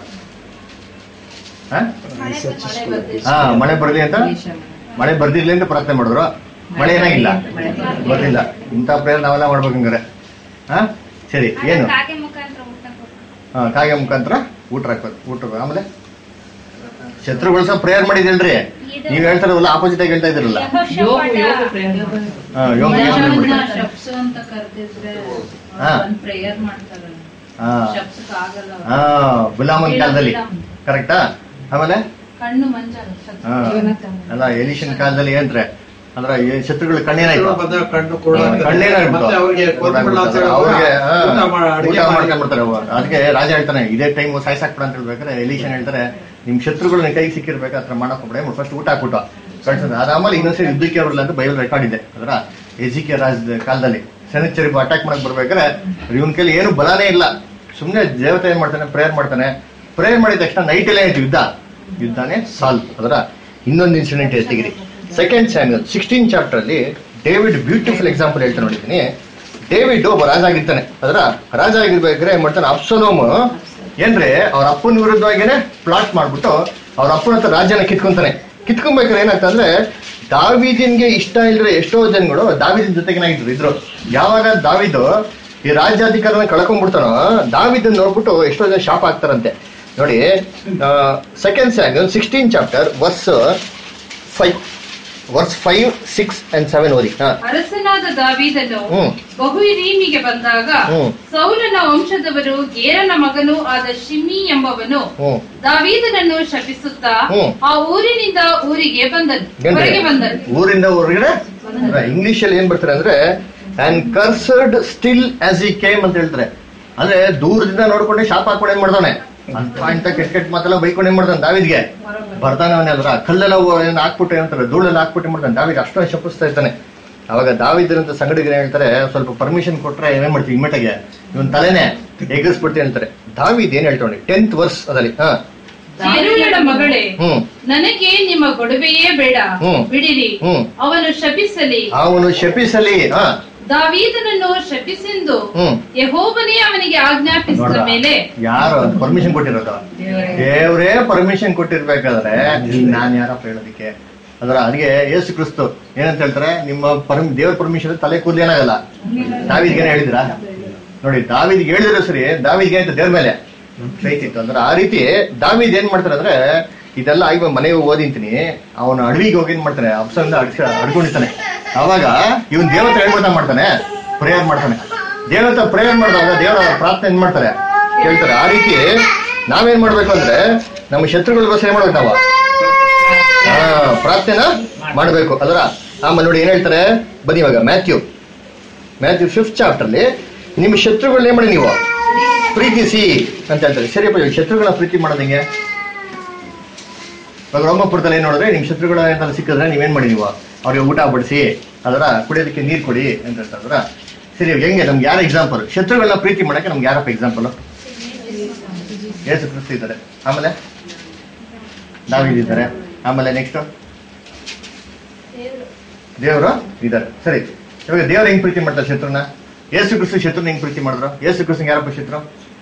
ಹಾ ಮಳೆ ಬರಲಿ ಅಂತ ಮಳೆ ಬರ್ದಿರ್ಲಿ ಅಂತ ಪ್ರಾರ್ಥನೆ ಮಾಡಿದ್ರು ಮಳೆ ಏನಾಗಿಲ್ಲ ಬರ್ಲಿಲ್ಲ ಇಂಥ ಪ್ರೇಯರ್ ನಾವೆಲ್ಲ ಮಾಡ್ಬೇಕು ಹಂಗಾರೆ ಹಾ ಸರಿ ಏನು ಕಾಗೆ ಮುಖಾಂತರ ಊಟ ಕೊಡು. ಹಾ ಕಾಗೆ ಮುಖಾಂತರ ಊಟ ಹಾಕೋದು ಊಟ ಆಮೇಲೆ ಶತ್ರುಗಳು ಸಹ ಪ್ರೇಯರ್ ಮಾಡಿದಿಲ್ರಿ ನೀವ್ ಹೇಳ್ತಾರಲ್ಲ ಆಪೋಸಿಟ್ ಆಗಿ ಹೇಳ್ತಾ ಇದ್ರಲ್ಲ ಯೋಗ ಯೋಗ ಪ್ರೇಯರ್ ಹಾ, ಯೋಗ ಯೋಗ ಪ್ರೇಯರ್. ಶಬ್ಸು ಅಂತ ಕರೆದಿದ್ರೆ ಹಾ. ಒಂದ್ ಪ್ರೇಯರ್ ಮಾಡ್ತಾರಲ್ಲ ಹಾ ಶಬ್ಸಕ್ ಆಗಲ್ಲ ಹಾ ಗುಲಾಮನ್ ಕಾಲದಲ್ಲಿ ಕರೆಕ್ಟಾ ಆಮೇಲೆ ಕಣ್ಣು ಮಂಜಾಗ ಹಾ ಅಲ್ಲ ಎಲಿಷನ್ ಕಾಲದಲ್ಲಿ ಏನ್ರೆ ಅಂದ್ರೆ ಈ ಶತ್ರುಗಳ ಕಣ್ಣೇನಾಯ್ತು ಬಂದಾಗ ಕಣ್ಣು ಕೂಡ ಕಣ್ಣೇನಾಗ್ಬಿಟ್ಟು ಮತ್ತೆ ಅವ್ರಿಗೆ ಗೊತ್ತಿಲ್ಲ ಅಂತ ಹೇಳಿ ಅವ್ರಿಗೆ ಹಾ, ಊಟ ಮಾಡ್- ಅಡ್ಗೆ ಊಟ ಮಾಡಿ- ಮಾಡ್ಕೊಂಡ್ಬಿಡ್ತಾರೆ ಅವ್ರು. ಅದಕ್ಕೆ ರಾಜ ಹೇಳ್ತಾನೆ ಇದೇ ಟೈಮ್ ಸಾಯ್ಸಾಕ್ಬಿಡ ಅಂತ ಹೇಳ್ಬೇಕಾದ್ರೆ ಎಲಿಷನ್ ಹೇಳ್ತಾರೆ ನಿಮ್ ಶತ್ರುಗಳು ನಿನ್ ಕೈಗೆ ಸಿಕ್ಕಿರ್ಬೇಕು ಹತ್ರ ಮಾಡಕ್ ಹೋಗ್ಬೇಡ ಫಸ್ಟ್ ಊಟ ಹಾಕ್ಬಿಟ್ಟು ಕಳ್ಸೋದು ಅದಾದ್ಮೇಲೆ ಇನ್ನೊಂದ್ಸರಿ ಯುದ್ಧಕ್ಕೆ ಬರಲ್ಲ ಅಂತ ಬೈಬಲ್ ರೆಕಾರ್ಡ್ ಇದೆ ಅದರ ಎಜಿಕೆ ರಾಜದ ಕಾಲದಲ್ಲಿ ಸೆನೆಚರಿಗೂ ಅಟ್ಯಾಕ್ ಮಾಡಕ್ ಬರ್ಬೇಕಾದ್ರೆ ಇವನ್ ಕೈಲಿ ಏನು ಬಲಾನೇ ಇಲ್ಲ ಸುಮ್ನೆ ದೇವತೆ ಏನ್ ಮಾಡ್ತಾನೆ ಪ್ರೇಯರ್ ಮಾಡ್ತಾನೆ ಪ್ರೇಯರ್ ಮಾಡಿದ ತಕ್ಷಣ ನೈಟ್ ಎಲ್ಲ ಆಯ್ತು ಯುದ್ಧ ಯುದ್ಧನೇ ಸಾಲ್ವ್ ಅದರ ಇನ್ನೊಂದು ಇನ್ಸಿಡೆಂಟ್ ಎತ್ತಿಗಿರಿ ಸೆಕೆಂಡ್ ಸ್ಯಾಮ್ಯಲ್ ಸಿಕ್ಸ್ಟೀನ್ ಚಾಪ್ಟರ್ ಅಲ್ಲಿ ಡೇವಿಡ್ ಬ್ಯೂಟಿಫುಲ್ ಎಕ್ಸಾಂಪಲ್ ಹೇಳ್ತಾ ನೋಡಿದ್ದೀನಿ ಡೇವಿಡ್ ಒಬ್ಬ ರಾಜ ಆಗಿರ್ತಾನೆ ಅದರ ರಾಜ ಆಗಿರ್ಬೇಕಾದ್ರೆ ಏನ್ ಮಾಡ್ತಾನೆ ಅಪ್ಸಲೋಮ್ ಏನ್ರೆ ಅವ್ರ ಅಪ್ಪನ ವಿರುದ್ಧವಾಗಿನೇ ಪ್ಲಾಟ್ ಮಾಡ್ಬಿಟ್ಟು ಅವ್ರ ಅಪ್ಪನ ಹತ್ರ ರಾಜ್ಯನ ಕಿತ್ಕೊಂತಾನೆ ಕಿತ್ಕೊಂಬೇಕಾದ್ರೆ ಏನಾಗ್ತಂದ್ರೆ ದಾವಿದಿನ್ಗೆ ಇಷ್ಟ ಇಲ್ದ್ರೆ ಎಷ್ಟೋ ಜನಗಳು ದಾವಿದಿನ ಜೊತೆಗೇನಾಗಿದ್ರು ಇದ್ರು ಯಾವಾಗ ದಾವಿದು ಈ ರಾಜ್ಯಾಧಿಕಾರನ ಕಳ್ಕೊಂಡ್ಬಿಡ್ತಾನೋ ದಾವಿದನ್ ನೋಡ್ಬಿಟ್ಟು ಎಷ್ಟೋ ಜನ ಶಾಪ್ ಆಗ್ತಾರಂತೆ ನೋಡಿ second Samuel sixteen chapter verse five verse five six and seven ಓದಿ ಹಾ ಅರಸನಾದ ದಾವೀದನು ಹ್ಮ್. ಬಹುರೀಮಿಗೆ ಬಂದಾಗ ಹ್ಮ್. ಸೌಲನ ವಂಶದವರು ಗೇರನ ಮಗನೂ ಆದ ಶಿಮ್ಮಿ ಎಂಬವನು ಹ್ಮ್ ದಾವೀದನನ್ನು ಶಪಿಸುತ್ತಾ ಹ್ಮ್. ಆ ಊರಿನಿಂದ ಊರಿಗೆ ಬಂದನು ಏನ್ರಿ? ಹೊರಗೆ ಬಂದನು ಊರಿಂದ ಹೊರಗಡೆ ಇಂಗ್ಲಿಷ್ ಅಲ್ಲಿ ಏನ್ ಬರ್ತಾರೆ ಅಂದ್ರೆ and cursed still as he came ಅಂತ ಹೇಳ್ತಾರೆ ಅಂದ್ರೆ ದೂರದಿಂದ ನೋಡ್ಕೊಂಡೆ ಶಾಪ್ ಹಾಕೊಂಡು ಏನ್ ಮಾಡ್ದಾನೆ ಅಂತ ಇಂತ ಕೆಟ್ಟ ಕೆಟ್ಟ ಮಾತೆಲ್ಲ ಬೈಕೊಂಡು ಏನ್ ಮಾಡ್ತಾನೆ ದಾವಿದ್ಗೆ ಬರ್ತಾನೆ ಅವನೇ ಅದ್ರ ಕಲ್ಲೆಲ್ಲ ಓ- ಏನ್ ಹಾಕ್ಬಿಟ್ಟು ಏನಂತಾರೆ ಧೂಳೆಲ್ಲ ಹಾಕ್ಬಿಟ್ಟು ಏನ್ ಮಾಡ್ತಾನೆ ದಾವಿದ್ ಅಷ್ಟೊಂದು ಶಪಿಸ್ತಾ ಇರ್ತಾನೆ ಅವಾಗ ದಾವಿದ್ರಂತ ಸಂಗಡಿಗರು ಹೇಳ್ತಾರೆ ಸ್ವಲ್ಪ ಪರ್ಮಿಷನ್ ಕೊಟ್ರೆ ಏನ್ ಮಾಡ್ತೀವಿ ಇಮ್ಮೆಟಾಗೆ ಇವನ್ ತಲೆನೇ ಎಗರಿಸ್ಬಿಡ್ತೀವಿ ಅಂತಾರೆ ದಾವಿದ್ ಏನ್ ಹೇಳ್ತಾನೆ ಟೆಂತ್ ವರ್ಸ್ ಅದಲ್ಲಿ ಹಾ ಚೆರೂಯಳ ಮಗಳೇ ಹ್ಮ್ ನನಗೆ ನಿಮ್ಮ ಗೊಡವೆಯೇ ಬೇಡ ಹ್ಮ್. ಬಿಡಿರಿ ಹ್ಮ್. ಅವನು ಶಪಿಸಲಿ ಅವನು ಶಪಿಸಲಿ ಹಾ ದಾವೀದನನ್ನು ಶಪಿಸೆಂದು ಹ್ಮ್ ಯಹೋವನೇ ಅವನಿಗೆ ಆಜ್ಞಾಪಿಸಿದ ನೋಡ್ರಾ? ಮೇಲೆ ಯಾರು ಪರ್ಮಿಷನ್ ಕೊಟ್ಟಿರೋದು ದೇವ್ರೇ ಪರ್ಮಿಷನ್ ಕೊಟ್ಟಿರ್ಬೇಕಾದ್ರೆ ನಾನ್ ಯಾರಪ್ಪ ಹೇಳೋದಿಕ್ಕೆ ಅದರ ಅದಕ್ಕೆ ಯೇಸು ಕ್ರಿಸ್ತು ಏನಂತ ಹೇಳ್ತಾರೆ ನಿಮ್ಮ ಪರ್ಮ್ ದೇವ್ರ ಪರ್ಮಿಷನ್ ತಲೆ ಕೂದಲು ಏನಾಗಲ್ಲ ದಾವಿದ್ಗೆ ಹೇಳಿದ್ರಾ ನೋಡಿ ದಾವಿದ್ಗೆ ಹೇಳಿದ್ರು ಸರಿ ದಾವಿದ್ಗೆ ಅಂತ ದೇವ್ರ ಮೇಲೆ ಫೈತ್ ಇತ್ತು ಅಂದ್ರೆ ಆ ರೀತಿ ದಾವಿದ್ ಏನ್ ಮಾಡ್ತಾರೆ ಅಂದ್ರೆ ಇದೆಲ್ಲ ಆಗಿ ಮನೆಗೆ ಓದಿಂತೀನಿ ಅವನು ಅಡವಿಗೆ ಹೋಗಿ ಏನ್ ಮಾಡ್ತಾನೆ ಅಪ್ಸಂದ ಅಡ್ಸ ಅಡ್ಕೊಂಡಿರ್ತಾನೆ ಅವಾಗ ಇವನ್ ದೇವತೆ ಹೇಳ್ಬಿಡ್ತಾ ಮಾಡ್ತಾನೆ ಪ್ರೇಯರ್ ಮಾಡ್ತಾನೆ ದೇವತೆ ಪ್ರೇಯರ್ ಮಾಡಿದಾಗ ದೇವರ ಪ್ರಾರ್ಥನೆ ಏನ್ ಮಾಡ್ತಾರೆ ಕೇಳ್ತಾರೆ ಆ ರೀತಿ ನಾವೇನ್ ಮಾಡ್ಬೇಕು ಅಂದ್ರೆ ನಮ್ಮ ಶತ್ರುಗಳಿಗೋಸ್ಕರ ಏನ್ ಮಾಡ್ಬೇಕು ನಾವು ಆ, ಪ್ರಾರ್ಥನೆನ ಮಾಡ್ಬೇಕು ಅದರ ಆಮೇಲೆ ನೋಡಿ ಏನ್ ಹೇಳ್ತಾರೆ ಬನ್ನಿ ಇವಾಗ ಮ್ಯಾಥ್ಯೂ ಮ್ಯಾಥ್ಯೂ ಫಿಫ್ತ್ ಚಾಪ್ಟರ್ ಅಲ್ಲಿ ನಿಮ್ಮ ಶತ್ರುಗಳನ್ನ ಏನ್ ಮಾಡಿ ನೀವು ಪ್ರೀತಿಸಿ ಅಂತ ಹೇಳ್ತಾರೆ ಸರಿಯಪ್ಪ ಇವಾಗ ಶತ್ರುಗಳನ್ನ ಪ್ರೀತಿ ಮಾಡೋದು ಹೆಂಗೆ ಇವಾಗ ರೋಮಪುರದಲ್ಲಿ ಏನ್ ನೋಡಿದ್ರೆ ನಿಮ್ ಶತ್ರುಗಳ ಏನಾದ್ರು ಸಿಕ್ಕಿದ್ರೆ ನೀವೇನ್ ಮಾಡಿ ನೀವು ಅವ್ರಿಗೆ ಊಟ ಬಡಿಸಿ ಅದರ ಕುಡಿಯೋದಕ್ಕೆ ನೀರ್ ಕೊಡಿ ಅಂತ ಹೇಳ್ತಾರ ಸರಿ ಇವಾಗ ಹೆಂಗೆ ನಮ್ಗೆ ಯಾರ ಎಕ್ಸಾಂಪಲ್ ಶತ್ರುಗಳನ್ನ ಪ್ರೀತಿ ಮಾಡಕ್ಕೆ ನಮ್ಗೆ ಯಾರಪ್ಪ ಎಕ್ಸಾಂಪಲ್ ಯೇಸು ಕ್ರಿಸ್ತು ಇದ್ದಾರೆ ಆಮೇಲೆ ನಾವಿದ್ದಾರೆ ಆಮೇಲೆ ನೆಕ್ಸ್ಟ್ ದೇವರು ಇದ್ದಾರೆ ಸರಿ ಇವಾಗ ದೇವ್ರು ಹೆಂಗ್ ಪ್ರೀತಿ ಮಾಡ್ತಾರೆ ಶತ್ರುನ ಯೇಸು ಕ್ರಿಸ್ತು ಶತ್ರುನ ಹೆಂಗ್ ಪ್ರೀತಿ ಮಾಡಿದ್ರು ಯೇಸು ಕ್ರಿಸ್ತು ಯಾರಪ್ಪ ಶತ್ರು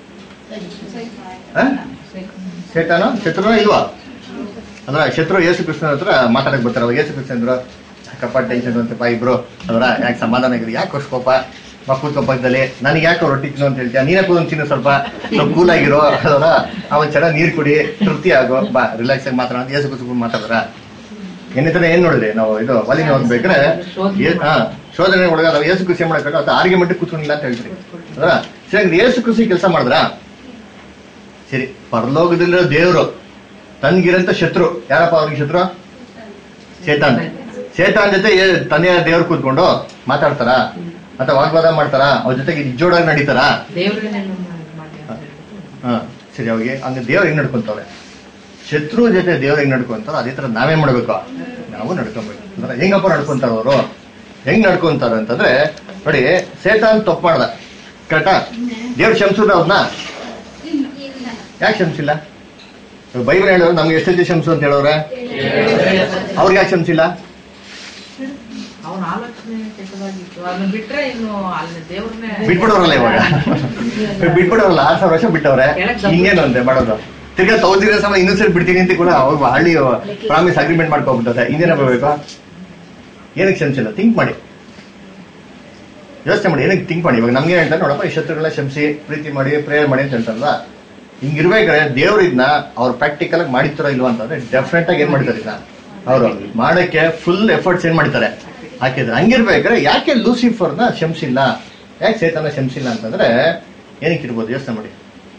ಆ? ಶೇತಾನ ಶತ್ರುನ ಇಲ್ವಾ ಅಂದ್ರ ಶತ್ರು ಯೇಸು ಕೃಷ್ಣನ ಹತ್ರ ಮಾತಾಡಕ್ ಬರ್ತಾರ ಅವಾಗ ಯೇಸು ಕೃಷ್ಣ ಅಂದ್ರು ಕಪ್ಪ ಟೆನ್ಷನ್ ಅಂತಪ್ಪ ಇಬ್ರು ಅದರ ಯಾಕೆ ಸಮಾಧಾನ ಆಗಿರಿ ಯಾಕೆ ವರ್ಷಕೋಪ ಮಕ್ಕಳ ಪಕ್ಕದಲ್ಲಿ ನನಗೆ ಯಾಕೆ ರೊಟ್ಟಿ ತಿನ್ನು ಅಂತ ಹೇಳ್ತೀಯ ನೀನೇ ಕೂದೊಂದು ತಿನ್ನು ಸ್ವಲ್ಪ ಸ್ವಲ್ಪ ಕೂಲ್ ಆಗಿರೋ ಅದರ ಅವನ್ ಚೆನ್ನಾಗಿ ನೀರ್ ಕುಡಿ ತೃಪ್ತಿ ಆಗೋ ಬಾ ರಿಲ್ಯಾಕ್ಸ್ ಆಗಿ ಮಾತಾಡೋದು ಯೇಸು ಕೃಷ್ಣ ಮಾತಾಡ್ರ ಇನ್ನಿತರ ಏನ್ ನೋಡಿದ್ರಿ ನಾವು ಇದು ವಾಲಿನ ಓದ್ಬೇಕಾದ್ರೆ ಏ- ಹಾ ಶೋಧನೆ ಒಳಗ ನಾವು ಯೇಸು ಕೃಷಿ ಮಾಡಬೇಕು ಅದು ಆರ್ಗ್ಯುಮೆಂಟ್ ಕೂತ್ಕೊಂಡಿಲ್ಲ ಅಂತ ಹೇಳ್ತೀರಿ ಅದರ ಸರಿ ಯೇಸು ಕೃಷಿ ಕೆಲಸ ಮಾಡಿದ್ರಾ ಸರಿ ಪರಲೋಕದಲ್ಲಿರೋ ದೇವರು ತನ್ಗಿರಂತ ಶತ್ರು ಯಾರಪ್ಪ ಅವ್ರಿಗೆ ಶತ್ರು ಶೇತಾನ್ ಶೇತಾನ್ ಜೊತೆ ಏ- ತಂದೆಯ ದೇವ್ರು ಕೂತ್ಕೊಂಡು ಮಾತಾಡ್ತಾರ ಅಥವಾ ವಾಗ್ವಾದ ಮಾಡ್ತಾರ ಅವ್ರ ಜೊತೆಗೆ ನಿಜೋಡಾಗಿ ನಡೀತಾರ ದೇವ್ರನ್ನೆಲ್ಲ ಮಾಡಿ ಹಾ ಸರಿ ಅವಾಗ ಹಂಗ ದೇವ್ರು ಹೆಂಗ್ ನಡ್ಕೊಂತವ್ರೆ ಶತ್ರು ಜೊತೆ ದೇವ್ರು ಹೆಂಗ್ ನಡ್ಕೊಂತಾರ ಅದೇ ತರ ನಾವೇನ್ ಮಾಡ್ಬೇಕು ನಾವು ನಡ್ಕೊಬೇಕು ಅಂದ್ರೆ ಹೆಂಗಪ್ಪ ನಡ್ಕೊಂತಾರ ಅವರು ಹೆಂಗ್ ನಡ್ಕೊಂತಾರ ಅಂತಂದ್ರೆ ನೋಡಿ ಸೇತಾನ್ ತಪ್ಪು ಮಾಡ್ದ ಕರೆಕ್ಟಾ ದೇವ್ರು ಕ್ಷಮಿಸಿದ್ರ ಅವ್ರನ್ನ ಯಾಕೆ ಕ್ಷಮಿಸಿಲ್ಲ ಇವಾಗ ಬೈಬಲ್ ಹೇಳೋರು ನಮ್ಗೆ ಎಷ್ಟು ಜನ ಕ್ಷಮಿಸು ಅಂತ ಹೇಳೋರೆ ಅವ್ರಿಗೆ ಯಾಕೆ ಕ್ಷಮಿಸಿಲ್ಲ ಅವನ ಆಲೋಚನೆ ಕೆಟ್ಟದಾಗಿತ್ತು ಅದನ್ನ ಬಿಟ್ರೆ ಇನ್ನು ಅಲ್ಲಿ ದೇವ್ರನ್ನೇ ಬಿಟ್ಬಿಡೋರಲ್ಲ ಇವಾಗ ಬಿಟ್ಬಿಡೋರಲ್ಲ ಆರ್ ಸಾವಿರ ವರ್ಷ ಬಿಟ್ಟವ್ರೆ ಇನ್ನೇನು ಅಂತೆ ಮಾಡೋದು ತಿರ್ಗಾ ತೌಸಿರ ಸಮ ಇನ್ನೊಂದ್ ಸರಿ ಬಿಡ್ತೀನಿ ಅಂತ ಕೂಡ ಅವ್ರು ಹಳ್ಳಿ ಪ್ರಾಮಿಸ್ ಅಗ್ರಿಮೆಂಟ್ ಮಾಡ್ಕೊಬಿಟ್ಟದೆ ಇನ್ನೇನ ಬರ್ಬೇಕು ಏನಕ್ಕೆ ಕ್ಷಮಿಸಿಲ್ಲ ಥಿಂಕ್ ಮಾಡಿ ಯೋಚನೆ ಮಾಡಿ ಏನಕ್ಕೆ ಥಿಂಕ್ ಮಾಡಿ ಇವಾಗ ನಮ್ಗೆ ಹೇಳ್ತಾರೆ ನೋಡಪ್ಪ ಈ ಶತ್ರುಗಳನ್ನ ಕ್ಷಮಿಸಿ ಪ್ರೀತಿ ಮಾಡಿ ಪ್ರೇಯರ್ ಮಾಡಿ ಅಂತ ಹೇಳ್ತಾರಲ್ಲ ಹಿಂಗಿರ್ಬೇಕಾದ್ರೆ ದೇವ್ರು ಇದನ್ನ ಅವ್ರು ಪ್ರಾಕ್ಟಿಕಲ್ ಆಗಿ ಮಾಡಿರ್ತಾರೋ ಇಲ್ವಾ ಅಂತಂದ್ರೆ ಡೆಫಿನೆಟ್ ಆಗಿ ಏನ್ ಮಾಡ್ತಾರೆ ಇದನ್ನ ಅವರು ಮಾಡಕ್ಕೆ ಫುಲ್ ಎಫರ್ಟ್ಸ್ ಏನ್ ಮಾಡ್ತಾರೆ ಹಾಕಿದ್ರೆ ಹಂಗಿರ್ಬೇಕಾದ್ರೆ ಯಾಕೆ ಲೂಸಿಫರ್ನ ಕ್ಷಮಿಸಿಲ್ಲ ಯಾಕೆ ಸೇತನ ಕ್ಷಮಿಸಿಲ್ಲ ಅಂತಂದ್ರೆ ಏನಕ್ಕೆ ಇರ್ಬೋದು ಯೋಚನೆ ಮಾಡಿ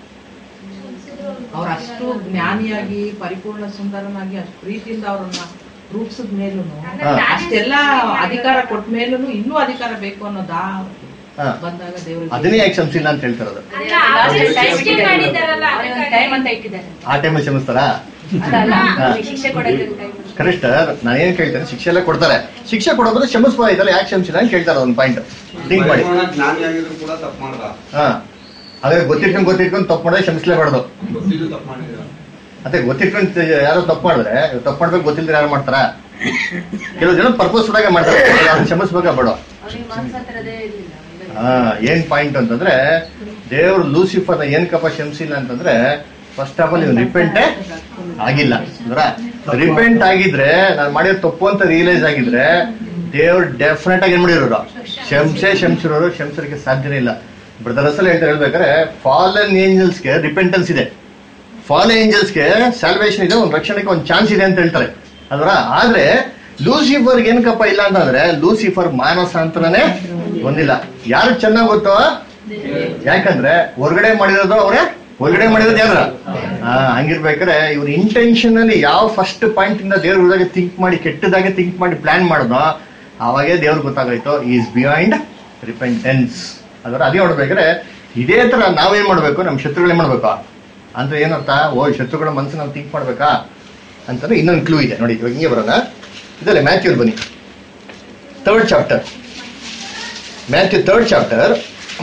ಅವ್ರ ಅಷ್ಟು ಜ್ಞಾನಿಯಾಗಿ ಪರಿಪೂರ್ಣ ಸುಂದರನಾಗಿ ಅಷ್ಟು ಪ್ರೀತಿಯಿಂದ ಅವ್ರನ್ನ ರೂಪಿಸಿದ ಮೇಲೂ ಹಾ. ಅಷ್ಟೆಲ್ಲ ಅಧಿಕಾರ ಕೊಟ್ಟ ಮೇಲೂ ಇನ್ನೂ ಅಧಿಕಾರ ಬೇಕು ಅನ್ನೋದಾ ಹಾ. ಬಂದಾಗ ದೇವ್ರಿಗೆ ಅದನ್ನೇ ಯಾಕೆ ಕ್ಷಮಿಸಿಲ್ಲ ಅಂತ ಹೇಳ್ತಾರದು ಅಲ್ಲ, ಅವ್ರು ಸೃಷ್ಟಿ ಮಾಡಿದಾರಲ್ಲ ಟೈಮ್ ಅಂತ ಇಟ್ಟಿದ್ದಾರೆ ಆ ಟೈಮಲ್ಲಿ ಕ್ಷಮಿಸ್ತಾರಾ ಅದಲ್ಲ ಹಾ. ಅವ್ರಿಗೆ ಶಿಕ್ಷೆ ಕೊಡೋಕೆ ಟೈಮ್ ಕರೆಕ್ಟ್ ನಾನು ಏನ್ ಕೇಳ್ತೇನೆ ಶಿಕ್ಷೆ ಎಲ್ಲ ಕೊಡ್ತಾರೆ ಶಿಕ್ಷೆ ಕೊಡೋದ್ರೆ ಕ್ಷಮಿಸ್ಬೋದಾಯ್ತಲ್ಲ ಯಾಕೆ ಕ್ಷಮಿಸಿಲ್ಲ ಅಂತ ಕೇಳ್ತಾರೆ ಒಂದು ಪಾಯಿಂಟ್ ಥಿಂಕ್ ಮಾಡಿ ಜ್ಞಾನಿಯಾಗಿದ್ರು ಕೂಡ ತಪ್ಪು ಮಾಡ್ದ ಹಾ ಅದೇ ಗೊತ್ತಿಟ್ಕೊಂಡು ಗೊತ್ತಿಟ್ಕೊಂಡು ತಪ್ಪು ಮಾಡಿದ್ರೆ ಕ್ಷಮಿಸ್ಲೇಬಾರ್ದು ಗೊತ್ತಿದ್ದು ತಪ್ಪು ಮಾಡಿದ ಅದೇ ಗೊತ್ತಿಟ್ಕೊಂಡು ಯಾರೋ ತಪ್ಪು ಮಾಡಿದ್ರೆ ಇವ್ರು ತಪ್ಪು ಮಾಡ್ಬೇಕು ಗೊತ್ತಿಲ್ಲದ್ರೆ ಯಾರು ಮಾಡ್ತಾರ ಕೆಲವು ಜನ ಪರ್ಪಸ್ ಆಗಿ ಮಾಡ್ತಾರೆ ಅವ್ರನ್ನ ಕ್ಷಮಿಸ್ಬೇಕಾ ಬೇಡ ಅವ್ರಿಗೆ ಮನ್ಸತ್ರದೇ ಇರ್ಲಿಲ್ಲ ಹಾ ಏನ್ ಪಾಯಿಂಟ್ ಅಂತಂದ್ರೆ ದೇವ್ರು ಲೂಸಿಫರ್ನ ಏನ್ ಕಪ ಕ್ಷಮಿಸಿಲ್ಲ ಅಂತಂದ್ರೆ ಫಸ್ಟ್ ಆಫ್ ಆಲ್ ಇವ್ನು ರಿಪೆಂಟೇ ಆಗಿಲ್ಲ ಅಂದ್ರ ರಿಪೆಂಟ್ ಆಗಿದ್ರೆ ನಾನು ಮಾಡಿರೋ ತಪ್ಪು ಅಂತ ರಿಯಲೈಸ್ ಆಗಿದ್ರೆ ದೇವ್ರು ಡೆಫಿನೆಟ್ ಆಗಿ ಏನ್ ಮಾಡಿರೋರು ಕ್ಷಮಿಸೇ ಕ್ಷಮಿಸಿರೋರು ಕ್ಷಮಿಸೋದಕ್ಕೆ ಸಾಧ್ಯನೇ ಇಲ್ಲ ಬ್ರದರ್ ಅಸಲ್ ಹೇಳ್ತಾರೆ ಹೇಳ್ಬೇಕಾದ್ರೆ ಫಾಲನ್ ಏಂಜಲ್ಸ್ಗೆ ರಿಪೆಂಟೆನ್ಸ್ ಇದೆ ಫಾಲನ್ ಏಂಜಲ್ಸ್ಗೆ ಸ್ಯಾಲ್ವೇಷನ್ ಇದೆ ಒಂದು ರಕ್ಷಣೆಗೆ ಒಂದು ಚಾನ್ಸ್ ಇದೆ ಅಂತ ಹೇಳ್ತಾರೆ ಅಲ್ವರ ಆದ್ರೆ ಲೂಸಿಫರ್ಗೆ ಏನಕ್ಕಪ್ಪ ಇಲ್ಲ ಅಂತಂದ್ರೆ ಲೂಸಿಫರ್ ಮಾನಸಾಂತರನೇ ಹೊಂದಿಲ್ಲ ಯಾರು ಚೆನ್ನಾಗ್ ಗೊತ್ತೋ ಯಾಕಂದ್ರೆ ಹೊರಗಡೆ ಮಾಡಿರೋದು ಅವರೇ ಹೊರಗಡೆ ಮಾಡಿರೋದು ಯಾರ ಹಂಗಿರ್ಬೇಕಾದ್ರೆ ಇವ್ರ ಇಂಟೆನ್ಷನ್ ಅಲ್ಲಿ ಯಾವ ಫಸ್ಟ್ ಪಾಯಿಂಟ್ ಇಂದ ದೇವ್ರ ವಿರುದ್ಧ ಥಿಂಕ್ ಮಾಡಿ ಕೆಟ್ಟದಾಗೆ ಥಿಂಕ್ ಮಾಡಿ ಪ್ಲಾನ್ ಮಾಡಿದ್ನೋ ಅವಾಗೇ ದೇವ್ರಿಗೆ ಗೊತ್ತಾಗೋಯ್ತು ಈಸ್ ಬಿಹೈಂಡ್ ರಿಪೆಂಟೆನ್ಸ್ ಅದರ ಅದೇ ನೋಡ್ಬೇಕಾದ್ರೆ ಇದೇ ತರ ನಾವೇನ್ ಮಾಡ್ಬೇಕು ನಮ್ಮ ಶತ್ರುಗಳೇ ಮಾಡ್ಬೇಕು ಅಂತ ಏನರ್ಥ ಓ ಈ ಶತ್ರುಗಳ ಮನಸ್ಸು ನಾವು ಥಿಂಕ್ ಮಾಡ್ಬೇಕಾ ಅಂತಂದ್ರೆ ಇನ್ನೊಂದು ಕ್ಲೂ ಇದೆ ನೋಡಿ ಇವಾಗ ಹಿಂಗೆ ಬರೋಣ ಇದಲ್ಲೇ ಮ್ಯಾಥ್ಯೂಲ್ ಬನ್ನಿ third chapter Matthew third chapter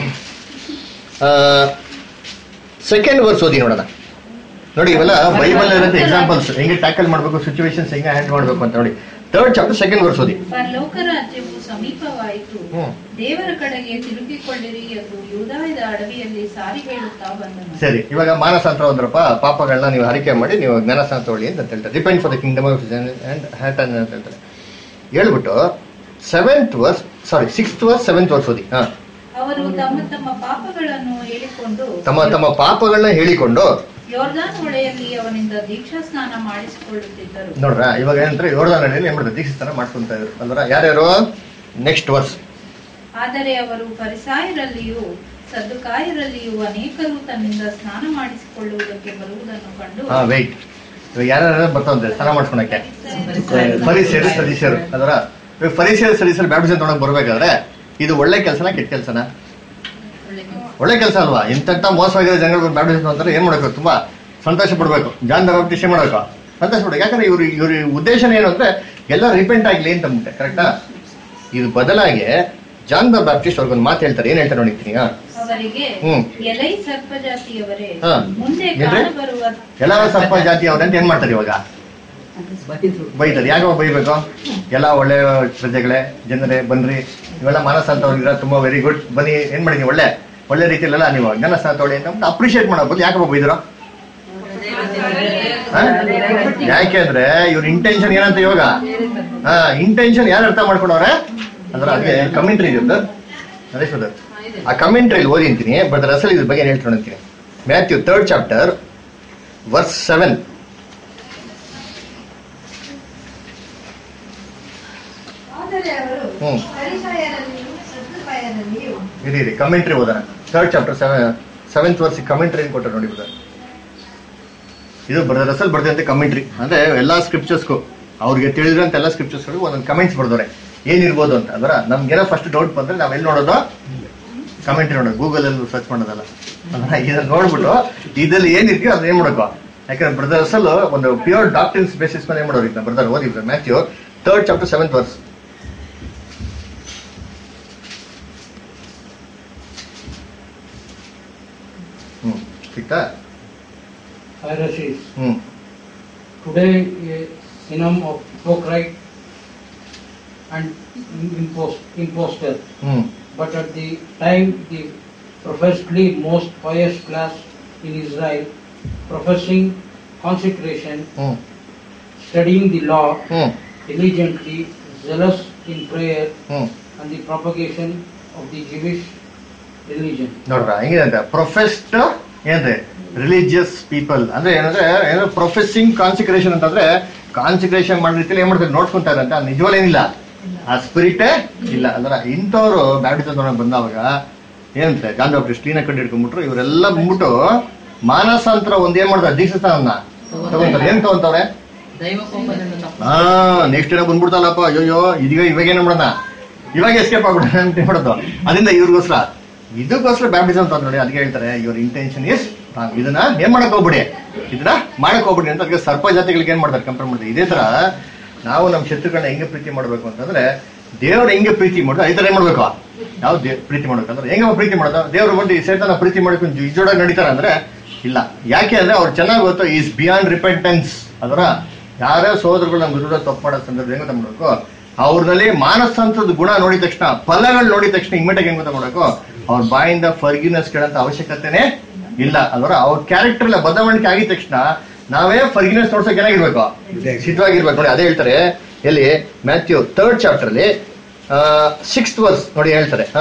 second verse ಓದಿ ನೋಡೋಣ ನೋಡಿ ಇವೆಲ್ಲ ಬೈಬಲ್ ಇರೋಂಥ ಎಕ್ಸಾಂಪಲ್ಸ್ ಹೆಂಗೆ ಟ್ಯಾಕಲ್ ಮಾಡಬೇಕು ಸಿಚುವೇಶನ್ಸ್ ಹೆಂಗೆ ಹ್ಯಾಂಡಲ್ ಮಾಡಬೇಕು ಅಂತ ನೋಡಿ ಥರ್ಡ್ ಚಾಪ್ಟರ್ ಸೆಕೆಂಡ್ ವರ್ಸ್ ಓದಿ ಪರಲೋಕ ರಾಜ್ಯವು ಸಮೀಪವಾಯಿತು ಹ್ಮ್. ದೇವರ ಕಡೆಗೆ ತಿರುಗಿಕೊಳ್ಳಿರಿ ಎಂದು ಯೂದಾಯದ ಅಡವಿಯಲ್ಲಿ ಸಾರಿ ಹೇಳುತ್ತಾ ಬಂದನು ಸರಿ ಇವಾಗ ಮಾನಸಾಂತರ ಒಂದ್ರಪ್ಪ ಪಾಪಗಳನ್ನ ನೀವು ಹರಿಕೆ ಮಾಡಿ ನೀವು ಜ್ಞಾನಸ್ನಾನ ತಗೊಳ್ಳಿ ಅಂತ ಹೇಳ್ತಾರೆ repent for the kingdom of and at ಅಂತ ಹೇಳ್ತಾರೆ ಹೇಳ್ಬಿಟ್ಟು seventh verse sorry sixth verse seventh verse ಓದಿ ಹಾ ಅವರು ತಮ್ಮ ತಮ್ಮ ಪಾಪಗಳನ್ನು ಹೇಳಿಕೊಂಡು ತಮ್ಮ ತಮ್ಮ ಪಾಪಗಳನ್ನ ಹೇಳಿಕೊಂಡು ಯೋರ್ದಾನ್ ಹೊಳೆಯಲ್ಲಿ ಅವನಿಂದ ದೀಕ್ಷಾ ಸ್ನಾನ ಮಾಡಿಸಿಕೊಳ್ಳುತ್ತಿದ್ದರು ನೋಡ್ರ ಇವಾಗ ಏನಂದ್ರೆ ಯೋರ್ದಾನ್ ನಡಿಯಲ್ಲಿ ಏನ್ ಮಾಡ್ತಾರೆ ದೀಕ್ಷಿಸ್ತಾನ ಮಾಡ್ಕೊಂತ ಇದ್ರು ಅಲ್ವರ ಯಾರ್ಯಾರು ನೆಕ್ಸ್ಟ್ ವರ್ಸ್ ಆದರೆ ಅವರು ಪರಿಸಾಯರಲ್ಲಿಯೂ ಸದ್ದುಕಾಯರಲ್ಲಿಯೂ ಅನೇಕರು ತನ್ನಿಂದ ಸ್ನಾನ ಮಾಡಿಸಿಕೊಳ್ಳುವುದಕ್ಕೆ ಬರುವುದನ್ನು ಕಂಡು ಹಾ ವೆಯ್ಟ್ ಇವಾಗ ಯಾರ್ಯಾರು ಬರ್ತಾವಂತೆ ಸ್ನಾನ ಮಾಡ್ಕೊಳಕ್ಕೆ ಪರಿಸೇರು ಸದಸ್ಯರು ಅದರ ಇವಾಗ ಪರಿಸೇರು ಸದಸ್ಯರು ಬ್ಯಾಪ್ಟಿಸಮ್ ತೊಗೊಂಡ್ ಬರ್ಬೇಕಾದ್ರೆ ಇದು ಒಳ್ಳೆ ಕೆಲಸನ ಕೆಟ್ಟ ಕೆಲಸನ ಒಳ್ಳೆ ಕೆಲಸ ಅಲ್ವಾ ಇಂಥ ಮೋಸವಾಗಿರೋ ಜನಗಳು ಬ್ಯಾಪ್ಟಿಸಮ್ ಅಂತಾರೆ ಏನ್ ಮಾಡ್ಬೇಕು ತುಂಬಾ ಸಂತೋಷ ಪಡ್ಬೇಕು ಜಾನ್ ಬ್ಯಾಪ್ಟಿಸ್ಟ್ ಮಾಡ್ಬೇಕು ಸಂತೋಷ ಪಡ್ಬೇಕು ಯಾಕಂದ್ರೆ ಇವ್ರ ಇವ್ರ ಉದ್ದೇಶ ಏನು ಅಂದ್ರೆ ಎಲ್ಲ ರಿಪೆಂಟ್ ಆಗ್ಲಿ ಅಂತ ಮುಟ್ಟೆ ಕರೆಕ್ಟಾ ಇದು ಬದಲಾಗಿ ಜಾನ್ ದ ಬ್ಯಾಪ್ಟಿಸ್ಟ್ ಅವ್ರಿಗೊಂದು ಮಾತು ಹೇಳ್ತಾರೆ ಏನ್ ಹೇಳ್ತಾರೆ ನೋಡಿರ್ತೀನಿ ಹಾ ಅವರಿಗೆ ಹ್ಮ್. ಎಲೈ ಸರ್ಪ ಜಾತಿಯವರೇ ಹಾ. ಮುಂದೆ ಏನ್ರಿ? ಕಾಣಬರುವ ಎಲ್ಲ ಸರ್ಪ ಜಾತಿ ಅವ್ರಂತ ಏನ್ ಮಾಡ್ತಾರೆ ಇವಾಗ ಬೈತಾರೆ ಯಾಕೆ ಬೈಬೇಕು ಎಲ್ಲ ಒಳ್ಳೆ ಪ್ರಜೆಗಳೇ ಜನರೇ ಬನ್ರಿ ನೀವೆಲ್ಲ ಮಾನಸ ಅಂತ ಹೋಗಿದ್ರ ತುಂಬಾ ವೆರಿ ಗುಡ್ ಬನ್ನಿ ಏನ್ ಮಾಡಿ ನೀವು ಒಳ್ಳೆ ಒಳ್ಳೆ ರೀತಿಯಲ್ಲೆಲ್ಲ ನೀವು ಜ್ಞಾನಸ್ನಾನ ತೊಗೊಳ್ಳಿ ಅಂತ ಅಪ್ರಿಶಿಯೇಟ್ ಮಾಡೋದು ಯಾಕೆ ಬೈದ್ರು ಯಾಕೆ ಅಂದ್ರೆ ಇವ್ರ ಇಂಟೆನ್ಷನ್ ಏನಂತ ಇವಾಗ ಹಾ ಇಂಟೆನ್ಷನ್ ಯಾರು ಅರ್ಥ ಮಾಡ್ಕೊಂಡವ್ರೆ ಅಂದ್ರೆ ಅದೇ ಕಮೆಂಟ್ರಿ ಇದೆ ನರೇಶ್ brother. ಆ ಕಮೆಂಟ್ರಿ ಓದಿ ಅಂತೀನಿ ಬಟ್ ಅಸಲ್ ಇದ್ರ ಬಗ್ಗೆ ಏನ್ ಹೇಳ್ತಾರೆ ಅಂತೀನಿ Matthew third chapter verse seven ಆದರೆ ಅವರು ಹ್ಮ್. ಪರಿಸರದಲ್ಲಿಯೂ ಸದ್ದುಕಾಯರಲ್ಲಿಯೂ ಇರಿ ಇರಿ ಕಮೆಂಟ್ರಿ ಓದೋಣ third chapter seven seventh verse commentary ಏನ್ ಕೊಟ್ಟರು ನೋಡಿ brother. ಇದು ಬ್ರದರ್ ಅಸಲ್ ಬರ್ದಂತೆ ಕಮೆಂಟ್ರಿ ಅಂದ್ರೆ ಎಲ್ಲಾ ಸ್ಕ್ರಿಪ್ಚರ್ಸ್ಗೂ ಅವ್ರಿಗೆ ತಿಳಿದಿರೋಂತ ಎಲ್ಲ ಸ್ಕ್ರಿಪ್ಚರ್ಸ್ಗಳು ಒಂದೊಂದು ಕಮೆಂಟ್ಸ್ ಬರ್ದವ್ರೆ ಏನಿರ್ಬೋದು ಅಂತ ಅದರ ನಮ್ಗೇನೋ ಫಸ್ಟ್ ಡೌಟ್ ಬಂದ್ರೆ ನಾವ್ ಎಲ್ಲಿ ನೋಡೋದು ಕಮೆಂಟ್ರಿ ನೋಡೋದು ಗೂಗಲ್ ಅಲ್ಲಿ ಸರ್ಚ್ ಮಾಡೋದಲ್ಲ ಅದ್ರ ಇದನ್ನ ನೋಡ್ಬಿಟ್ಟು ಇದ್ರಲ್ಲಿ ಏನಿರ್ತೀವಿ ಅದನ್ನ ಏನ್ ಮಾಡಬೇಕು ಯಾಕಂದ್ರೆ ಬ್ರದರ್ ಅಸಲ್ ಒಂದು ಪ್ಯೂರ್ ಡಾಕ್ಟರ್ಸ್ ಬೇಸಿಸ್ ಮೇಲೆ ಏನ್ ಮಾಡೋರು ಇದನ್ನ ಬ್ರದರ್ ಓದಿ Matthew third chapter seventh verse ಆಯ್ತಾ Pharisees. Hmm Today, a synonym of hypocrite and impost, impostor. Hmm But at the time, the professedly most pious class in Israel, professing consecration, hmm studying the law hmm diligently, zealous in prayer hmm and the propagation of the Jewish religion. ನೋಡ್ರ ಹೆಂಗಿದೆ ಅಂತ ಪ್ರೊಫೆಸ್ಡ್ ಏನ್ರಿ ರಿಲಿಜಿಯಸ್ ಪೀಪಲ್ ಅಂದ್ರೆ ಏನಂದ್ರೆ ಏನೋ ಪ್ರೊಫೆಸಿಂಗ್ ಕಾನ್ಸಿಕ್ರೇಷನ್ ಅಂತಂದ್ರೆ ಕಾನ್ಸಿಕ್ರೇಷನ್ ಮಾಡೋ ರೀತಿಯಲ್ಲಿ ಏನ್ ಮಾಡ್ತಾರೆ ನೋಡ್ಕೊಂತಾರೆ ಅಂತ ನಿಜವಾಗ್ಲೂ ಏನಿಲ್ಲ ಆ ಸ್ಪಿರಿಟೇ ಇಲ್ಲ ಅಂದ್ರೆ ಇಂಥವ್ರು ಬ್ಯಾಪ್ಟಿಸಮ್ ಬಂದವಾಗ ಏನಂತೆ ಗಾಂಧಿ ಡಾಕ್ಟರ್ ಸ್ಟೀನ ಕಂಡು ಹಿಡ್ಕೊಂಡ್ಬಿಟ್ರು ಇವರೆಲ್ಲ ಬಂದ್ಬಿಟ್ಟು ಮಾನಸಾಂತರ ಒಂದ್ ಏನ್ ಮಾಡ್ತಾರೆ ದೀಕ್ಷಾಸ್ಥಾನ ತಗೊಂತಾರೆ ಏನ್ ತಗೊಂತವ್ರೆ ದೈವ ಕೋಪದಿಂದ ತಪ್ಪು ಹಾ ನೆಕ್ಸ್ಟ್ ಏನೋ ಬಂದ್ಬಿಡ್ತಲ್ಲಪ್ಪ ಅಯ್ಯೋ ಇದೀಗ ಇವಾಗ ಏನ್ ಮಾಡೋಣ ಇವಾಗ ಎಸ್ಕೇಪ್ ಆಗ್ಬಿಡೋಣ ಅಂತ ಮಾಡೋದು ಅದರಿಂದ ಇವ್ರಿಗೋಸ್ಕರ ಇದಕ್ಕೋಸ್ಕರ ಬ್ಯಾಪ್ಟಿಸಮ್ ಅಂತ ನೋಡಿ ಅದಕ್ಕೆ ಹೇಳ್ತಾರೆ ಇವ್ರ ಇಂಟೆನ್ಷನ್ ಇಸ್ ಇದನ್ನ ಏನ್ ಮಾಡಕ್ ಹೋಗ್ಬಿಡಿ ಇದನ್ನ ಮಾಡಕ್ ಹೋಗ್ಬಿಡಿ ಅಂತ ಅದಕ್ಕೆ ಸರ್ಪ ಜಾತಿಗಳಿಗೆ ಏನ್ ಮಾಡ್ತಾರೆ ಕಂಪೇರ್ ಮಾಡ್ತಾರೆ ಇದೇ ತರ ನಾವು ನಮ್ಮ ಶತ್ರುಗಳನ್ನ ಹೆಂಗೆ ಪ್ರೀತಿ ಮಾಡ್ಬೇಕು ಅಂತಂದ್ರೆ ದೇವ್ರ ಹೆಂಗೆ ಪ್ರೀತಿ ಮಾಡೋದು ಅದೇ ತರ ಏನ್ ಮಾಡ್ಬೇಕು ನಾವು ದೇ- ಪ್ರೀತಿ ಮಾಡ್ಬೇಕಂದ್ರೆ ಹೆಂಗ ಪ್ರೀತಿ ಮಾಡೋದು ದೇವ್ರು ಬಂದು ಈ ಸೇತನ ಪ್ರೀತಿ ಮಾಡ್ಕೊಂಡು ಇಜೋಡಾಗಿ ನಡೀತಾರ ಅಂದ್ರೆ ಇಲ್ಲ ಯಾಕೆ ಅಂದ್ರೆ ಅವ್ರು ಚೆನ್ನಾಗಿ ಗೊತ್ತು ಈಸ್ ಬಿಯಾಂಡ್ ರಿಪೆಂಟೆನ್ಸ್ ಅದರ ಯಾರೇ ಸೋದರಗಳು ನಮ್ಮ ವಿರುದ್ಧ ತಪ್ಪು ಮಾಡೋ ಸಂದರ್ಭ ಹೆಂಗ್ ಗೊತ್ತಾ ಮಾಡ್ಬೇಕು ಅವ್ರಲ್ಲಿ ಮಾನಸಂತದ ಗುಣ ನೋಡಿದ ತಕ್ಷಣ ಫಲಗಳು ನೋಡಿದ ತಕ್ಷಣ ಇಮ್ಮಿಡಿಯೇಟ್ ಹೆಂಗ್ ಗೊತ್ತಾ ಮಾಡ್ಬೇಕು ಅವ್ರ ಬಾಯಿಂದ ಫರ್ಗಿನೆಸ್ ಕೇಳಂತ ಅವಶ್ಯಕತೆನೇ ಇಲ್ಲ ಅದರ ಅವ್ರ ಕ್ಯಾರೆಕ್ಟರ್ ಎಲ್ಲ ಬದಲಾವಣೆ ಆಗಿದ ತಕ್ಷಣ ನಾವೇ ಫರ್ಗಿನೆಸ್ ತೋರ್ಸೋಕೆ ಏನಾಗಿರ್ಬೇಕು ಸಿದ್ಧವಾಗಿರ್ಬೇಕು ನೋಡಿ ಅದೇ ಹೇಳ್ತಾರೆ ಎಲ್ಲಿ ಮ್ಯಾಥ್ಯೂ ಥರ್ಡ್ ಚಾಪ್ಟರ್ ಅಲ್ಲಿ ಸಿಕ್ಸ್ತ್ ವರ್ಸ್ ನೋಡಿ ಹೇಳ್ತಾರೆ ಹಾ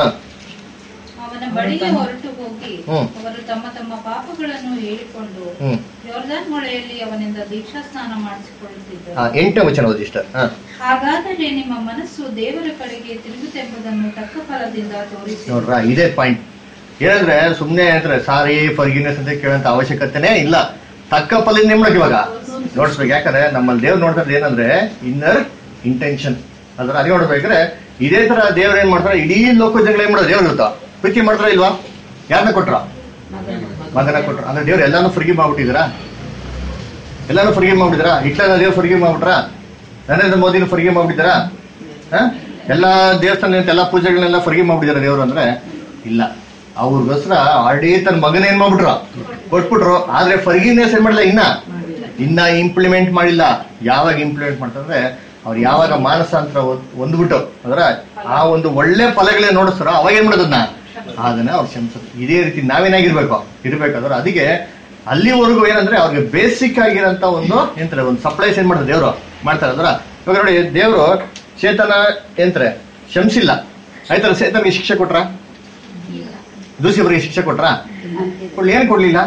ಅವನ ಬಳಿಗೆ ಹೊರಟು ಹೋಗಿ ಹ್ಮ್. ಅವರು ತಮ್ಮ ತಮ್ಮ ಪಾಪಗಳನ್ನು ಹೇಳಿಕೊಂಡು ಹ್ಮ್ ಯೋರ್ದಾನ್ ಹೊಳೆಯಲ್ಲಿ ಅವನಿಂದ ದೀಕ್ಷಾ ಸ್ನಾನ ಮಾಡಿಸಿಕೊಳ್ಳುತ್ತಿದ್ದರು ಆ, ಎಂಟನೇ ವಚನ ಓದಿ ಇಷ್ಟ ಹಾ ಹಾಗಾದರೆ ನಿಮ್ಮ ಮನಸ್ಸು ದೇವರ ಕಡೆಗೆ ತಿರುಗುತ್ತೆಂಬುದನ್ನು ತಕ್ಕ ಫಲದಿಂದ ತೋರಿಸಿ ನೋಡ್ರ ಇದೇ ಪಾಯಿಂಟ್ ಏನಂದ್ರೆ ಸುಮ್ನೆ ಅಂದ್ರೆ ಸಾರಿ ಫರ್ಗಿನೆಸ್ ಅಂತ ಕೇಳಂತ ಅವಶ್ಯಕತೆನೇ ಇಲ್ಲ ತಕ್ಕ ಫಲದಿಂದ ಏನ್ ಮಾಡಕ್ ಇವಾಗ ನೋಡ್ಸ್ಬೇಕು ಯಾಕಂದ್ರೆ ನಮ್ಮಲ್ಲಿ ದೇವ್ರು ನೋಡ್ತಾರೆ ಏನಂದ್ರೆ ಇನ್ನರ್ ಇಂಟೆನ್ಷನ್ ಅದ್ರ ಅದೇ ನೋಡ್ಬೇಕಾದ್ರೆ ಇದೇ ತರ ದೇವ್ರು ಏನ್ ಮಾಡ್ತಾರೆ ಇಡೀ ಲೋಕ ಜನಗಳು ಏನ್ ಮಾಡೋದು ದೇವ್ರು ಗೊತ್ತಾ ಪ್ರೀತಿ ಮಾಡ್ತಾರ ಇಲ್ವಾ ಯಾರನ್ನ ಕೊಟ್ರ ಮಗನ ಕೊಟ್ರ ಅಂದ್ರೆ ದೇವ್ರು ಎಲ್ಲಾನು ಫ್ರಿಗಿ ಮಾಡ್ಬಿಟ್ಟಿದ್ದೀರಾ ಎಲ್ಲಾನು ಫ್ರಿಗಿ ಮಾಡ್ಬಿಟ್ಟಿದ್ದೀರಾ ಹಿಟ್ಲರ್ ದೇವ್ರು ಫ್ರಿಗಿ ಮಾಡ್ಬಿಟ್ರ ನರೇಂದ್ರ ಮೋದಿನ ಫ್ರಿಗಿ ಮಾಡ್ಬಿಟ್ಟಿದ್ದೀರಾ ಹ? ಎಲ್ಲಾ ದೇವಸ್ಥಾನ ಎಲ್ಲಾ ಪೂಜೆಗಳನ್ನೆಲ್ಲ ಫ್ರಿಗಿ ಮಾಡ್ಬಿಟ್ಟಿದಾರೆ ದೇವ್ರು ಅಂದ್ರೆ ಇಲ್ಲ ಅವ್ರಿಗೋಸ್ಕರ ಆಲ್ರೆಡಿ ತನ್ನ ಮಗನ ಏನ್ ಮಾಡ್ಬಿಟ್ರು ಕೊಟ್ಬಿಟ್ರು ಆದ್ರೆ ಫರ್ಗಿನೆಸ್ ಏನ್ ಮಾಡಿಲ್ಲ ಇನ್ನ ಇನ್ನ ಇಂಪ್ಲಿಮೆಂಟ್ ಮಾಡಿಲ್ಲ ಯಾವಾಗ ಇಂಪ್ಲಿಮೆಂಟ್ ಮಾಡ್ತಂದ್ರೆ ಅವ್ರು ಯಾವಾಗ ಮಾನಸಾಂತರ ಹೊಂದ್- ಹೊಂದ್ಬಿಟ್ಟು ಅದರ ಆ ಒಂದು ಒಳ್ಳೆ ಫಲಗಳೇ ನೋಡಿಸ್ತಾರೋ ಅವಾಗ ಏನ್ ಮಾಡೋದನ್ನ ಅದನ್ನ ಅವ್ರು ಕ್ಷಮಿಸೋದು ಇದೇ ರೀತಿ ನಾವೇನಾಗಿರ್ಬೇಕು ಇರ್ಬೇಕಾದ್ರೆ ಅದಕ್ಕೆ ಅಲ್ಲಿವರೆಗೂ ಏನಂದ್ರೆ ಅವ್ರಿಗೆ ಬೇಸಿಕ್ ಆಗಿರೋಂತ ಒಂದು ಎಂತಾರೆ ಒಂದು ಸಪ್ಲೈಸ್ ಏನ್ ಮಾಡ್ತಾರೆ ದೇವ್ರು ಮಾಡ್ತಾರೆ ಅದರ ಇವಾಗ ನೋಡಿ ದೇವ್ರು ಚೇತನ ಎಂತಾರೆ ಕ್ಷಮಿಸಿಲ್ಲ ಆಯ್ತಲ್ಲ ಚೇತನ್ಗೆ ಶಿಕ್ಷೆ ಕೊಟ್ರ ದೂಸಿಯವರಿಗೆ ಶಿಕ್ಷೆ ಕೊಟ್ರ ಕೊಡ್ಲಿ ಏನ್ ಕೊಡ್ಲಿಲ್ಲ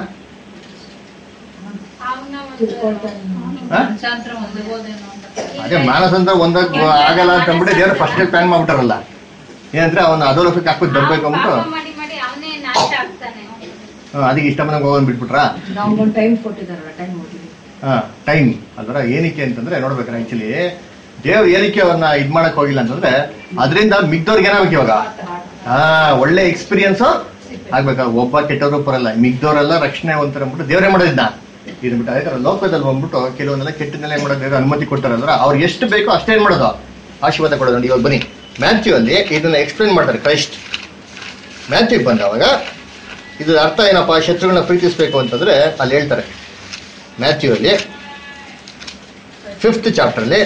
ಹಾ? ಮನಸಾಂತರ ಹೊಂದಬಹುದೇನೋ ಅಂತ ಅದೇ ಮಾನಸಂತ ಒಂದಾಗ ಆಗಲ್ಲ ಅಂತ ಅಂದ್ಬಿಟ್ಟು ದೇವ್ರ ಫಸ್ಟ್ ಪ್ಲಾನ್ ಮಾಡ್ಬಿಟ್ಟಾರಲ್ಲ ಏನಂದ್ರೆ ಅವನು ಅಧೋಲೋಕಕ್ಕೆ ಹಾಕ್ಬಿಟ್ಟು ಬರ್ಬೇಕು ಅಂದ್ಬಿಟ್ಟು ಮಾಡಿ ಮಾಡಿ ಅವನೇ ನಾಶ ಆಗ್ತಾನೆ ಹಾ, ಅದಕ್ಕೆ ಇಷ್ಟ ಬಂದಂಗೆ ಹೋಗೋನ್ ಬಿಟ್ಬಿಟ್ರಾ ನಾವು ಒಂದು ಟೈಮ್ ಕೊಟ್ಟಿದಾರಲ್ಲ ಟೈಮ್ ಹೋಗಿ ಹಾ ಟೈಮ್ ಅದರ ಏನಕ್ಕೆ ಅಂತಂದ್ರೆ ನೋಡ್ಬೇಕಾರೆ ಆಕ್ಚುಲಿ ದೇವ್ರು ಏನಕ್ಕೆ ಅವ್ರನ್ನ ಇದ್ ಮಾಡಕ್ ಹೋಗಿಲ್ಲ ಅಂತಂದ್ರೆ ಅದರಿಂದ ಮಿಗ್ದವ್ರಿಗೆ ಏನಾಗ್ಬೇಕು ಇವಾಗ ಹಾ ಒಳ್ಳೆ ಎಕ್ಸ್ಪೀರಿಯನ್ಸ್ ಆಗ್ಬೇಕು ಒಬ್ಬ ಕೆಟ್ಟವರು ಬರಲ್ಲ ಮಿಗ್ದವರೆಲ್ಲ ರಕ್ಷಣೆ ಹೊಂತಾರೆ ಅಂದ್ಬಿಟ್ಟು ದೇವ್ರೇ ಮಾಡೋದಿದ್ನ ಇದ್ಬಿಟ್ಟು ಆಯ್ತಾರ ಲೋಕದಲ್ಲಿ ಬಂದ್ಬಿಟ್ಟು ಕೆಲವೊಂದೆಲ್ಲ ಕೆಟ್ಟನೆಲ್ಲ ಏನ್ ಮಾಡೋದು ದೇವ್ರು ಅನುಮತಿ ಕೊಡ್ತಾರಲ್ಲ ಅವ್ರು ಎಷ್ಟು ಬೇಕೋ ಅಷ್ಟೇ ಏನ್ ಮಾಡೋದು ಆಶೀರ್ವಾದ ಕೊಡೋದು ನೋಡಿ ಇವಾಗ ಬನ್ನಿ ಮ್ಯಾಥ್ಯೂ ಅಲ್ಲಿ ಇದನ್ನ ಎಕ್ಸ್ಪ್ಲೇನ್ ಮಾಡ್ತಾರೆ ಕ್ರೈಸ್ಟ್ ಮ್ಯಾಥ್ಯೂ ಬಂದವಾಗ ಇದು ಅರ್ಥ ಏನಪ್ಪಾ ಶತ್ರುಗಳನ್ನ ಪ್ರೀತಿಸ್ಬೇಕು ಅಂತಂದ್ರೆ ಅಲ್ಲಿ ಹೇಳ್ತಾರೆ ಮ್ಯಾಥ್ಯೂ ಅಲ್ಲಿ ಫಿಫ್ತ್ ಚಾಪ್ಟರ್ ಅಲ್ಲಿ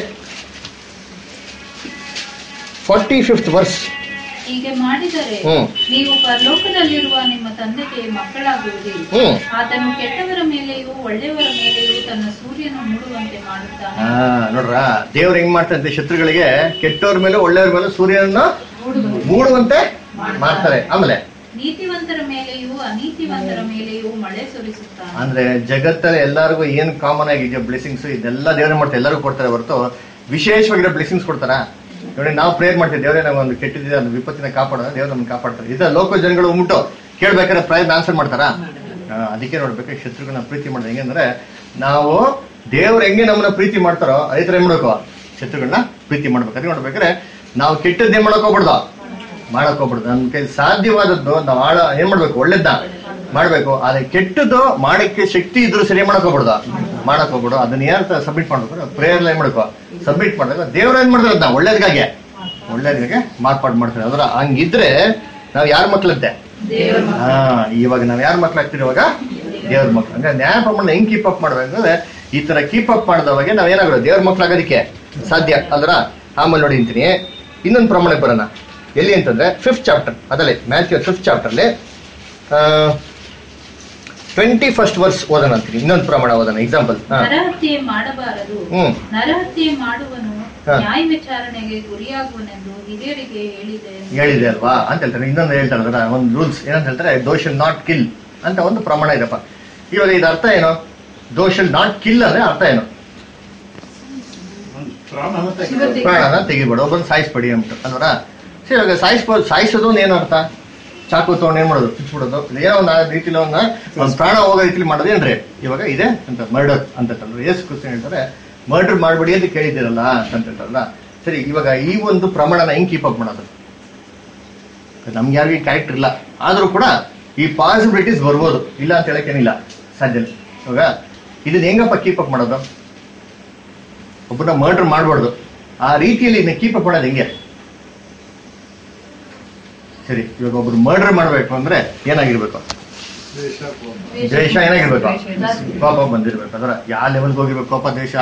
ಫಾರ್ಟಿ ಫಿಫ್ತ್ ವರ್ಸ್ ಹೀಗೆ ಮಾಡಿದರೆ ಹ್ಮ್. ನೀವು ಪರಲೋಕದಲ್ಲಿರುವ ನಿಮ್ಮ ತಂದೆಗೆ ಮಕ್ಕಳಾಗುವಿರಿ ಹ್ಮ್. ಆತನು ಕೆಟ್ಟವರ ಮೇಲೆಯೂ ಒಳ್ಳೆಯವರ ಮೇಲೆಯೂ ತನ್ನ ಸೂರ್ಯನ ಮೂಡುವಂತೆ ಮಾಡುತ್ತಾನೆ ಹಾ ನೋಡ್ರ ದೇವ್ರು ಹೆಂಗ್ ಮಾಡ್ತಾರೆ ಶತ್ರುಗಳಿಗೆ ಕೆಟ್ಟವ್ರ ಮೇಲೆ ಒಳ್ಳೆಯವ್ರ ಮೇಲೆ ಸೂರ್ಯನ ಮೂಡುವಂತೆ ಮಾಡ್ತಾರೆ ಆಮೇಲೆ ನೀತಿವಂತರ ಮೇಲೆಯೂ ಅನೀತಿವಂತರ ಮೇಲೆಯೂ ಮಳೆ ಸುರಿಸುತ್ತಾನೆ ಅಂದ್ರೆ ಜಗತ್ತಲ್ಲಿ ಎಲ್ಲರಿಗೂ ಏನ್ ಕಾಮನ್ ಆಗಿದೆಯೋ ಬ್ಲೆಸಿಂಗ್ಸ್ ಇದೆಲ್ಲ ದೇವ್ರೆ ಮಾಡ್ತಾರೆ ಎಲ್ಲರಿಗೂ ಕೊಡ್ತಾರೆ ಹೊರತು ವಿಶೇಷವಾಗಿರೋ ಬ್ಲೆಸಿಂಗ್ಸ್ ಕೊಡ್ತಾರ ನೋಡಿ ನಾವು ಪ್ರೇಯರ್ ಮಾಡ್ತೀವಿ ದೇವರೇ ನಾವು ಒಂದು ಕೆಟ್ಟಿದ್ರೆ ಒಂದು ವಿಪತ್ತಿನ ಕಾಪಾಡೋಣ ದೇವ್ರು ನಮ್ಗೆ ಕಾಪಾಡ್ತಾರೆ ಇದ ಲೋಕ ಜನಗಳು ಉಂಟು ಕೇಳ್ಬೇಕಾದ್ರೆ ಪ್ರಯತ್ನ ಆನ್ಸರ್ ಮಾಡ್ತಾರಾ ಆ, ಅದಕ್ಕೆ ನೋಡ್ಬೇಕು ಶತ್ರುಗಳನ್ನ ಪ್ರೀತಿ ಮಾಡೋದು ಹೆಂಗಂದ್ರೆ ನಾವು ದೇವ್ರು ಹೆಂಗೆ ನಮ್ಮನ್ನ ಪ್ರೀತಿ ಮಾಡ್ತಾರೋ ಅದೇ ತರ ಏನ್ ಮಾಡ್ಬೇಕು ಶತ್ರುಗಳನ್ನ ಪ್ರೀತಿ ಮಾಡ್ಬೇಕು ಅದಕ್ಕೆ ನೋಡ್ಬೇಕಾದ್ರೆ ನಾವು ಕೆಟ್ಟದ್ದೇ ಮಾಡಕ್ ಹೋಗ್ಬಿಡ್ದು ಮಾಡಕ್ ಹೋಗ್ಬಿಡ್ದು ನಮ್ ಕೈ ಸಾಧ್ಯವಾದದ್ದು ನಾವು ಆಳ ಏನ್ ಮಾಡ್ಬೇಕು ಒಳ್ಳೇದ್ನ ಮಾಡ್ಬೇಕು ಆದ್ರೆ ಕೆಟ್ಟದ್ದು ಮಾಡಕ್ಕೆ ಶಕ್ತಿ ಇದ್ರು ಸರಿ ಮಾಡಕ್ ಹೋಗ್ಬಿಡ್ದು ಮಾಡಕ್ ಹೋಗ್ಬಿಡು ಅದನ್ನ ಯಾರ ಸಬ್ಮಿಟ್ ಮಾಡ್ಬೇಕು ಪ್ರೇಯರ್ ಏನ್ ಮಾಡ್ಕೋ ಸಬ್ಮಿಟ್ ಮಾಡಿದಾಗ ದೇವ್ರ ಏನ್ ಮಾಡ್ತಾರೆ ಅದನ್ನ ಒಳ್ಳೇದ್ಗಾಗೆ ಒಳ್ಳೇದ್ಗಾಗೆ ಮಾರ್ಪಾಡು ಮಾಡ್ತಾರೆ ಅದ್ರ ಹಂಗಿದ್ರೆ ನಾವ್ ಯಾರ ಮಕ್ಳಂತೆ ಹಾ ಇವಾಗ ನಾವ್ ಯಾರ ಮಕ್ಳಾಗ್ತೀರಿ ಇವಾಗ ದೇವ್ರ ಮಕ್ಳು ಅಂದ್ರೆ ನ್ಯಾಯ ಪ್ರಮಾಣ ಹೆಂಗ್ ಕೀಪ್ ಅಪ್ ಮಾಡ್ಬೇಕಂದ್ರೆ ಈ ತರ ಕೀಪ್ ಅಪ್ ಮಾಡಿದವಾಗ ನಾವ್ ಏನಾಗೋದು ದೇವ್ರ ಮಕ್ಳಾಗೋದಕ್ಕೆ ಸಾಧ್ಯ ಅಲ್ರ ಆಮೇಲೆ ನೋಡಿ ಅಂತೀನಿ ಇನ್ನೊಂದು ಪ್ರಮಾಣಕ್ಕೆ ಬರೋಣ ಎಲ್ಲಿ ಅಂತಂದ್ರೆ ಫಿಫ್ತ್ ಚಾಪ್ಟರ್ ಅದಲ್ಲೇ ಮ್ಯಾಥ್ಯೂ ಫಿಫ್ತ್ ಚಾಪ್ಟರ್ಲಿ ಟ್ವೆಂಟಿ ಫಸ್ಟ್ ವರ್ಸ್ ಓದೋಣ ಅಂತೀನಿ ಇನ್ನೊಂದು ಪ್ರಮಾಣ ಓದೋಣ ಎಕ್ಸಾಂಪಲ್ ನರಹತ್ಯೆ ಮಾಡಬಾರದು ಹ್ಮ್. ನರಹತ್ಯೆ ಮಾಡುವನು ಹಾ. ನ್ಯಾಯ ವಿಚಾರಣೆಗೆ ಗುರಿಯಾಗುವನೆಂದು ಹಿರಿಯರಿಗೆ ಹೇಳಿದೆ ಹೇಳಿದೆ ಅಲ್ವಾ ಅಂತ ಹೇಳ್ತಾರೆ ಇನ್ನೊಂದು ಹೇಳ್ತಾರೆ ಅದರ ಒಂದು ರೂಲ್ಸ್ ಏನಂತ ಹೇಳ್ತಾರೆ ದೋ ಶಲ್ ನಾಟ್ ಕಿಲ್ ಅಂತ ಒಂದು ಪ್ರಮಾಣ ಇದೆಪ್ಪ ಇವಾಗ ಇದು ಅರ್ಥ ಏನು ದೋ ಶಲ್ ನಾಟ್ ಕಿಲ್ ಅಂದ್ರೆ ಅರ್ಥ ಏನು ಪ್ರಾಣನ ತೆಗಿಬೇಡ ಒಬ್ಬನ್ ಸಾಯಿಸ್ಬೇಡಿ ಅಂದ್ಬಿಟ್ಟು ಅಲ್ವರ ಸರಿ ಇವಾಗ ಸಾಯಿಸ್ಬೋದು ಸಾಯಿಸೋದು ಒಂದು ಏನು ಅರ್ಥ ಚಾಕು ತಗೊಂಡು ಏನ್ ಮಾಡೋದು ಚುಚ್ಬಿಡೋದು ಏನೋ ಒಂದು ರೀತಿಲಿ ಒಂದು ಒಂದು ಪ್ರಾಣ ಹೋಗೋ ರೀತಿಲಿ ಮಾಡೋದು ಏನ್ರಿ ಇವಾಗ ಇದೆ ಅಂತ ಮರ್ಡರ್ ಅಂತ ಹೇಳ್ತಾರೆ ಎಸ್ ಕ್ವಶನ್ ಹೇಳ್ತಾರೆ ಮರ್ಡರ್ ಮಾಡ್ಬೇಡಿ ಅಂತ ಕೇಳಿದ್ದೀರಲ್ಲ ಅಂತ ಹೇಳ್ತಾರಲ್ಲ ಸರಿ ಇವಾಗ ಈ ಒಂದು ಪ್ರಮಾಣನ ಹೆಂಗ್ ಕೀಪ್ ಅಪ್ ಮಾಡೋದು ನಮ್ಗೆ ಯಾರಿಗೂ ಕ್ಯಾರೆಕ್ಟರ್ ಇಲ್ಲ ಆದ್ರೂ ಕೂಡ ಈ ಪಾಸಿಬಿಲಿಟೀಸ್ ಬರ್ಬೋದು ಇಲ್ಲ ಅಂತ ಹೇಳಕ್ಕೇನಿಲ್ಲ ಸಾಧ್ಯ ಇಲ್ಲ. ಇವಾಗ ಇದನ್ನ ಹೆಂಗಪ್ಪ ಕೀಪ್ ಅಪ್ ಮಾಡೋದು ಒಬ್ಬನ ಮರ್ಡರ್ ಮಾಡಬಾರ್ದು ಆ ರೀತಿಯಲ್ಲಿ ಇದನ್ನ ಕೀಪ್ ಅಪ್ ಮಾಡೋದು ಹೆಂಗೆ ಸರಿ ಇವಾಗ ಒಬ್ರು ಮರ್ಡರ್ ಮಾಡ್ಬೇಕು ಅಂದ್ರೆ ಏನಾಗಿರ್ಬೇಕು ದ್ವೇಷ ಏನಾಗಿರ್ಬೇಕು ಕೋಪ ಬಂದಿರ್ಬೇಕು ಅದರ ಯಾವ ಲೆವೆಲ್ಗೆ ಹೋಗಿರ್ಬೇಕು ಕೋಪ ದ್ವೇಷ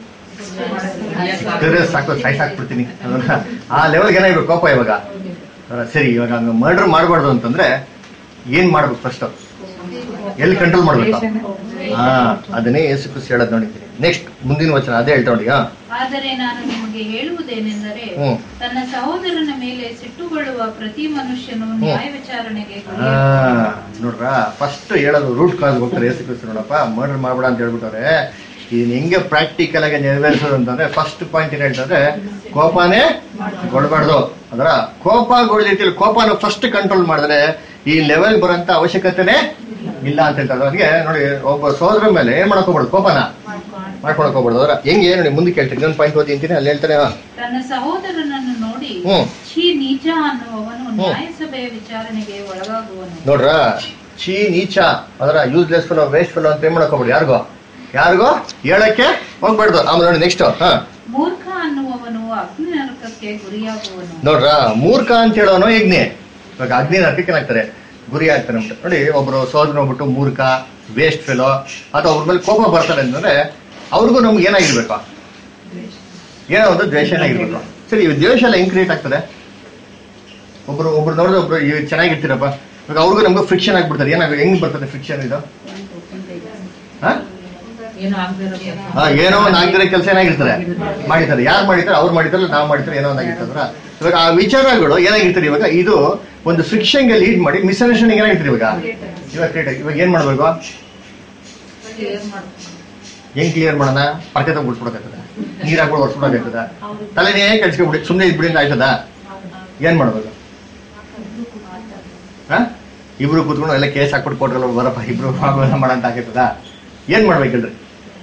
ತಿರ್ಗಾ ಸಾಕು ಸಾಯ್ಸಾಕ್ಬಿಡ್ತೀನಿ ಅದನ್ನ ಆ ಲೆವೆಲ್ಗೆ ಏನಾಗಿರ್ಬೇಕು ಕೋಪ ಇವಾಗ ಅದರ ಸರಿ ಇವಾಗ ಹಂಗ ಮರ್ಡರ್ ಮಾಡಬಾರ್ದು ಅಂತಂದ್ರೆ ಏನ್ ಮಾಡ್ಬೇಕು ಫಸ್ಟ್ ಎಲ್ಲಿ ಕಂಟ್ರೋಲ್ ಮಾಡ್ಬೇಕು ಹಾ ಅದನ್ನೇ ಯೇಸು ಕ್ರಿಸ್ತ ಹೇಳೋದು ನೋಡಿದ್ದೀನಿ ನೆಕ್ಸ್ಟ್ ಮುಂದಿನ ವಚನ ಅದೇ ಹೇಳ್ತಾ ನೋಡಿ ಹಾ ಆದರೆ ನಾನು ನಿಮಗೆ ಹೇಳುವುದೇನೆಂದರೆ ಹ್ಮ್. ತನ್ನ ಸಹೋದರನ ಮೇಲೆ ಸಿಟ್ಟುಗೊಳ್ಳುವ ಪ್ರತಿ ಮನುಷ್ಯನು ನ್ಯಾಯ ವಿಚಾರಣೆಗೆ ಆ, ನೋಡ್ರ ಫಸ್ಟ್ ಹೇಳೋದು ರೂಟ್ ಕಾಸ್ ಹೋಗ್ತಾರೆ ಯೇಸು ಕ್ರಿಸ್ತ ನೋಡಪ್ಪ ಮರ್ಡರ್ ಮಾಡ್ಬೇಡ ಅಂತ ಹೇಳ್ಬಿಟ್ಟವ್ರೆ ಇದನ್ನ ಹೆಂಗೆ ಪ್ರಾಕ್ಟಿಕಲ್ ಆಗಿ ನೆರವೇರಿಸೋದು ಅಂತಂದ್ರೆ ಫಸ್ಟ್ ಪಾಯಿಂಟ್ ಏನ್ ಹೇಳ್ತಾರೆ ಕೋಪನೇ ಕೊಡಬಾರ್ದು ಅದರ ಕೋಪ ರೀತಿಯಲ್ಲಿ ಕೋಪನ ಫಸ್ಟ್ ಕಂಟ್ರೋಲ್ ಮಾಡಿದ್ರೆ ಈ ಲೆವೆಲ್ ಬರೋಂತ ಅವಶ್ಯಕತೆನೇ ಇಲ್ಲ ಅಂತ ಹೇಳ್ತಾರೆ ಅವ್ರಿಗೆ ನೋಡಿ ಒಬ್ಬ ಸೋದರ ಮೇಲೆ ಏನ್ ಮಾಡಕ್ ಹೋಗ್ಬಾರ್ದು ಕೋಪನ ಮಾಡ್ಕೊಳಕ್ ಹೋಗ್ಬಾರ್ದು ಅದರ ಹೆಂಗೆ ನೋಡಿ ಮುಂದಕ್ಕೆ ಹೇಳ್ತೀನಿ ಇನ್ನೊಂದು ಪಾಯಿಂಟ್ ಓದಿ ಅಂತೀನಿ ಅಲ್ಲಿ ಹೇಳ್ತಾರೆ ಹಾ. ತನ್ನ ಸಹೋದರನನ್ನು ನೋಡಿ ಹ್ಮ್. ಛೀ ನೀಚ ಅನ್ನುವವನು ನ್ಯಾಯಸಭೆಯ ವಿಚಾರಣೆಗೆ ಒಳಗಾಗುವನು ನೋಡ್ರ ಚೀ ನೀಚ ಅದರ ಯೂಸ್ಲೆಸ್ ಫೆಲೋ ವೇಸ್ಟ್ ಫೆಲೋ ಅಂತ ಏನ್ ಮಾಡಕ್ ಹೋಗ್ಬೇಡಿ ಯಾರಿಗೋ ಯಾರಿಗೋ ಹೇಳಕ್ಕೆ ಹೋಗ್ಬಾರ್ದು ಆಮೇಲೆ ನೋಡಿ ನೆಕ್ಸ್ಟ್ ಹಾ ಮೂರ್ಖ ಅನ್ನುವವನು ಅಗ್ನಿ ನರಕಕ್ಕೆ ಗುರಿಯಾಗುವನು ನೋಡ್ರ ಮೂರ್ಖ ಅಂತ ಹೇಳೋನು ಯಜ್ಞೆ ಇವಾಗ ಅಗ್ನಿ ನರಕಕ್ಕೆ ಏನಾಗ್ತಾರೆ ಗುರಿ ಆಗ್ತಾನೆ ಅಂತ ನೋಡಿ ಒಬ್ರು ಸೋದರ ಹೋಗ್ಬಿಟ್ಟು ಮೂರ್ಖ ವೇಸ್ಟ್ ಫೆಲೋ ಅಥವಾ ಅವ್ರ ಮೇಲೆ ಕೋಪ ಬರ್ತಾರೆ ಅಂತಂದ್ರೆ ಅವ್ರಿಗೂ ನಮ್ಗೆ ಏನಾಗಿರ್ಬೇಕು ಏನೋ ಒಂದು ದ್ವೇಷ ಏನಾಗಿರ್ಬೇಕು ಸರಿ ಇವ್ ದ್ವೇಷ ಎಲ್ಲ ಹೆಂಗ್ ಕ್ರಿಯೇಟ್ ಆಗ್ತದೆ ಒಬ್ರು ಒಬ್ರು ನೋಡಿದ್ರೆ ಒಬ್ರು ಇವ್ ಚೆನ್ನಾಗಿರ್ತೀರಪ್ಪ ಇವಾಗ ಅವ್ರಿಗೂ ನಮ್ಗೆ ಫ್ರಿಕ್ಷನ್ ಆಗ್ಬಿಡ್ತಾರೆ ಏನಾಗ ಹೆಂಗ್ ಬರ್ತದೆ ಫ್ರಿಕ್ಷನ್ ಇದು ಹಾ ಏನು ಆಗದೆ ಇರೋ ಕೆಲಸ. ಹಾ, ಏನೋ ಒಂದು ಆಗದಿರೋ ಕೆಲಸ ಏನಾಗಿರ್ತಾರೆ ಮಾಡಿರ್ತಾರೆ ಯಾರು ಮಾಡಿರ್ತಾರೆ ಅವ್ರು ಮಾಡಿರ್ತಾರೆ ನಾವು ಮಾಡಿರ್ತಾರೆ ಏನೋ ಒಂದು ಆಗಿರ್ತದ್ರ ಇವಾಗ ಆ ವಿಚಾರಗಳು ಏನಾಗಿರ್ತಾರೆ ಇವಾಗ ಇದು ಒಂದು ಫ್ರಿಕ್ಷನ್ಗೆ ಲೀಡ್ ಮಾಡಿ ಮಿಸ್ಅಂಡರ್ಸ್ಟ್ಯಾಂಡಿಂಗ್ ಏನಾಗಿರ್ತಾರೆ ಇವಾಗ ಇವಾಗ ಕ್ರಿಯೇಟ್ ಇವಾಗ ಏನ್ ಮಾಡ್ಬೇಕು Clear ಮಾಡ್ಬೇಕು. ಹೆಂಗ್ ಕ್ಲಿಯರ್ ಮಾಡೋಣ ಪರ್ಕೆ ತಗೊಂಡ್ಬಿಡ್ಬೇಕಾಗ್ತದ ನೀರ್ ಹಾಕ್ಬಿಟ್ಟು ಹೊಡ್ಸ್ಬಿಡಬೇಕಾಗ್ತದ ತಲೆನೇ ಕೆಡ್ಸ್ಕೊಬಿಡಿ ಸುಮ್ಮನೆ ಇದ್ಬಿಡಿ ಅಂತ ಆಯ್ತದ ಏನ್ ಮಾಡ್ಬೇಕು ಹಾ ಇಬ್ರು ಕೂತ್ಕೊಂಡು ಎಲ್ಲ ಕೇಸ್ ಹಾಕ್ಬಿಟ್ಟು ಕೊಟ್ರಲ್ಲ ಬರಪ್ಪ ಇಬ್ರು ಆಗೋಲ್ಲ ಮಾಡಂತ ಆಗಿರ್ತದ ಏನ್ ಮಾಡ್ಬೇಕು ಹೇಳ್ರಿ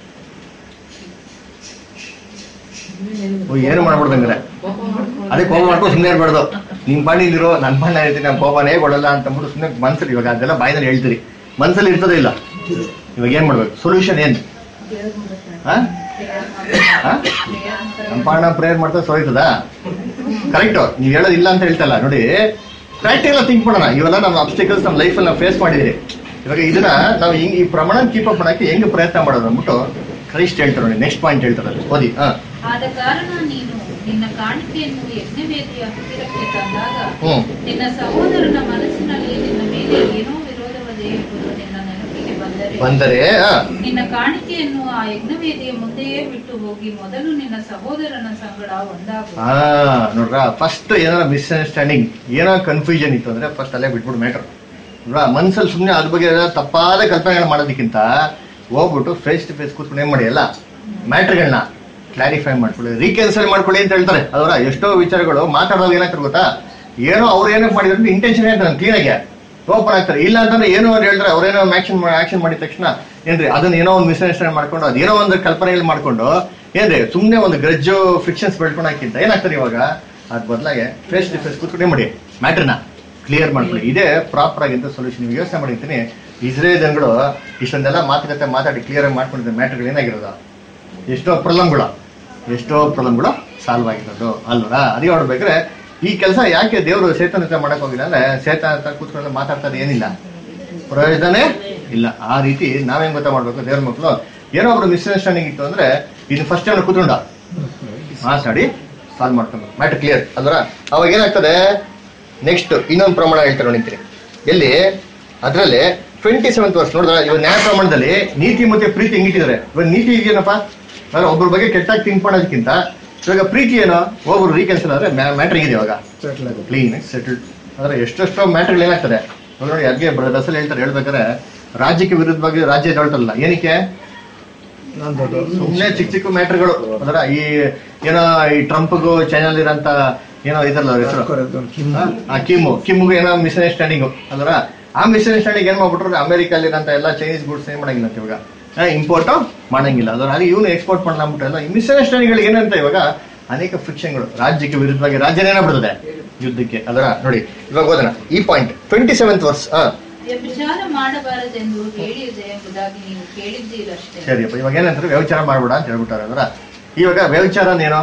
ಓ, ಏನು ಮಾಡ್ಬಿಡ್ದಂಗ್ರೆ ಅದೇ ಕೋಪ ಮಾಡ್ಕೊಂಡು ಸುಮ್ಮನೆ ಇರ್ಬಾರ್ದು ನಿಮ್ ಪಾಣಿಲಿರೋ ನನ್ ಪಾಣಿ ಇರ್ತೀನಿ ನಾನು ಕೋಪನೇ ಕೊಡಲ್ಲ ಅಂತ ಅಂದ್ಬಿಟ್ಟು ಸುಮ್ಮನೆ ಮನ್ಸಲ್ಲಿ ಇವಾಗ ಅದೆಲ್ಲ ಬಾಯಿನಲ್ಲಿ ಹೇಳ್ತೀರಿ ಮನ್ಸಲ್ಲಿ ಇರ್ತದೆ ಇಲ್ಲ ಇವಾಗ ಏನ್ ಮಾಡ್ಬೇಕು ಸೊಲ್ಯೂಷನ್ ಏನ್ ಹಾ? ಹಾ? ನಮ್ಮ ಪಾಣ ಪ್ರೇಯರ್ ಮಾಡ್ತಾ ಸೋಯ್ತದ ಕರೆಕ್ಟ್ ನೀವ್ ಹೇಳೋದಿಲ್ಲ ಅಂತ ಹೇಳ್ತಲ್ಲ ನೋಡಿ ಪ್ರಾಕ್ಟಿಕಲ್ ಥಿಂಕ್ ಮಾಡೋಣ ಇವೆಲ್ಲ ನಮ್ಮ ಅಬ್ಸ್ಟಿಕಲ್ಸ್ ನಮ್ಮ ಲೈಫಲ್ಲಿ ನಾವು ಫೇಸ್ ಮಾಡಿದಿರಿ ಇವಾಗ ಇದನ್ನ ನಾವು ಹಿಂಗ್ ಈ ಪ್ರಮಾಣ ಕೀಪ್ ಅಪ್ ಮಾಡಕ್ಕೆ ಹೆಂಗ್ ಪ್ರಯತ್ನ ಮಾಡೋದು ಅಂದ್ಬಿಟ್ಟು ಕ್ರೈಸ್ಟ್ ಹೇಳ್ತಾರೆ ನೋಡಿ ನೆಕ್ಸ್ಟ್ ಪಾಯಿಂಟ್ ಹೇಳ್ತಾರೆ ಅಲ್ಲಿ. ಓದಿ ಹಾ ಆದ ಕಾರಣ ನೀನು ನಿನ್ನ ಕಾಣಿಕೆಯನ್ನು ಯಜ್ಞವೇದಿಯ ಹತ್ತಿರಕ್ಕೆ ತಂದಾಗ ಹ್ಮ್. ನಿನ್ನ ಸಹೋದರನ ಮನಸ್ಸಿನಲ್ಲಿ ನಿನ್ನ ಮೇಲೆ ಏನೋ ವಿರೋಧವದೆ ಎಂಬುದು ನಿನ್ನ ನೆನಪಿಗೆ ಬಂದರೆ ಬಂದರೆ ಹಾ ನಿನ್ನ ಕಾಣಿಕೆಯನ್ನು ಆ ಯಜ್ಞವೇದಿಯ ಮುಂದೆಯೇ ಬಿಟ್ಟು ಹೋಗಿ ಮೊದಲು ನಿನ್ನ ಸಹೋದರನ ಸಂಗಡ ಒಂದಾಗು ಹಾ ನೋಡ್ರ ಫಸ್ಟ್ ಏನಾರ ಮಿಸ್ಅಂಡರ್ಸ್ಟ್ಯಾಂಡಿಂಗ್ ಏನೋ ಕನ್ಫ್ಯೂಷನ್ ಇತ್ತು ಅಂದ್ರೆ ಫಸ್ಟ್ ಅಲ್ಲೇ ಬಿಟ್ಬಿಡು ಮ್ಯಾಟರ್ ನೋಡ್ರ ಮನ್ಸಲ್ಲಿ ಸುಮ್ಮನೆ ಅದ್ರ ಬಗ್ಗೆ ಏನಾದ್ರು ತಪ್ಪಾದ ಕಲ್ಪನೆಗಳು ಮಾಡೋದಕ್ಕಿಂತ ಹೋಗ್ಬಿಟ್ಟು ಫೇಸ್ ಟು ಫೇಸ್ ಕೂತ್ಕೊಂಡು ಏನ್ ಮಾಡಿ ಎಲ್ಲ ಮ್ಯಾಟ್ರ್ಗಳನ್ನ ಕ್ಲಾರಿಫೈ ಮಾಡ್ಕೊಳ್ಳಿ ರೀಕ್ಯಾನ್ಸಲ್ ಮಾಡ್ಕೊಳ್ಳಿ ಅಂತ ಹೇಳ್ತಾರೆ ಅದರ ಎಷ್ಟೋ ವಿಚಾರಗಳು ಮಾತಾಡೋದು ಏನಾಗ್ತಾರೆ ಗೊತ್ತಾ ಏನೋ ಅವ್ರು ಏನೋ ಮಾಡಿದ್ರೆ ಇಂಟೆನ್ಷನ್ ಹೇಳ್ತಾರೆ ಕ್ಲೀನಾಗೆ ಓಪನ್ ಆಗ್ತಾರೆ ಇಲ್ಲ ಅಂತಂದ್ರೆ ಏನೋ ಅವ್ರು ಹೇಳ್ತಾರೆ ಅವ್ರೇನೋ ಆಕ್ಷನ್ ಆಕ್ಷನ್ ಮಾಡಿದ ತಕ್ಷಣ ಏನ್ರಿ ಅದನ್ನ ಏನೋ ಒಂದು ಮಿಸ್ಅಂಡರ್ಸ್ಟ್ಯಾಂಡ್ ಮಾಡ್ಕೊಂಡು ಅದೇನೋ ಒಂದು ಕಲ್ಪನೆಗಳು ಮಾಡ್ಕೊಂಡು ಏನ್ರಿ ಸುಮ್ಮನೆ ಒಂದು ಗ್ರಜ್ಜು ಫ್ರಿಕ್ಷನ್ಸ್ ಬೆಳ್ಕೊಳಕ್ಕಿಂತ ಏನಾಗ್ತದೆ ಇವಾಗ ಅದ್ ಬದಲಾಗೆ ಫೇಸ್ ಟು ಫೇಸ್ ಕೂತ್ಕೊಂಡೇ ಮಾಡಿ ಮ್ಯಾಟ್ರನ್ನ ಕ್ಲಿಯರ್ ಮಾಡ್ಕೊಳ್ಳಿ ಇದೇ ಪ್ರಾಪರ್ ಆಗಿಂತ ಸೊಲ್ಯೂಷನ್ ನೀವು ಯೋಚನೆ ಮಾಡಿರ್ತೀನಿ ಇಸ್ರೇಲ್ ಜನಗಳು ಇಷ್ಟೊಂದೆಲ್ಲ ಮಾತುಕತೆ ಮಾತಾಡಿ ಕ್ಲಿಯರ್ ಆಗಿ ಮಾಡ್ಕೊಂಡಿದ್ದ ಮ್ಯಾಟ್ರ್ಗಳು ಏನಾಗಿರೋದು ಎಷ್ಟೋ ಪ್ರಾಬ್ಲಮ್ಗಳು ಎಷ್ಟೋ ಪ್ರಾಬ್ಲಮ್ಗಳು ಸಾಲ್ವ್ ಆಗಿರೋದು ಅಲ್ವಾ ಅದೇ ನೋಡ್ಬೇಕಾದ್ರೆ ಈ ಕೆಲಸ ಯಾಕೆ ದೇವರು ಸೇತನ ಹತ್ರ ಮಾಡಕ್ ಹೋಗಿಲ್ಲ ಅಂದ್ರೆ ಸೇತನ ಹತ್ರ ಕೂತ್ಕೊಂಡು ಮಾತಾಡ್ತಾರೆ ಏನಿಲ್ಲ ಪ್ರಯೋಜನನೇ ಇಲ್ಲ ಆ ರೀತಿ ನಾವೇನ್ ಗೊತ್ತಾ ಮಾಡ್ಬೇಕು ದೇವ್ರ ಮಕ್ಕಳು ಏನೋ ಒಬ್ರು ಮಿಸ್ಅಂಡರ್ಸ್ಟ್ಯಾಂಡಿಂಗ್ ಇತ್ತು ಅಂದ್ರೆ ಇದು ಫಸ್ಟ್ ಟೈಮ್ ಕೂತ್ಕೊಂಡ ಮಾತಾಡಿ ಸಾಲ್ವ್ ಮಾಡ್ಕೊಂಡು ಮ್ಯಾಟರ್ ಕ್ಲಿಯರ್ ಅಲ್ವರ ಅವಾಗ ಏನಾಗ್ತದೆ ನೆಕ್ಸ್ಟ್ ಇನ್ನೊಂದು ಪ್ರಮಾಣ ಹೇಳ್ತಾರೆ ನೋಡಿರ್ತೀನಿ ಎಲ್ಲಿ ಅದರಲ್ಲಿ ಟ್ವೆಂಟಿ ಸೆವೆಂತ್ ವರ್ಷ ನೋಡಿದ್ರೆ ಇವಾಗ ನ್ಯಾಯ ಪ್ರಮಾಣದಲ್ಲಿ ನೀತಿ ಮತ್ತೆ ಪ್ರೀತಿ ಹೆಂಗಿಟ್ಟಿದ್ದಾರೆ ಇವಾಗ ನೀತಿ ಇದೆಯೇನಪ್ಪ ಅಂದ್ರೆ ಒಬ್ಬರ ಬಗ್ಗೆ ಕೆಟ್ಟಾಗಿ ಥಿಂಕ್ ಮಾಡೋದಕ್ಕಿಂತ ಇವಾಗ ಪ್ರೀತಿ ಏನೋ ಒಬ್ರು ರೀಕೆನ್ಸಲ್ ಆದ್ರೆ ಮ್ಯಾಟ್ರ್ ಇದೆ ಇವಾಗ ಕ್ಲೀನ್ ಸೆಟಲ್ಡ್ ಅಂದ್ರೆ ಎಷ್ಟೆಷ್ಟೋ ಮ್ಯಾಟ್ರ್ಗಳು ಏನಾಗ್ತದೆ ಇವಾಗ ನೋಡಿ ಅದ್ಗೆ ರಸಲ್ ಹೇಳ್ತಾರೆ ಹೇಳ್ಬೇಕಾದ್ರೆ ರಾಜ್ಯಕ್ಕೆ ವಿರುದ್ಧವಾಗಿ ರಾಜ್ಯ ಹೇಳ್ತಾರಲ್ಲ ಏನಕ್ಕೆ ಸುಮ್ಮನೆ ಚಿಕ್ಕ ಚಿಕ್ಕ ಮ್ಯಾಟ್ರ್ಗಳು ಅದರ ಈ ಏನೋ ಈ ಟ್ರಂಪ್ಗೂ ಚೈನಲ್ಲಿ ಇರೋಂತ ಏನೋ ಇದಲ್ಲ ಅವ್ರ ಹೆಸರು ಆ ಕಿಮ್ಮು ಕಿಮ್ಗೆ ಏನೋ ಮಿಸ್ಅಂಡರ್ಸ್ಟ್ಯಾಂಡಿಂಗ್ ಅದರ ಆ ಮಿಸ್ಅಂಡರ್ಸ್ಟ್ಯಾಂಡಿಂಗ್ ಏನ್ ಮಾಡ್ಬಿಟ್ರೆ ಅಮೆರಿಕಲ್ಲಿರೋಂಥ ಎಲ್ಲ ಚೈನೀಸ್ ಗುಡ್ಸ್ ಏನ್ ಮಾಡಂಗಿಲ್ಲ ಅಂತ ಇವಾಗ ಇಂಪೋರ್ಟ್ ಮಾಡಂಗಿಲ್ಲ ಅದರ ಅಲ್ಲಿ ಇವನು ಎಕ್ಸ್ಪೋರ್ಟ್ ಮಾಡಲಾಗ್ಬಿಟ್ಟಲ್ಲ ಈ ಮಿಸ್ಅಂಡರ್ಸ್ಟ್ಯಾಂಡಿಂಗ್ ಏನಂತ ಇವಾಗ ಅನೇಕ ಫ್ರಿಕ್ಷನ್ಗಳು ರಾಜ್ಯಕ್ಕೆ ವಿರುದ್ಧವಾಗಿ ರಾಜ್ಯನೇ ಏನಾಗ್ಬಿಡ್ತದೆ ಯುದ್ಧಕ್ಕೆ ಅದರ ನೋಡಿ ಇವಾಗ ಓದೋಣ ಈ ಪಾಯಿಂಟ್ ಟ್ವೆಂಟಿ ಸೆವೆಂತ್ ವರ್ಸ್ ಹಾ ವ್ಯಭಿಚಾರ ಮಾಡಬಾರದೆಂದು ಹೇಳಿದೆ ಎಂಬುದಾಗಿ ನೀವು ಕೇಳಿದ್ದೀರಷ್ಟೇ ಸರಿಯಪ್ಪ ಇವಾಗ ಏನಂತಾರೆ ವ್ಯವಚಾರ ಮಾಡ್ಬೇಡ ಅಂತ ಹೇಳ್ಬಿಟ್ಟಾರೆ ಅದರ ಇವಾಗ ವ್ಯವಚಾರ ಏನೋ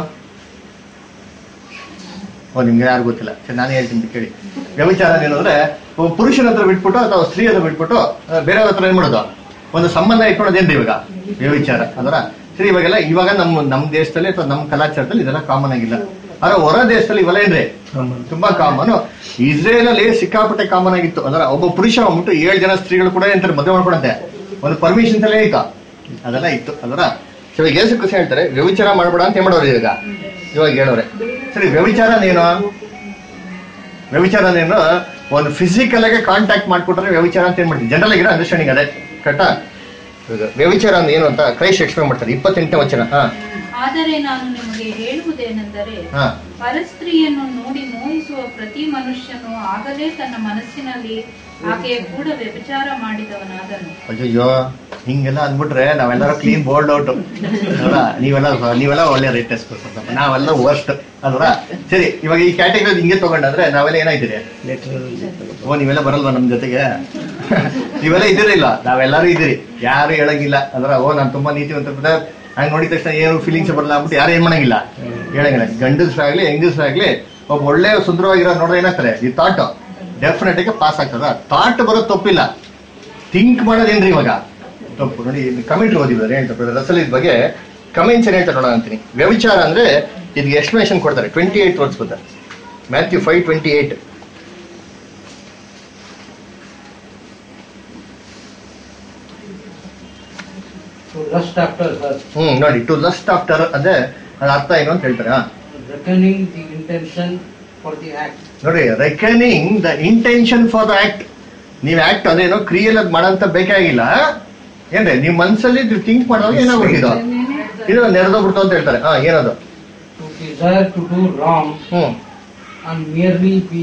ಓ ನಿಮ್ಗೆ ಯಾರು ಗೊತ್ತಿಲ್ಲ ಸರಿ ನಾನು ಹೇಳ್ತೀನಿ ಕೇಳಿ ವ್ಯಭಿಚಾರ ಏನು ಅಂದ್ರೆ ಒಬ್ಬ ಪುರುಷನ ಹತ್ರ ಬಿಟ್ಬಿಟ್ಟು ಅಥವಾ ಸ್ತ್ರೀ ಹತ್ರ ಬಿಟ್ಬಿಟ್ಟು ಆ, ಬೇರೆ ಹತ್ರ ಏನ್ ಮಾಡೋದು ಒಂದು ಸಂಬಂಧ ಇಟ್ಕೊಳ್ಳೋದೇನ್ರಿ ಇವಾಗ ವ್ಯಭಿಚಾರ ಅದರ ಸರಿ ಇವಾಗೆಲ್ಲ ಇವಾಗ ನಮ್ಮ ನಮ್ಮ ದೇಶದಲ್ಲಿ ಅಥವಾ ನಮ್ಮ ಕಲಾಚಾರದಲ್ಲಿ ಇದೆಲ್ಲ ಕಾಮನ್ ಆಗಿಲ್ಲ ಆದ್ರೆ ಹೊರ ದೇಶದಲ್ಲಿ ಇವೆಲ್ಲ ಏನ್ರಿ ತುಂಬಾ ಕಾಮನ್ ಇಸ್ರೇಲ್ ಅಲ್ಲಿ ಸಿಕ್ಕಾಪಟ್ಟೆ ಕಾಮನ್ ಆಗಿತ್ತು ಅದರ ಒಬ್ಬ ಪುರುಷ ಹೋಗ್ಬಿಟ್ಟು ಏಳು ಜನ ಸ್ತ್ರೀಗಳು ಕೂಡ ಎಂತಾರೆ ಮದುವೆ ಮಾಡ್ಕೊಳಂತೆ ಒಂದು ಪರ್ಮಿಷನ್ ತಲೆ ಇತ್ತು ಅದೆಲ್ಲ ಇತ್ತು ಅದರ ಇವಾಗ ಯೇಸು ಕೃಷ್ಣ ಹೇಳ್ತಾರೆ ವ್ಯಭಿಚಾರ ಮಾಡ್ಬೇಡ ಅಂತ ಏನ್ ಮಾಡೋರು ಇವಾಗ ಇವಾಗ ಹೇಳೋರೆ ಸರಿ ವ್ಯಭಿಚಾರ ಏನು ವ್ಯಭಿಚಾರ ಏನು ಒಂದು ಫಿಸಿಕಲ್ ಆಗಿ ಕಾಂಟ್ಯಾಕ್ಟ್ ಮಾಡ್ಕೊಟ್ರೆ ವ್ಯಭಿಚಾರ ಅಂತ ಏನ್ ಮಾಡ್ತೀವಿ ಜನರಲ್ ಆಗಿರೋ ಅಂಡರ್ಸ್ಟ್ಯಾಂಡಿಂಗ್ ಅದೇ ಕರೆಕ್ಟಾ ಇವಾಗ ವ್ಯಭಿಚಾರ ಅಂದ್ರೆ ಏನು ಅಂತ ಕ್ರೈಸ್ಟ್ ಎಕ್ಸ್ಪ್ಲೇನ್ ಮಾಡ್ತಾರೆ ಇಪ್ಪತ್ತೆಂಟನೇ ವಚನ ಹಾ ಆದರೆ ನಾನು ನಿಮಗೆ ಹೇಳುವುದೇನೆಂದರೆ ಹಾ ಪರಸ್ತ್ರೀಯನ್ನು ನೋಡಿ ಮೋಹಿಸುವ ಪ್ರತಿ ಮನುಷ್ಯನು ಆಗಲೇ ತನ್ನ ಮನಸ್ಸಿನಲ್ಲಿ ಆಕೆಯ ಕೂಡ ವ್ಯಭಿಚಾರ ಮಾಡಿದವನಾದನು ಅಯ್ಯೋ ಹಿಂಗೆಲ್ಲ ಅಂದ್ಬಿಟ್ರೆ ನಾವೆಲ್ಲರೂ ಕ್ಲೀನ್ ಬೋರ್ಡ್ ಔಟ್ ಅಲ್ವಾ ನೀವೆಲ್ಲ ನೀವೆಲ್ಲ ಒಳ್ಳೆ ರೇಟ್ ಕೊಡ್ತಾರೆ ನಾವೆಲ್ಲ ವರ್ಸ್ಟ್ ಅಲ್ವಾ ಸರಿ ಇವಾಗ ಈ ಕ್ಯಾಟಗರಿ ಹಿಂಗೆ ತಗೊಂಡಂದ್ರೆ ನಾವೆಲ್ಲ ಏನಾಯ್ತೀರಿ ಓ ನೀವೆಲ್ಲ ಬರಲ್ವಾ ನಮ್ ಜೊತೆಗೆ ನೀವೆಲ್ಲ ಇದ್ದೀರಿಲ್ಲ ನಾವೆಲ್ಲರೂ ಇದ್ದೀರಿ ಯಾರು ಹೇಳಂಗಿಲ್ಲ ಅದ್ರ ಓ ನಾನು ತುಂಬಾ ನೀತಿವಂತ ಬ್ರದರ್ ಹಂಗ್ ನೋಡಿದ ತಕ್ಷಣ ಏನು ಫೀಲಿಂಗ್ಸ್ ಬರಲ್ಲ ಅಂದ್ಬಿಟ್ಟು ಯಾರು ಏನ್ ಮಾಡಂಗಿಲ್ಲ ಹೇಳಂಗಿಲ್ಲ ಗಂಡಸ್ರಾಗ್ಲಿ ಹೆಂಗಸ್ರಾಗ್ಲಿ ಒಬ್ಬ ಒಳ್ಳೆ ಸುಂದರವಾಗಿರೋ ನೋಡ್ರೆ ಏನಾಗ್ತಾರೆ ಈ ಥಾಟ್ ಡೆಫಿನೆಟ್ ಆಗಿ ಪಾಸ್ ಆಗ್ತದ ಥಾಟ್ ಬರೋದು ತಪ್ಪಿಲ್ಲ ಥಿಂಕ್ ಮಾಡೋದೇನ್ರಿ ಇವಾಗ ತಪ್ಪು ನೋಡಿ ಕಮೆಂಟ್ ಓದಿದ್ದಾರೆ ಹೇಳ್ತಾರೆ ರಸಲ್ ಇದ್ ಬಗ್ಗೆ ಕಮೆಂಟ್ಸ್ ಏನ್ ಹೇಳ್ತಾರೆ ನೋಡೋಣ ಅಂತೀನಿ ವ್ಯವಿಚಾರ ಅಂದ್ರೆ ಇದಕ್ಕೆ ಎಕ್ಸ್ಪ್ಲನೇಷನ್ ಕೊಡ್ತಾರೆ ಟ್ವೆಂಟಿ ಏಟ್ ವರ್ಡ್ಸ್ ಬರ್ತಾರೆ Matthew five twenty eight To lust after her, hmm ನೋಡಿ ಟು ಲಸ್ಟ್ ಆಫ್ಟರ್ ಅದೇ ಅದ್ರ ಅರ್ಥ ಏನು ಅಂತ ಹೇಳ್ತಾರೆ ಹಾ. reckoning the intention for the act. ನೋಡಿ reckoning the intention for the act ನೀವ್ ಆಕ್ಟ್ ಅದೇನೋ ಕ್ರಿಯಲ್ ಅದ್ ಮಾಡಂತ ಬೇಕಾಗಿಲ್ಲ ಏನ್ರಿ ನಿಮ್ ಮನ್ಸಲ್ಲಿ ಥಿಂಕ್ ಮಾಡುವಾಗ ಏನಾಗ್ಬಿಟ್ಟಿದ್ದು ಇದು ನೆರೆದೋಗ್ಬಿಡ್ತು ಅಂತ ಹೇಳ್ತಾರೆ ಹಾ ಏನದು To desire to do wrong hmm and merely be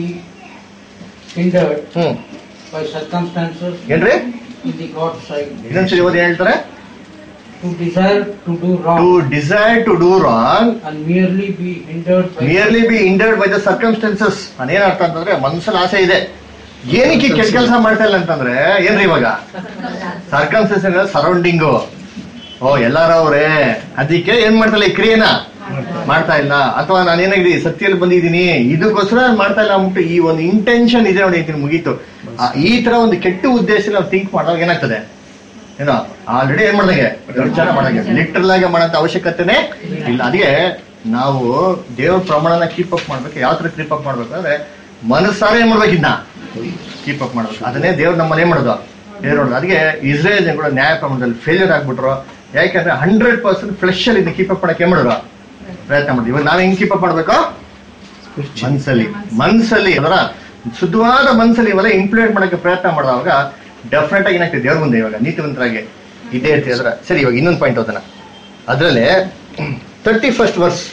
hindered hmm by circumstances ಏನ್ರಿ in the God's sight. ಇನ್ನೊಂದ್ಸರಿ ಓದಿ ಹೇಳ್ತಾರೆ To desire to do to wrong desire to do wrong and merely be hindered by nearly be hindered by the circumstances ಅದೇನ್ ಅರ್ಥ ಅಂತಂದ್ರೆ ಮನ್ಸಲ್ಲಿ ಆಸೆ ಇದೆ ಏನಕ್ಕೆ ಕೆಟ್ಟ ಕೆಲಸ ಮಾಡ್ತಾ ಇಲ್ಲ ಅಂತಂದ್ರೆ ಏನ್ರಿ ಇವಾಗ ಸರ್ಕಮ್ಸ್ಟೆನ್ಸ್ ಸರೌಂಡಿಂಗು ಓ ಎಲ್ಲಾರು ಅವ್ರೆ ಅದಕ್ಕೆ ಏನ್ ಮಾಡ್ತಾಯಿಲ್ಲ ಈ ಕ್ರಿಯೆನ ಮಾಡ್ತಾ ಇಲ್ಲ ಅಥವಾ ನಾನು ಏನಾಗಿದೆ ಸತ್ಯಲ್ಲಿ ಬಂದಿದ್ದೀನಿ ಇದಕ್ಕೋಸ್ಕರ ನಾನ್ ಮಾಡ್ತಾ ಇಲ್ಲ ಅಂದ್ಬಿಟ್ಟು ಈ ಒಂದು ಇಂಟೆನ್ಷನ್ ಇದೆ ನೋಡಿ ಅಂತೀನಿ ಮುಗೀತು ಆ, ಈ ತರ ಒಂದು ಕೆಟ್ಟ ಉದ್ದೇಶ ನಾವು ಥಿಂಕ್ ಮಾಡಿದಾಗ ಏನಾಗ್ತದೆ ಏನೋ ಆಲ್ರೆಡಿ ಏನ್ ಮಾಡ್ದಂಗೆ ವಿಚಾರ ಮಾಡಂಗೆ ಲಿಟ್ರಲ್ ಆಗಿ ಮಾಡೋಂಥ ಅವಶ್ಯಕತೆನೇ ಇಲ್ಲ ಅದಕ್ಕೆ ನಾವು ದೇವ್ರ ಪ್ರಮಾಣನ ಕೀಪ್ ಅಪ್ ಮಾಡ್ಬೇಕು ಯಾವ ತರ ಕೀಪ್ ಅಪ್ ಮಾಡ್ಬೇಕು ಅಂದ್ರೆ ಮನಸ್ಸಾರೆ ಏನ್ ಮಾಡ್ಬೇಕು ಇದನ್ನ ಕೀಪ್ ಅಪ್ ಮಾಡ್ಬೇಕು ಅದನ್ನೇ ದೇವ್ರು ನಮ್ಮಲ್ಲಿ ಏನ್ ಮಾಡೋದು ದೇವ್ರು ನೋಡೋದು ಅದಕ್ಕೆ ಇಸ್ರೇಲ್ ಕೂಡ ನ್ಯಾಯ ಪ್ರಮಾಣದಲ್ಲಿ ಫೇಲ್ಯೂರ್ ಆಗ್ಬಿಟ್ರು ಯಾಕಂದ್ರೆ ಹಂಡ್ರೆಡ್ ಪರ್ಸೆಂಟ್ ಫ್ಲೆಶ್ ಅಲ್ಲಿ ಇದನ್ನ ಕೀಪ್ ಅಪ್ ಮಾಡಕ್ಕೆ ಏನ್ ಮಾಡಿದ್ರು ಪ್ರಯತ್ನ ಮಾಡಿದ್ವಿ ಇವಾಗ ನಾವ್ ಹೆಂಗ್ ಕೀಪ್ ಅಪ್ ಮಾಡ್ಬೇಕು ಮನ್ಸಲ್ಲಿ ಮನ್ಸಲ್ಲಿ ಅದರ ಶುದ್ಧವಾದ ಮನ್ಸಲ್ಲಿ ಇವೆಲ್ಲ ಇಂಪ್ಲಿಮೆಂಟ್ ಮಾಡಕ್ಕೆ ಪ್ರಯತ್ನ ಮಾಡಿದಾಗ ಡೆಫಿನೆಟ್ ಆಗಿ ಏನಾಗ್ತದೆ ದೇವ್ರ ಮುಂದೆ ಇವಾಗ ನೀತಿವಂತರಾಗಿ ಇದೇ ಇರ್ತೀವಿ ಅದರ ಸರಿ ಇವಾಗ ಇನ್ನೊಂದು ಪಾಯಿಂಟ್ ಓದೋಣ ಅದರಲ್ಲೇ ತರ್ಟಿ ಫಸ್ಟ್ ವರ್ಸ್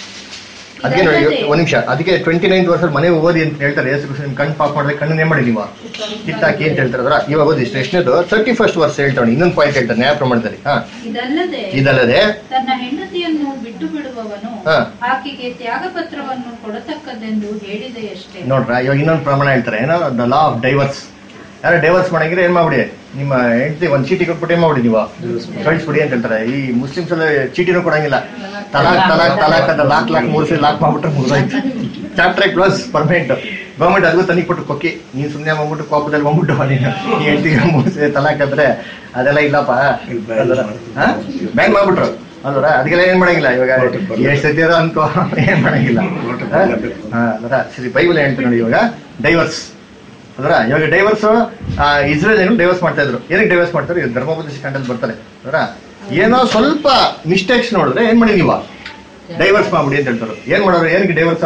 ಅದಕ್ಕೆ ನೋಡಿ ಒಂದ್ ನಿಮಿಷ ಅದಕ್ಕೆ ಟ್ವೆಂಟಿ ನೈನ್ತ್ ವರ್ಷ ಮನೆ ಓದಿ ಅಂತ ಹೇಳ್ತಾರೆ ಯೇಸು ಕೃಷ್ಣ ನಿಮ್ ಕಣ್ ಪಾಪ್ ಮಾಡಿದ್ರೆ ಕಣ್ಣನ್ನೇ ಮಾಡಿ ನೀವು ಕಿತ್ತಾಕಿ ಅಂತ ಹೇಳ್ತಾರೆ ಅದರ ಇವಾಗ ಓದಿ ಎಷ್ಟನೇದು ತರ್ಟಿ ಫಸ್ಟ್ ವರ್ಷ ಹೇಳ್ತಾನೆ ಇನ್ನೊಂದು ಪಾಯಿಂಟ್ ಹೇಳ್ತಾರೆ ನ್ಯಾಯ ಪ್ರಮಾಣದಲ್ಲಿ ಹಾ ಇದಲ್ಲದೆ ಇದಲ್ಲದೆ ತನ್ನ ಹೆಂಡತಿಯನ್ನು ಬಿಟ್ಟು ಬಿಡುವವನು ಹಾ. ಆಕೆಗೆ ತ್ಯಾಗ ಪತ್ರವನ್ನು ಕೊಡತಕ್ಕದ್ದೆಂದು ಹೇಳಿದೆಯಷ್ಟೇ ನೋಡ್ರ ಇವಾಗ ಇನ್ನೊಂದು ಪ್ರಮಾಣ ಹೇಳ್ತಾರೆ ಏನೋ ದ ಲಾ ಆಫ್ ಡೈವರ್ಸ್ ಯಾರು ಡೈವರ್ಸ್ ಮಾಡಂಗಿದ್ರೆ ಏನ್ ಮಾಡ್ಬಿಡಿ ನಿಮ್ಮ ಹೆಂಡತಿ ಒಂದ್ ಚೀಟಿ ಕೊಟ್ಬಿಟ್ಟು ಏನ್ ಮಾಡ್ಬಿಡಿ ನೀವು ಕಳಿಸ್ಬಿಡಿ ಅಂತ ಹೇಳ್ತಾರೆ ಈ ಮುಸ್ಲಿಮ್ಸ್ ಎಲ್ಲ ಚೀಟಿನೂ ಕೊಡಂಗಿಲ್ಲ ತಲಾಕ್ ತಲಾಕ್ ತಲಾಕ್ ಅಂತ ಲಾಕ್ ಲಾಕ್ ಮೂರ್ಸಿ ಲಾಕ್ ಮಾಡ್ಬಿಟ್ರೆ ಮುಗಿದೋಯ್ತು ಚಾಪ್ಟರ್ ಕ್ಲೋಸ್ ಪರ್ಮನೆಂಟ್ ಗೌರ್ಮೆಂಟ್ ಅದಕ್ಕೂ ತನಿಖೆ ಕೊಟ್ಟು ಕೊಕ್ಕಿ ನೀನ್ ಸುಮ್ನೆ ಬಂದ್ಬಿಟ್ಟು ಕೋಪದಲ್ಲಿ ಬಂದ್ಬಿಟ್ಟು ನೀನು ನೀ ಹೆಂಡತಿಗೆ ಮೂಸೆ ತಲಾಕಂದ್ರೆ ಅದೆಲ್ಲ ಇಲ್ಲಪ್ಪ ಬ್ಯಾಂಕ್ ಮಾಡ್ಬಿಟ್ರು ಅಲ್ವರ ಅದಕ್ಕೆಲ್ಲ ಏನ್ ಮಾಡಂಗಿಲ್ಲ ಇವಾಗ ಎಷ್ಟು ಸತಿ ಅದ ಅನ್ಕೋ ಏನ್ ಮಾಡಂಗಿಲ್ಲ ಹಾ, ಅಲ್ವರ ಸರಿ ಬೈಬಲ್ ಹೇಳ್ತೀನಿ ನೋಡಿ ಇವಾಗ ಡೈವರ್ಸ್ ಅದರ ಇವಾಗ ಡೈವರ್ಸ್ ಇಸ್ರೇಲ್ ಏನು ಡೈವರ್ಸ್ ಮಾಡ್ತಾ ಇದ್ರು ಏನಕ್ಕೆ ಡೈವರ್ಸ್ ಮಾಡ್ತಾರೆ ಇವ್ರು ಧರ್ಮೋಪದೇಶ ಕಂಡಲ್ಲಿ ಬರ್ತಾರೆ ಅದರ ಏನೋ ಸ್ವಲ್ಪ ಮಿಸ್ಟೇಕ್ಸ್ ನೋಡಿದ್ರೆ ಏನ್ ಮಾಡಿ ನೀವು ಡೈವರ್ಸ್ ಮಾಡ್ಬಿಡಿ ಅಂತ ಹೇಳ್ತಾರೆ ಏನ್ ಮಾಡೋರು ಏನಕ್ಕೆ ಡೈವರ್ಸ್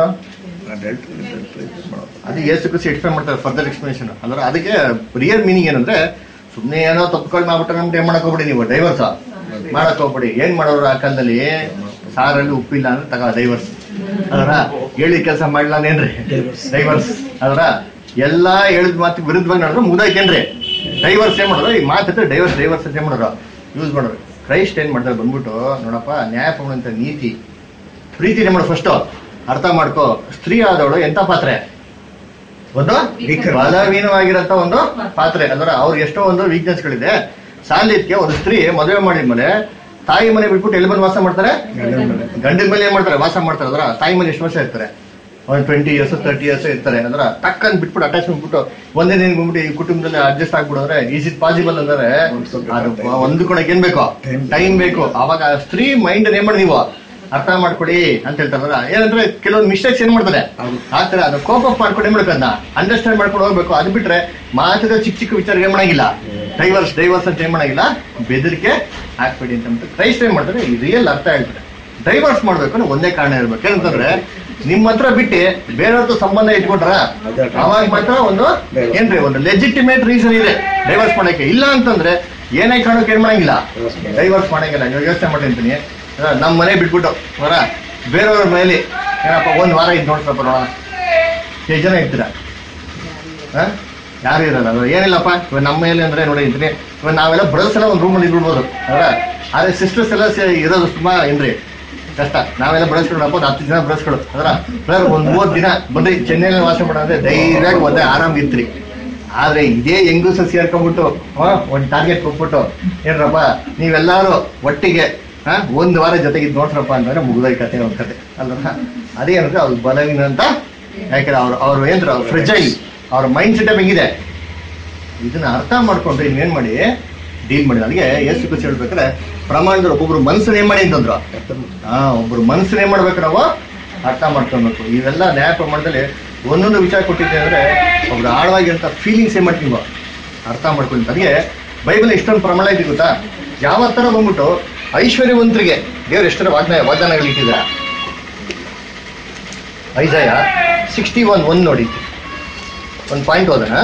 ಅದು ಎಷ್ಟು ಖುಷಿ ಎಕ್ಸ್ಪ್ಲೇನ್ ಮಾಡ್ತಾರೆ ಫರ್ದರ್ ಎಕ್ಸ್ಪ್ಲನೇಷನ್ ಅಂದ್ರೆ ಅದಕ್ಕೆ ರಿಯಲ್ ಮೀನಿಂಗ್ ಏನಂದ್ರೆ ಸುಮ್ಮನೆ ಏನೋ ತಪ್ಪುಗಳು ಮಾಡ್ಬಿಟ್ರೆ ನಮ್ಗೆ ಏನ್ ಮಾಡಕ್ ಹೋಗ್ಬಿಡಿ ನೀವು ಡೈವರ್ಸ್ ಮಾಡಕ್ ಹೋಗ್ಬಿಡಿ ಏನ್ ಮಾಡೋರು ಆ ಕಾಲದಲ್ಲಿ ಸಾರಲ್ಲಿ ಉಪ್ಪಿಲ್ಲ ಅಂದ್ರೆ ತಗೋ ಡೈವರ್ಸ್ ಅದರ ಹೇಳಿ ಕೆಲಸ ಮಾಡಿಲ್ಲ ಏನ್ರಿ ಡೈವರ್ಸ್ ಅದರ ಎಲ್ಲಾ ಹೇಳಿದ ಮಾತು ವಿರುದ್ಧವಾಗಿ ನೋಡಿದ್ರೆ ಮುಗ್ದೈತೇನ್ರಿ ಡೈವರ್ಸ್ ಏನ್ ಮಾಡೋರು ಈ ಮಾತು ಡೈವರ್ಸ್ ಡೈವರ್ಸ್ ಅಂತ ಏನ್ ಮಾಡೋರು ಯೂಸ್ ಮಾಡೋರು ಕ್ರೈಸ್ಟ್ ಏನ್ ಮಾಡ್ತಾರೆ ಬಂದ್ಬಿಟ್ಟು ನೋಡಪ್ಪ ನ್ಯಾಯ ಪ್ರಮಾಣ ನೀತಿ ಪ್ರೀತಿ ಏನ್ ಮಾಡೋ ಫಸ್ಟ್ ಅರ್ಥ ಮಾಡ್ಕೋ ಸ್ತ್ರೀ ಆದವಳು ಎಂತ ಪಾತ್ರೆ ಒಂದು ಬಲವೀನವಾಗಿರಂತ ಒಂದು ಪಾತ್ರೆ ಅಂದ್ರೆ ಅವ್ರಿಗೆ ಎಷ್ಟೋ ಒಂದು ವೀಕ್ನೆಸ್ ಗಳಿದೆ ಸಾಲಿದ್ಕೆ ಒಂದು ಸ್ತ್ರೀ ಮದುವೆ ಮಾಡಿದ್ಮೇಲೆ ತಾಯಿ ಮನೆ ಬಿಟ್ಬಿಟ್ಟು ಎಲ್ಲಿ ಬಂದು ವಾಸ ಮಾಡ್ತಾರೆ ಗಂಡಿನ ಮೇಲೆ ಏನ್ ಮಾಡ್ತಾರೆ ವಾಸ ಮಾಡ್ತಾರೆ ಅದ್ರ ತಾಯಿ ಮನೆ ಎಷ್ಟು ವರ್ಷ ಇರ್ತಾರೆ ಒಂದು ಟ್ವೆಂಟಿ ಇಯರ್ಸ್ ತರ್ಟಿ ಇಯರ್ಸ್ ಇರ್ತಾರೆ ಅದ್ರ ಟಕ್ಕನ್ ಬಿಟ್ಬಿಟ್ಟು ಅಟ್ಯಾಚ್ಮೆಂಟ್ ಬಿಟ್ಟು ಒಂದೇ ದಿನ ಬಂದ್ಬಿಟ್ಟು ಈ ಕುಟುಂಬದಲ್ಲಿ ಅಡ್ಜಸ್ಟ್ ಆಗ್ಬಿಡೋದ್ರೆ ಈಸ್ ಇಟ್ ಪಾಸಿಬಲ್ ಅಂದ್ರೆ ಅದು ಹೊಂದ್ಕೊಳಕ್ ಏನ್ ಬೇಕು ಟೈಮ್ ಬೇಕು ಅವಾಗ ಆ ಸ್ತ್ರೀ ಮೈಂಡ್ ಏನ್ ಮಾಡಿ ನೀವು ಅರ್ಥ ಮಾಡ್ಕೊಡಿ ಅಂತ ಹೇಳ್ತಾರಲ್ಲ ಏನಂದ್ರೆ ಕೆಲವೊಂದು ಮಿಸ್ಟೇಕ್ಸ್ ಏನ್ ಮಾಡ್ತಾರೆ ಆಗ್ತಾರೆ ಅದು ಕೋಪ್ ಅಪ್ ಮಾಡ್ಕೊಂಡು ಏನ್ ಮಾಡ್ಬೇಕನ್ನ ಅಂಡರ್ಸ್ಟ್ಯಾಂಡ್ ಮಾಡ್ಕೊಂಡು ಹೋಗ್ಬೇಕು ಅದು ಬಿಟ್ರೆ ಮಾತಿದ ಚಿಕ್ಕ ಚಿಕ್ಕ ವಿಚಾರ ಏನ್ ಮಾಡಂಗಿಲ್ಲ ಡೈವರ್ಸ್ ಡೈವರ್ಸ್ ಅಂತ ಏನ್ ಮಾಡಂಗಿಲ್ಲ ಬೆದರಿಕೆ ಹಾಕ್ಬೇಡಿ ಅಂತ ಅಂದ್ಬಿಟ್ಟು ಕ್ರೈಸ್ಟ್ ಏನ್ ಮಾಡ್ತಾರೆ ಈ ರಿಯಲ್ ಅರ್ಥ ಹೇಳ್ತಾರೆ ಡೈವರ್ಸ್ ಮಾಡ್ಬೇಕು ಅಂದ್ರೆ ಒಂದೇ ಕಾರಣ ಇರ್ಬೇಕು ಏನಂತಂದ್ರೆ ನಿಮ್ಮ ಹತ್ರ ಬಿಟ್ಟು ಬೇರೆಯವ್ರದ್ದು ಸಂಬಂಧ ಇಟ್ಕೊಟ್ರ ಅವಾಗ ಮಾತ್ರ ಒಂದು ಏನ್ರಿ ಒಂದು ಲೆಜಿಟಿಮೇಟ್ ರೀಸನ್ ಇದೆ ಡೈವರ್ಸ್ ಮಾಡಕ್ಕೆ ಇಲ್ಲ ಅಂತಂದ್ರೆ ಏನೇ ಕಾರಣಕ್ಕೆ ಏನ್ ಮಾಡಂಗಿಲ್ಲ ಡೈವರ್ಸ್ ಮಾಡಂಗಿಲ್ಲ ನೀವು ಯೋಚನೆ ಮಾಡಿರ್ತೀನಿ ನಮ್ಮ ಮನೆ ಬಿಟ್ಬಿಟ್ಟು ಅವರ ಬೇರೆಯವ್ರ ಮನೇಲಿ ಏನಪ್ಪ ಒಂದ್ ವಾರ ಇದ್ ನೋಡ್ಸಪ್ಪ ನೋಡೋಣ ಎಷ್ಟು ಜನ ಇರ್ತೀರಾ ಹ? ಯಾರು ಇರಲ್ಲ ಅದು ಏನಿಲ್ಲಪ್ಪ ಇವಾಗ ನಮ್ಮ ಮೇಲೆ ಅಂದ್ರೆ ನೋಡಿ ಇದ್ರೆ ಇವಾಗ ನಾವೆಲ್ಲ ಬ್ರದರ್ಸ್ ಎಲ್ಲ ಒಂದು ರೂಮಲ್ಲಿ ಇದ್ಬಿಡ್ಬೋದು ಅವರ ಆದ್ರೆ ಸಿಸ್ಟರ್ಸ್ ಎಲ್ಲ ಸೇ- ಇರೋದು ತುಂಬಾ ಏನ್ರಿ ಕಷ್ಟ ನಾವೆಲ್ಲ ಬ್ರದರ್ಸ್ಗಳು ಒಂದು ಹತ್ತು ಜನ ಬ್ರದರ್ಸ್ಗಳು ಅದರ ಬ್ರದರ್ ಒಂದ್ ಮೂವತ್ತು ದಿನ ಬಂದ್ರಿ ಚೆನ್ನೈನಲ್ಲಿ ವಾಸ ಮಾಡೋದ್ರೆ ಧೈರ್ಯವಾಗಿ ಒಂದೇ ಆರಾಮ್ ಇರ್ತ್ರಿ ಆದ್ರೆ ಇದೇ ಹೆಂಗಸ ಸೇರ್ಕೊಂಡ್ಬಿಟ್ಟು ಹ, ಒಂದ್ ಟಾರ್ಗೆಟ್ ಕೊಟ್ಬಿಟ್ಟು ಏನ್ರಪ್ಪ ನೀವೆಲ್ಲಾರು ಒಟ್ಟಿಗೆ ಹ ಒಂದ್ ವಾರ ಜೊತೆಗೆ ಇದ್ ನೋಡ್ರಪ್ಪ ಅಂತಂದ್ರೆ ಮುಗ್ದೋಯ್ ಕತೆ ಒಂದ್ ಕತೆ ಅಲ್ವಾ ಅದೇ ಏನಂದ್ರೆ ಅವ್ರು ಬಲವಿನ ಅಂತ ಯಾಕಂದ್ರೆ ಅವ್ರು ಅವ್ರು ಏನ್ರ ಅವ್ರು ಫ್ರೆಜೈಲ್ ಅವ್ರ ಮೈಂಡ್ ಸೆಟಪ್ ಹೆಂಗಿದೆ ಇದನ್ನ ಅರ್ಥ ಮಾಡ್ಕೊಂಡ್ರೆ ಇನ್ನೇನ್ ಮಾಡಿ ಡೀಲ್ ಮಾಡಿ ಅದಕ್ಕೆ ಎಷ್ಟು ಖುಷಿ ಹೇಳ್ಬೇಕಾದ್ರೆ ಪ್ರಮಾಣದಲ್ಲಿ ಒಬ್ಬೊಬ್ರು ಮನ್ಸನ್ನ ಏನ್ ಮಾಡಿ ಅಂತಂದ್ರು ಹಾ ಒಬ್ರು ಮನ್ಸನ್ನ ಏನ್ ಮಾಡ್ಬೇಕು ನಾವು ಅರ್ಥ ಮಾಡ್ಕೊಬೇಕು ಇವೆಲ್ಲ ನ್ಯಾಯ ಪ್ರಮಾಣದಲ್ಲಿ ಒಂದೊಂದು ವಿಚಾರ ಕೊಟ್ಟಿದ್ದೆ ಅಂದ್ರೆ ಒಬ್ರು ಆಳವಾಗಿರಂತ ಫೀಲಿಂಗ್ಸ್ ಏನ್ ಮಾಡ್ತೀವಿ ನಾವು ಅರ್ಥ ಮಾಡ್ಕೊಂಡು ಅದಕ್ಕೆ ಬೈಬಲ್ ಎಷ್ಟೊಂದು ಪ್ರಮಾಣ ಇದೆ ಗೊತ್ತಾ ಯಾವ ತರ ಬಂದ್ಬಿಟ್ಟು ಐಶ್ವರ್ಯವಂತರಿಗೆ ದೇವ್ರು ಎಷ್ಟರ ವಾಗ್ನ ವಾಗ್ದಾನಗಳು ಇಟ್ಟಿದ್ದಾರೆ ಐಜಾಯ ಸಿಕ್ಸ್ಟಿ ಒನ್ ಒನ್ ನೋಡಿ ಒಂದು ಪಾಯಿಂಟ್ ಹೋದನ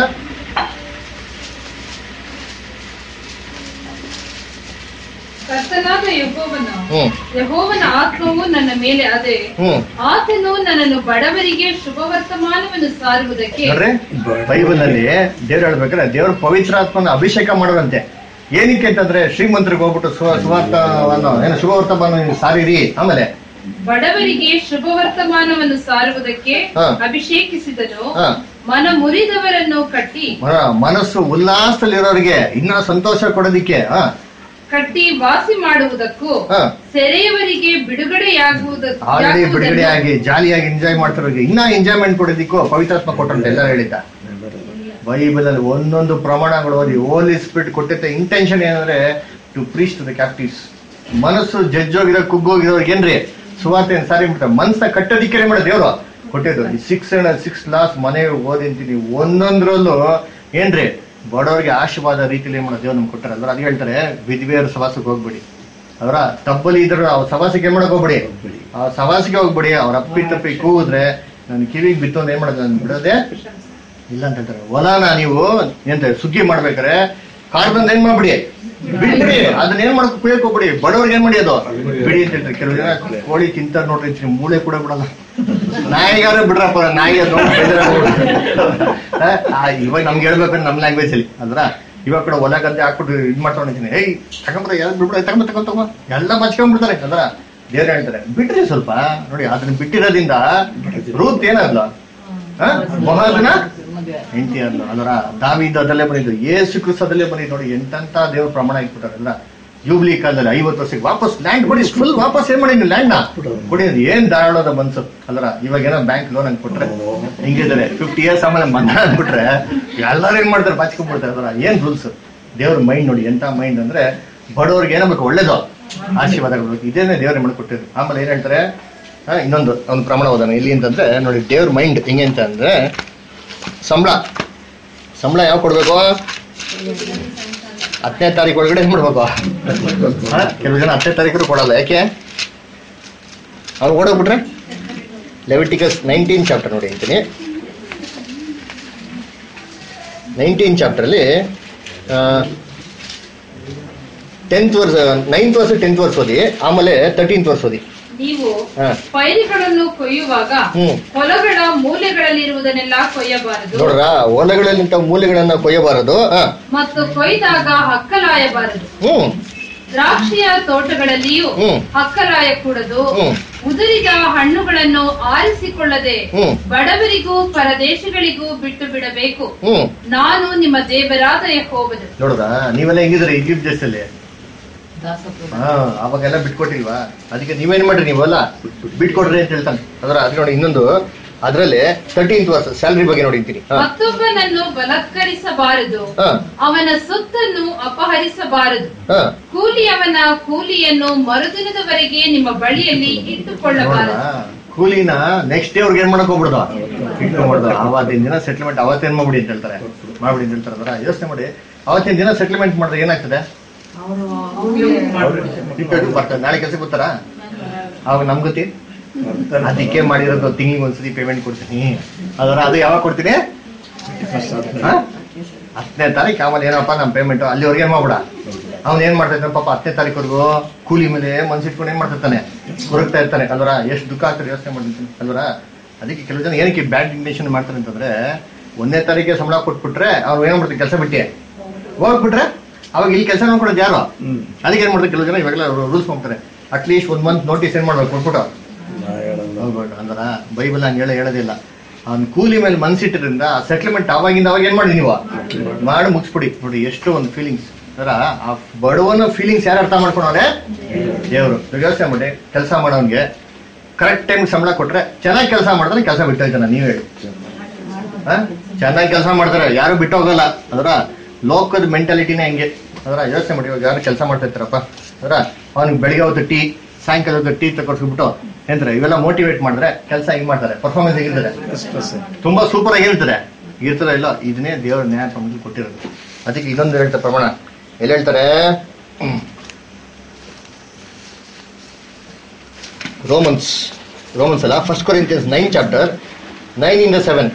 ಕರ್ತನಾದ ಯೆಹೋವನು ಹ್ಮ್ ಯೆಹೋವನ ಆತ್ಮವು ನನ್ನ ಮೇಲೆ ಅದೇ ಹ್ಮ್ ಆತನು ನನ್ನನ್ನು ಬಡವರಿಗೆ ಶುಭ ವರ್ತಮಾನವನ್ನು ಸಾರುವುದಕ್ಕೆ ನೋಡ್ರಿ ಬೈಬಲ್ ಅಲ್ಲಿ ದೇವ್ರು ಹೇಳ್ಬೇಕಾದ್ರೆ ದೇವ್ರ ಪವಿತ್ರಾತ್ಮನ ಅಭಿಷೇಕ ಮಾಡೋದಂತೆ ಏನಕ್ಕೆ ಅಂತಂದ್ರೆ ಶ್ರೀಮಂತರಿಗೆ ಹೋಗ್ಬಿಟ್ಟು ಸುವ ಸುವಾರ್ತವನ್ನು ಏನು ಶುಭ ವರ್ತಮಾನ ನೀವು ಸಾರಿರಿ ಆಮೇಲೆ ಬಡವರಿಗೆ ಶುಭ ವರ್ತಮಾನವನ್ನು ಸಾರುವುದಕ್ಕೆ ಹಾ. ಅಭಿಷೇಕಿಸಿದನು ಹಾ. ಮನ ಮುರಿದವರನ್ನು ಕಟ್ಟಿ ಮ- ಮನಸ್ಸು ಉಲ್ಲಾಸದಲ್ಲಿರೋರಿಗೆ ಇನ್ನ ಸಂತೋಷ ಕೊಡೋದಿಕ್ಕೆ ಹಾ ಕಟ್ಟಿ ವಾಸಿ ಮಾಡುವುದಕ್ಕೂ ಹಾ. ಸೆರೆಯವರಿಗೆ ಬಿಡುಗಡೆಯಾಗುವುದಕ್ಕೂ ಆಲ್ರೆಡಿ ಬಿಡುಗಡೆ ಆಗಿ ಜಾಲಿಯಾಗಿ ಎಂಜಾಯ್ ಮಾಡ್ತಿರೋರಿಗೆ ಇನ್ನ ಎಂಜಾಯ್ಮೆಂಟ್ ಕೊಡೋದಿಕ್ಕೂ ಪವಿತ್ರಾತ್ಮ ಕೊಟ್ಟಂತ ಎಲ್ಲ ಹೇಳಿದ್ದ ಬೈಬಲ್ ಅಲ್ಲಿ ಒಂದೊಂದು ಪ್ರಮಾಣಗಳು ಓದಿ ಹೋಲಿ ಸ್ಪಿರಿಟ್ ಕೊಟ್ಟಿದ್ದ ಇಂಟೆನ್ಷನ್ ಏನಂದ್ರೆ to preach to the captives ಮನಸ್ಸು ಜಜ್ಜೋಗಿರೋ ಕುಗ್ಗೋಗಿರೋರ್ಗೆ ಏನ್ರಿ ಸುವಾರ್ತೆ ಸಾರಿ ಬಿಡ್ತಾರೆ ಮನ್ಸನ್ನ ಕಟ್ಟೋದಿಕ್ಕೆ ಏನ್ ಮಾಡೋದು ದೇವ್ರು ಕೊಟ್ಟಿದ್ದು ಈ ಸಿಕ್ಸ್ ಸಿಕ್ಸ್ ಕ್ಲಾಸ್ ಮನೆ ಓದಿಂತೀನಿ ಒಂದೊಂದ್ರಲ್ಲೂ ಏನ್ರಿ ಬಡವರಿಗೆ ಆಶೀರ್ವಾದ ರೀತಿಯಲ್ಲಿ ಏನ್ ಮಾಡೋದು ದೇವ್ರು ನಮ್ಗೆ ಕೊಟ್ಟಾರಲ್ಲ ಅದು ಹೇಳ್ತಾರೆ ವಿಧವೆಯರ ಸವಾಸಕ್ಕೆ ಹೋಗ್ಬಿಡಿ ಅವರ ತಪ್ಪಲಿ ಇದ್ರು ಅವ್ರ ಸವಾಸಕ್ಕೆ ಏನ್ ಮಾಡಕ್ ಹೋಗ್ಬಿಡಿ ಆ ಸವಾಸಿಗೆ ಹೋಗ್ಬಿಡಿ ಅವ್ರ ಅಪ್ಪಿ ತಪ್ಪಿ ಕೂಗಿದ್ರೆ ನನ್ ಕಿವಿಗೆ ಬಿತ್ತು ಅಂದ್ರೆ ಏನ್ ಮಾಡೋದು ನಾನು ಬಿಡೋದೆ ಇಲ್ಲ ಅಂತ ಹೇಳ್ತಾರೆ ಹೊಲನ ನೀವು ಎಂತ ಸುಗ್ಗಿ ಮಾಡ್ಬೇಕಾರೆ ಕಾರ್ಬನ್ ಏನ್ ಮಾಡ್ಬಿಡಿ ಬಿಡ್ಬಿಡಿ ಅದನ್ನ ಏನ್ ಮಾಡಕ್ ಕುಯ್ಯಕ್ ಹೋಗ್ಬಿಡಿ ಬಡವ್ರಿಗೆ ಏನ್ ಮಾಡಿ ಅದು ಬಿಡಿ ಅಂತ ಹೇಳ್ತಾರೆ ಕೆಲವು ಜನ ಕೋಳಿ ತಿಂತಾರ ನೋಡ್ರಿ ಅಂತೀನಿ, ಮೂಳೆ ಕೂಡ ಬಿಡಲ್ಲ ನಾಯಿಗಾರ ಬಿಡ್ರಪ್ಪ ನಾಯಿ ಅದ್ ನೋಡಿ ಬೇಜಾರಾಗ್ಬಿಡುತ್ತೆ. ಆ, ಇವಾಗ ನಮ್ಗೆ ಹೇಳ್ಬೇಕಂದ್ರೆ ನಮ್ ಲ್ಯಾಂಗ್ವೇಜ್ ಅಲ್ಲಿ ಅದ್ರ ಇವಾಗ ಕೂಡ ಹೊಲ ಗದ್ದೆ ಹಾಕ್ಬಿಟ್ಟು ಇದ್ ಮಾಡ್ಕೊಂಡಿದ್ದೀನಿ ಏಯ್ ತಗೊಂಡ್ರೆ ಯಾರು ಬಿಡ್ಬಿಡ ತಗೊಂಡ್ ತಗೊಂಡ್ ತಗೋ ಎಲ್ಲ ಮಚ್ಕೊಂಡ್ಬಿಡ್ತಾರೆ ಅದ್ರ ದೇವ್ರು ಹೇಳ್ತಾರೆ ಬಿಟ್ರಿ ಸ್ವಲ್ಪ ನೋಡಿ ಅದನ್ನ ಬಿಟ್ಟಿರೋದ್ರಿಂದ ರೂತ್ ಏನಾದ್ಲ ಮೊಹದನ ಹೆಂಡತಿ ಅಂದ್ಲು ಅದರ ದಾವಿದ ಅದಲ್ಲೇ ಬಂದಿದ್ದು ಏಸು ಕ್ರಿಸ್ತದಲ್ಲೇ ಬಂದಿದ್ದು ನೋಡಿ ಎಂತೆಂತ ದೇವ್ರ ಪ್ರಮಾಣ ಇಟ್ಬಿಟ್ಟಾರಲ್ಲ ಜೂಬ್ಲಿ ಕಾಲದಲ್ಲಿ ಐವತ್ತು ವರ್ಷಕ್ಕೆ ವಾಪಸ್ ಲ್ಯಾಂಡ್ ಕೊಡಿ ಫುಲ್ ವಾಪಸ್ ಏನ್ ಮಾಡಿ ನೀವು ಲ್ಯಾಂಡ್ ನ ಕೊಡಿ ಅದು ಏನ್ ಧಾರಾಳದ ಮನ್ಸು ಅಲ್ರ ಇವಾಗ ಏನೋ ಬ್ಯಾಂಕ್ ಲೋನ್ ಹಂಗ್ ಕೊಟ್ರೆ ಹಿಂಗಿದ್ದಾರೆ ಫಿಫ್ಟಿ ಇಯರ್ಸ್ ಆಮೇಲೆ ಮನ್ನ ಅಂದ್ಬಿಟ್ರೆ ಎಲ್ಲರೂ ಏನ್ ಮಾಡ್ತಾರೆ ಬಾಚ್ಕೊಂಡ್ಬಿಡ್ತಾರೆ ಅದರ ಏನ್ ರೂಲ್ಸ್ ದೇವ್ರ ಮೈಂಡ್ ನೋಡಿ ಎಂತ ಮೈಂಡ್ ಅಂದ್ರೆ ಬಡವ್ರಿಗೆ ಏನಾಗಬೇಕು ಒಳ್ಳೇದು ಆಶೀರ್ವಾದಗಳು ಇದೇನೆ ದೇವ್ರ ಮಾಡ್ಕೊಟ್ಟಿದ್ರು ಆಮೇಲೆ ಏನ್ ಹೇಳ್ತಾರೆ ಆ, ಇನ್ನೊಂದು ಒಂದು ಪ್ರಮಾಣ ಓದೋಣ ಇಲ್ಲಿ ಅಂತಂದ್ರೆ ನೋಡಿ ದೇವ್ರ ಮೈಂಡ್ ಹೆಂಗೆ ಅಂತ ಅಂದ್ರೆ ಸಂಬಳ ಸಂಬಳ ಯಾವ ಕೊಡ್ಬೇಕು ಹತ್ತನೇ ತಾರೀಕು ಒಳಗಡೆ ಏನ್ ಮಾಡ್ಬೇಕು ಆ, ಕೆಲವು ಜನ ಹತ್ತನೇ ತಾರೀಕು ಕೊಡಲ್ಲ ಯಾಕೆ ಅವ್ರು ಓಡೋಗ್ಬಿಟ್ರೆ ಲೆವಿಟಿಕಸ್ ನೈನ್ಟೀನ್ ಚಾಪ್ಟರ್ ನೋಡಿ ಅಂತೀನಿ ನೈನ್ಟೀನ್ ಚಾಪ್ಟರ್ಲಿ tenth verse ninth verse tenth verse ಓದಿ ಆಮೇಲೆ ತರ್ಟೀನ್ತ್ ವರ್ಸ್ ಓದಿ ನೀವು ಹಾ. ಪೈರುಗಳನ್ನು ಕೊಯ್ಯುವಾಗ ಹ್ಮ್. ಹೊಲಗಳ ಮೂಲೆಗಳಲ್ಲಿರುವುದನ್ನೆಲ್ಲ ಕೊಯ್ಯಬಾರದು ನೋಡ್ರ ಹೊಲಗಳಲ್ಲಿಂತ ಮೂಲೆಗಳನ್ನ ಕೊಯ್ಯಬಾರದು ಆ, ಮತ್ತು ಕೊಯ್ದಾಗ ಹಕ್ಕಲಾಯಬಾರದು ಹ್ಮ್ ದ್ರಾಕ್ಷಿಯ ತೋಟಗಳಲ್ಲಿಯೂ ಹ್ಮ್. ಹಕ್ಕಲಾಯ ಕೂಡದು ಹ್ಮ್. ಉದುರಿದ ಹಣ್ಣುಗಳನ್ನು ಆರಿಸಿಕೊಳ್ಳದೆ ಹ್ಮ್. ಬಡವರಿಗೂ ಪರದೇಶಗಳಿಗೂ ಬಿಟ್ಟು ಬಿಡಬೇಕು ಹ್ಮ್ ನಾನು ನಿಮ್ಮ ದೇವರಾದ ಯೆಹೋವನು ನೋಡ್ರ ನೀವೆಲ್ಲ ಹೆಂಗಿದ್ರಿ ಈಜಿಪ್ಟ್ ದೇಶದಲ್ಲಿ ಹಾ ಅವಾಗೆಲ್ಲ ಬಿಟ್ಕೊಟ್ಟಿಲ್ವಾ ಅದಕ್ಕೆ ನೀವೇನ್ ಮಾಡ್ರಿ ನೀವೆಲ್ಲ ಬಿಟ್ಕೊಡ್ರಿ ಅಂತ ಹೇಳ್ತಾನೆ ಅದರ ಅದ್ ನೋಡಿ ಇನ್ನೊಂದು ಅದ್ರಲ್ಲಿ ತರ್ಟೀನ್ತ್ ವರ್ಷ ಸ್ಯಾಲ್ರಿ ಬಗ್ಗೆ ನೋಡಿದ್ದೀನಿ ಹಾ ಮತ್ತೊಬ್ಬನನ್ನು ಬಲಾತ್ಕರಿಸಬಾರದು ಹಾ ಅವನ ಸೊತ್ತನ್ನು ಅಪಹರಿಸಬಾರದು ಹಾ ಕೂಲಿಯವನ ಕೂಲಿಯನ್ನು ಮರುದಿನದವರೆಗೆ ನಿಮ್ಮ ಬಳಿಯಲ್ಲಿ ಇಟ್ಟುಕೊಳ್ಳಬಾರದು ನೋಡ್ರಾ? ಕೂಲಿನ ನೆಕ್ಸ್ಟ್ ಡೇ ಅವ್ರಿಗೆ ಏನ್ ಮಾಡಕ್ ಹೋಗ್ಬಿಡ್ದು ಇಟ್ಕೊಂಡ್ಬಿಡ್ದು ಅವತ್ತಿನ ದಿನ ಸೆಟ್ಲ್ಮೆಂಟ್ ಅವತ್ತೇನ್ ಮಾಡ್ಬಿಡಿ ಅಂತ ಹೇಳ್ತಾರೆ ಮಾಡ್ಬಿಡಿ ಅಂತ ಹೇಳ್ತಾರೆ ಅದರ ಯೋಚನೆ ಮಾಡಿ ಅವತ್ತಿನ ದಿನ ಸೆಟ್ಲ್ಮೆಂಟ್ ಮಾಡಿದ್ರೆ ಏನಾಗ್ತದೆ ಇಟ್ಟು ಬರ್ತಾರೆ ನಾಳೆ ಕೆಲಸ ಬರ್ತಾರಾ ಅವಾಗ ನಮ್ ಗತಿ ಅದಕ್ಕೆ ಮಾಡಿರೋದು ತಿಂಗಳಿಗೆ ಒಂದ್ಸತಿ ಪೇಮೆಂಟ್ ಕೊಡ್ತೀನಿ ಅದರ ಅದು ಯಾವಾಗ ಕೊಡ್ತೀನಿ ಹಾ? ಹತ್ತನೇ ತಾರೀಕು ಆಮೇಲೆ ಏನಪ್ಪ ನಮ್ಮ ಪೇಮೆಂಟ್ ಅಲ್ಲಿವರೆಗೆ ಏನ್ ಮಾಡ್ಬಿಡ ಅವ್ನು ಏನ್ ಮಾಡ್ತಾ ಇದ್ದಾನೆ ಪಾಪ ಹತ್ತನೇ ತಾರೀಕುವರೆಗೂ ಕೂಲಿ ಮೇಲೆ ಮನ್ಸಿಟ್ಕೊಂಡು ಏನ್ ಮಾಡ್ತಿರ್ತಾನೆ ಕೊರಗ್ತಾ ಇರ್ತಾನೆ ಅಲ್ವರ ಎಷ್ಟು ದುಃಖ ಆಗ್ತಾರೆ ಯೋಚನೆ ಮಾಡ್ತೀನಿ ಅಲ್ವರ ಅದಕ್ಕೆ ಕೆಲವು ಜನ ಏನಕ್ಕೆ ಬ್ಯಾಡ್ ಇಂಟೆನ್ಷನ್ ಮಾಡ್ತಾರೆ ಅಂತಂದ್ರೆ ಒಂದನೇ ತಾರೀಕಿಗೆ ಸಂಬಳ ಕೊಟ್ಬಿಟ್ರೆ ಅವ್ರು ಏನ್ ಮಾಡ್ತಾರೆ ಕೆಲಸ ಬಿಟ್ಟಿ ಹೋಗ್ಬಿಟ್ರೆ ಅವಾಗ ಇಲ್ಲಿ ಕೆಲಸ ನೋಡ್ಕೊಡೋದು ಯಾರು ಅದಕ್ಕೆ ಏನ್ ಮಾಡ್ತಾರೆ ಕೆಲವು ಜನ ಇವಾಗೆಲ್ಲ ರೂಲ್ಸ್ ಮಾಡ್ತಾರೆ ಅಟ್ಲೀಸ್ಟ್ ಒಂದ್ ಮಂತ್ ನೋಟಿಸ್ ಏನ್ ಮಾಡ್ಬೇಕು ಕೊಟ್ಬಿಟ್ಟು ಹೋಗ್ಬಿಟ್ಟು ಅಂದ್ರ ಬೈಬಲ್ ಹಂಗೆ ಹೇಳ ಹೇಳೋದಿಲ್ಲ ಅವ್ನ್ ಕೂಲಿ ಮೇಲೆ ಮನ್ಸಿಟ್ಟಿದ್ರಿಂದ ಸೆಟ್ಲ್ಮೆಂಟ್ ಅವಾಗಿಂದ ಅವಾಗ ಏನ್ ಮಾಡಿ ನೀವು ಮಾಡಿ ಮುಗಿಸ್ಬಿಡಿ ನೋಡಿ ಎಷ್ಟು ಒಂದು ಫೀಲಿಂಗ್ಸ್ ಅದರ ಆ ಬಡವನ ಫೀಲಿಂಗ್ಸ್ ಯಾರು ಅರ್ಥ ಮಾಡ್ಕೊಂಡವ್ರೆ ದೇವ್ರು ಇವಾಗ ಯೋಚನೆ ಮಾಡಿ ಕೆಲಸ ಮಾಡೋನ್ಗೆ ಕರೆಕ್ಟ್ ಟೈಮ್ ಸಂಬಳ ಕೊಟ್ರೆ ಚೆನ್ನಾಗಿ ಕೆಲಸ ಮಾಡಿದ್ರೆ ಕೆಲಸ ಬಿಟ್ಟೋಯ್ತಾನ ನೀವ್ ಹೇಳಿ ಚೆನ್ನಾಗಿ ಕೆಲಸ ಮಾಡ್ತಾರೆ ಯಾರು ಬಿಟ್ಟು ಹೋಗಲ್ಲ ಅದರ ಲೋಕದ ಮೆಂಟಾಲಿಟಿನೇ ಹಂಗೆ ಅದರ ಯೋಚನೆ ಮಾಡಿ ಇವಾಗ ಯಾರು ಕೆಲಸ ಮಾಡ್ತಾ ಇರ್ತಾರಪ್ಪ ಅದರ ಅವ್ನಿಗೆ ಬೆಳಿಗ್ಗೆ ಹೊತ್ತು ಟೀ ಸಾಯಂಕಾಲ ಹೊತ್ತು ಟೀ ತಗೊಡ್ಸ್ಬಿಟ್ಟು ಎಂತಾರೆ ಇವೆಲ್ಲ ಮೋಟಿವೇಟ್ ಮಾಡಿದ್ರೆ ಕೆಲಸ ಹೆಂಗ್ ಮಾಡ್ತಾರೆ ಪರ್ಫಾರ್ಮೆನ್ಸ್ ಹೇಗಿರ್ತದೆ ತುಂಬಾ ಸೂಪರ್ ಆಗಿ ಇರ್ತದೆ ಇರ್ತದೆ ಇಲ್ಲ ಇದನ್ನೇ ದೇವರ ನ್ಯಾಯ ಪ್ರಮಾಣದಲ್ಲಿ ಕೊಟ್ಟಿರೋದು ಅದಕ್ಕೆ ಇದೊಂದು ಹೇಳ್ತಾರೆ ಪ್ರಮಾಣ ಎಲ್ಲಿ ಹೇಳ್ತಾರೆ ರೋಮನ್ಸ್ ರೋಮನ್ಸ್ ಅಲ್ಲ first Corinthians nine chapter nine ಇಂದ ಸೆವೆನ್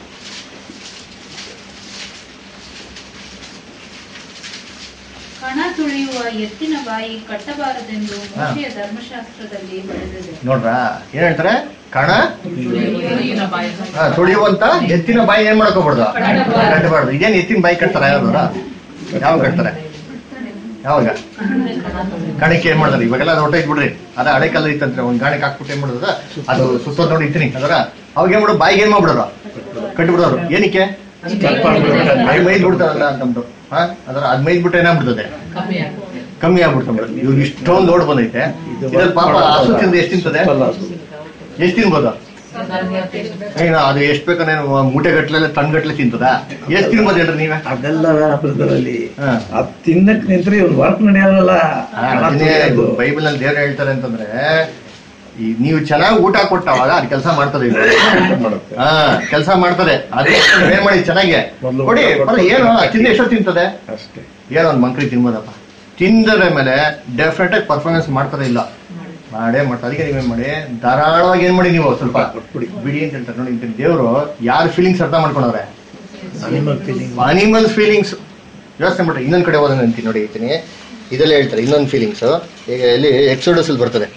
ಕಣ ತುಳಿಯುವ ಎತ್ತಿನ ಬಾಯಿ ಕಟ್ಟಬಾರದೆಂದು ಮೋಶೆಯ ಧರ್ಮಶಾಸ್ತ್ರದಲ್ಲಿ ಬರೆದಿದೆ ನೋಡ್ರ ಏನ್ ಹೇಳ್ತಾರೆ ಕಣ ಹಾ, ತುಳಿಯುವಂತ ಎತ್ತಿನ ಬಾಯಿ ಏನ್ ಮಾಡ್ಕೋಬಾರ್ದು ಕಟ್ಟಬಾರ್ದು ಇದೇನ್ ಎತ್ತಿನ ಬಾಯಿ ಕಟ್ತಾರ ಯಾರು ಯಾವಾಗ ಕಟ್ತಾರೆ ಯಾವಾಗ ಕಣಕ್ಕೆ ಏನ್ ಮಾಡ್ತಾರೆ ಇವಾಗೆಲ್ಲ ಅದು ಹೊಟ್ಟೆ ಬಿಡ್ರಿ ಅದ ಹಳೆ ಕಾಲ ಇತ್ತಂದ್ರೆ ಒಂದ್ ಗಾಣಕ್ಕೆ ಹಾಕ್ಬಿಟ್ಟು ಏನ್ ಮಾಡೋದು ಅದು ಸುತ್ತ ನೋಡಿ ಇತ್ತೀನಿ ಅದರ ಅವಾಗ ಏನ್ ಮಾಡೋದು ಬಾಯಿಗೆ ಏನ್ ಮಾಡ್ಬಿಡೋರು ಕಟ್ಟಿಬಿಡೋರು ಏನಕ್ಕೆ ಬಾಯಿ ಮೈದ್ ಬಿಡ್ತಾರಲ್ಲ ಅಂತಂದು ಹಾ ಅದರ ಅದ್ ಮೈದ್ ಬಿಟ್ಟು ಏನಾಗ್ಬಿಡ್ತದೆ ಕಮ್ಮಿ ಆಗ್ಬಿಡ್ತಾರೆ ಇವ್ರಿಗೆ ಇಷ್ಟೊಂದು ಲೋಡ್ ಬಂದೈತೆ ಇದ್ರಲ್ಲಿ ಪಾಪ ಹಸು ತಿಂದು ಎಷ್ಟು ತಿಂತದೆ ಎಷ್ಟು ತಿನ್ಬೋದು ಏನು ಅದು ಎಷ್ಟು ಬೇಕಂದ್ರೆ ಮೂಟೆ ಗಟ್ಲೆ ಟನ್ ಗಟ್ಲೆ ತಿಂತದ ಎಷ್ಟು ತಿನ್ಬೋದು ಹೇಳ್ರಿ ನೀವೇ ಅದೆಲ್ಲ ಬ್ರದರಲ್ಲಿ ಅದ್ ತಿನ್ನಕ್ ನಿಂತ್ರೆ ಇವ್ನು ವರ್ಕ್ ನಡೆಯಲ್ಲ ಬೈಬಲ್ ನಲ್ಲಿ ದೇವ್ರು ಹೇಳ್ತಾರೆ ಅಂತಂದ್ರೆ ಈ ನೀವು ಚೆನ್ನಾಗಿ ಊಟ ಕೊಟ್ಟವಾಗ ಅದು ಕೆಲಸ ಮಾಡ್ತದೆ ಹಾ ಕೆಲಸ ಮಾಡ್ತದೆ ಅದೇ ಏನ್ ಮಾಡಿ ಚೆನ್ನಾಗಿ ಕೊಡಿ ಬರೀ ಏನು ಅದ್ ತಿಂದ ಎಷ್ಟೋ ತಿಂತದೆ ಅಷ್ಟೇ ಏನೋ ಒಂದು ಮಂಕ್ರಿ ತಿನ್ಬೋದಪ್ಪ ತಿಂದರ ಮೇಲೆ ಡೆಫಿನೆಟ್ ಆಗಿ ಪರ್ಫಾರ್ಮೆನ್ಸ್ ಮಾಡ್ತದೆ ಇಲ್ಲ ಮಾಡೇ ಮಾಡ್ತಾರೆ ಅದಕ್ಕೆ ನೀವೇನ್ ಮಾಡಿ ಧಾರಾಳವಾಗಿ ಏನ್ ಮಾಡಿ ನೀವು ಸ್ವಲ್ಪ ಬಿಡಿ ಅಂತ ಹೇಳ್ತಾರೆ ನೋಡಿ ಇಂಥ ದೇವ್ರು ಯಾರ ಫೀಲಿಂಗ್ಸ್ ಅರ್ಥ ಮಾಡ್ಕೊಂಡವ್ರೆ Animal feeling. ಅನಿಮಲ್ಸ್ ಫೀಲಿಂಗ್ಸ್ ಯೋಚನೆ ಮಾಡ್ರಿ ಇನ್ನೊಂದ್ ಕಡೆ ಓದೋಣ ಅಂತೀನಿ ನೋಡಿ ಹೇಳ್ತೀನಿ ಇದೆಲ್ಲ ಹೇಳ್ತಾರೆ ಇನ್ನೊಂದು ಫೀಲಿಂಗ್ಸ್ ಈಗ ಇಲ್ಲಿ ಎಕ್ಸೋಡಸ್ ಅಲ್ಲಿ ಬರ್ತದೆ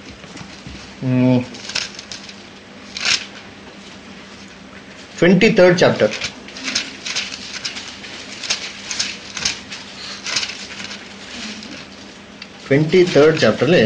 twenty third chapter twenty third ಚಾಪ್ಟರ್ಲಿ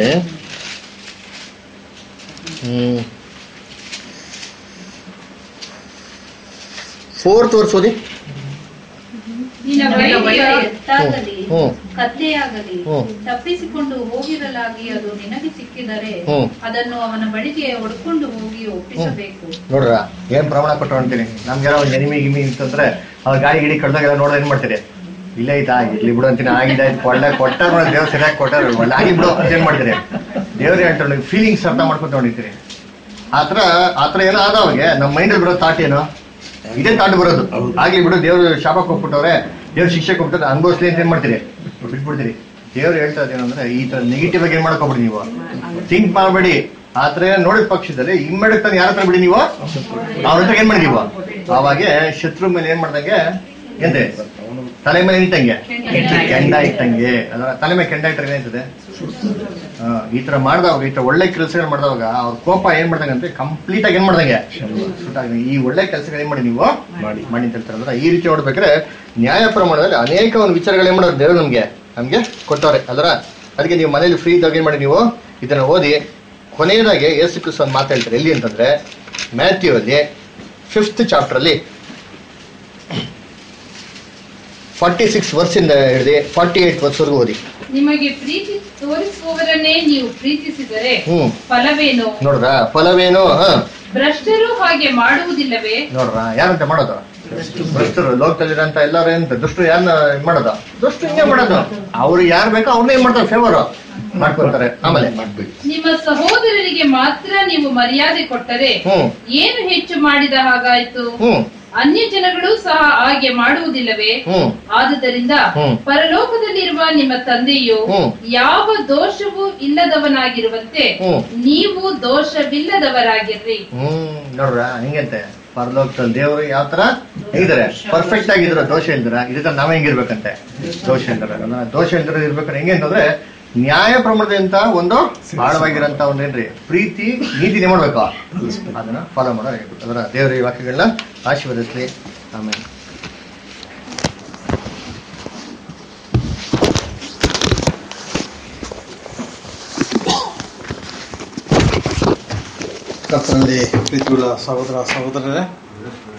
ಫೋರ್ತ್ ವರ್ಸ್ ಓದಿ ನಿನ್ನ ವೈರಿಯ ಎತ್ತಾಗಲಿ ಹ್ಮ್. ಕತ್ತೆಯಾಗಲಿ ಹ್ಮ್. ತಪ್ಪಿಸಿಕೊಂಡು ಹೋಗಿರಲಾಗಿ ಅದು ನಿನಗೆ ಸಿಕ್ಕಿದರೆ ಹ್ಮ್. ಅದನ್ನು ಅವನ ಬಳಿಗೆ ಹೊಡ್ಕೊಂಡು ಹೋಗಿ ಒಪ್ಪಿಸಬೇಕು ನೋಡ್ರ ಏನ್ ಪ್ರಮಾಣ ಕೊಟ್ಟು ಅಂತೀನಿ ನಮ್ಗೆಲ್ಲ ಒಂದು ಎನಿಮಿ ಗಿಮಿ ಅಂತಂದ್ರೆ ಅವ್ರ ಗಾಡಿ ಗಿಡಿ ಕಳ್ದಾಗೆಲ್ಲ ನೋಡಿದ್ರೆ ಏನ್ ಮಾಡ್ತೀರಿ ಇಲ್ಲ ಐತಾ ಇರ್ಲಿ ಬಿಡು ಅಂತೀನಿ ಆಗಿದೆ ಒಳ್ಳೆ ಕೊಟ್ಟಾರ ದೇವ್ರು ಸರಿಯಾಗಿ ಕೊಟ್ಟಾರ ಒಳ್ಳೆ ಆಗಿ ಬಿಡು ಅಂತ ಏನ್ ಮಾಡ್ತೀರಿ ದೇವ್ರು ಹೇಳ್ತಾರೆ ಫೀಲಿಂಗ್ಸ್ ಅರ್ಥ ಮಾಡ್ಕೊಂತ ಹೊಡಿತೀರಿ ಆತರ ಆತರ ಏನೋ ಆದವಾಗ ನಮ್ಮ ಮೈಂಡ್ ಬರೋ ಥಾಟ್ ಏನು ಇದೇ ಥಾಟ್ ಬರೋದು ಆಗ್ಲಿ ಬಿಡು ದೇವ್ರು ಶಾಪ ಕೊಟ್ಬಿಟ್ಟವ್ರೆ ದೇವ್ರ ಶಿಕ್ಷೆ ಕೊಟ್ಬಿಟ್ರೆ ಅನುಭವಿಸ್ಲಿ ಅಂತ ಏನ್ ಮಾಡ್ತೀರಿ ಬಿಟ್ಬಿಡ್ತೀರಿ ದೇವ್ರು ಹೇಳ್ತಾ ಇದೇನಂದ್ರೆ ಈ ತರ ನೆಗೆಟಿವ್ ಆಗಿ ಏನ್ ಮಾಡ್ಕೊಬಿಡಿ ನೀವು ಥಿಂಕ್ ಮಾಡಬೇಡಿ ಆತರ ನೋಡಿದ ಪಕ್ಷದಲ್ಲಿ ಇಮ್ಮೆಡಿಯೇಟ್ ತಾನು ಯಾರ ಹತ್ರ ಬಿಡಿ ನೀವು ಅವ್ರ ಹತ್ರ ಏನ್ ಮಾಡಿ ನೀವು ಅವಾಗ ಶತ್ರು ಮೇಲೆ ಏನ್ ಮಾಡ್ದಂಗೆ ಎಂದೆ ತಲೆ ಮೇಲೆ ನಿಂತಂಗೆ ಕೆಂಡ ಇಟ್ಟಂಗೆ ಅದರ ತಲೆ ಮೇಲೆ ಕೆಂಡ ಇಟ್ಟರೆ ಏನಾಯ್ತದೆ ಆ, ಈ ತರ ಮಾಡ್ದವಾಗ ಈ ತರ ಒಳ್ಳೆ ಕೆಲಸಗಳು ಮಾಡಿದವಾಗ ಅವ್ರ ಕೋಪ ಏನ್ ಮಾಡ್ದಂಗೆ ಅಂದ್ರೆ ಕಂಪ್ಲೀಟ್ ಆಗಿ ಏನ್ ಮಾಡ್ದಂಗೆ ಸುಟ್ಟಾಗಿ ಈ ಒಳ್ಳೆ ಕೆಲಸಗಳು ಏನ್ ಮಾಡಿ ನೀವು ಮಾಡಿ ಮಾಡಿ ಅಂತ ಹೇಳ್ತಾರೆ ಅಂದ್ರೆ ಈ ರೀತಿ ನೋಡ್ಬೇಕಾದ್ರೆ ನ್ಯಾಯ ಪ್ರಮಾಣದಲ್ಲಿ ಅನೇಕ ಒಂದು ವಿಚಾರಗಳು ಏನ್ ಮಾಡೋದು ದೇವರು ನಮ್ಗೆ ನಮ್ಗೆ ಕೊಟ್ಟವ್ರೆ ಅಲ್ರ ಅದಕ್ಕೆ ನೀವು ಮನೇಲಿ ಫ್ರೀ ಇದ್ದಾಗ ಏನ್ ಮಾಡಿ ನೀವು ಇದನ್ನ ಓದಿ ಕೊನೆಯದಾಗಿ ಯೇಸು ಕ್ರಿಸ್ತ ಒಂದು ಮಾತು ಹೇಳ್ತಾರೆ ಎಲ್ಲಿ ಅಂತಂದ್ರೆ ಮ್ಯಾಥ್ಯೂ ಅಲ್ಲಿ ಫಿಫ್ತ್ ಚಾಪ್ಟರ್ ಅಲ್ಲಿ ಫಾರ್ಟಿ ಸಿಕ್ಸ್ ವರ್ಸಿಂದ ಹಿಡಿದು ಫಾರ್ಟಿ ಏಟ್ ವರ್ಸ್ವರೆಗೂ ಓದಿ ನಿಮಗೆ ಪ್ರೀತಿ ತೋರಿಸುವವರನ್ನೇ ನೀವು ಪ್ರೀತಿಸಿದರೆ ಹ್ಮ್ ಫಲವೇನು ನೋಡ್ರ ಫಲವೇನು ಹ ಭ್ರಷ್ಟರು ಹಾಗೆ ಮಾಡುವುದಿಲ್ಲವೇ ನೋಡ್ರ ಯಾರಂತ ಮಾಡೋದು ಭ್ರಷ್ಟರು ಲೋಕದಲ್ಲಿರಂತ ಎಲ್ಲರೂ ಎಂತ ದುಷ್ಟರು ಯಾರನ್ನ ಇದ್ ಮಾಡೋದು ದುಷ್ಟರು ಹಿಂಗೆ ಮಾಡೋದು ಅವ್ರು ಯಾರು ಬೇಕೋ ಅವ್ರನ್ನ ಏನ್ ಮಾಡ್ತಾರೆ ಫೇವರ್ ಮಾಡ್ಕೊಳ್ತಾರೆ ಆಮೇಲೆ ನಿಮ್ಮ ಸಹೋದರರಿಗೆ ಮಾತ್ರ ನೀವು ಮರ್ಯಾದೆ ಕೊಟ್ಟರೆ ಹ್ಮ್ ಏನು ಹೆಚ್ಚು ಮಾಡಿದ ಹಾಗಾಯ್ತು ಹ್ಮ್ ಅನ್ಯ ಜನಗಳು ಸಹ ಹಾಗೆ ಮಾಡುವುದಿಲ್ಲವೇ ಹ್ಮ್ ಆದುದರಿಂದ ಹ್ಮ್. ಪರಲೋಕದಲ್ಲಿರುವ ನಿಮ್ಮ ತಂದೆಯು ಹ್ಮ್. ಯಾವ ದೋಷವೂ ಇಲ್ಲದವನಾಗಿರುವಂತೆ ಹ್ಮ್. ನೀವು ದೋಷವಿಲ್ಲದವರಾಗಿರ್ರಿ ಹ್ಮ್ ನೋಡ್ರ ಹಿಂಗಂತೆ ಪರಲೋಕದಲ್ಲಿ ದೇವರು ಯಾವ ತರ ಹೇಗಿದ್ದಾರೆ ಪರ್ಫೆಕ್ಟ್ ಆಗಿದ್ರ ದೋಷ ಇಲ್ದಿರ ಇದೇ ತರ ನಾವ್ ಹೆಂಗಿರ್ಬೇಕಂತೆ ದೋಷ ಇಲ್ದಿರ ಅದನ್ನ ದೋಷ ಇಲ್ದಿರ ಇರ್ಬೇಕಂದ್ರೆ ಹೆಂಗೆ ಅಂತಂದ್ರೆ ನ್ಯಾಯ ಪ್ರಮಾಣದಿಂದ ಒಂದು ಆಳವಾಗಿರಂತ ಒಂದೇನ್ರಿ ಪ್ರೀತಿ ನೀತಿನೇ ಮಾಡ್ಬೇಕು ಅದನ್ನ ಫಾಲೋ ಮಾಡೋ ಹೇಳ್ಬೇಕು ಅದರ ದೇವರ ಈ ವಾಕ್ಯಗಳನ್ನ ಆಶೀರ್ವದಿಸ್ಲಿ ಆಮೇಲೆ ಕರ್ತನಲ್ಲಿ ಪ್ರೀತಿಯುಳ್ಳ ಸಹೋದರ ಸಹೋದರರೇ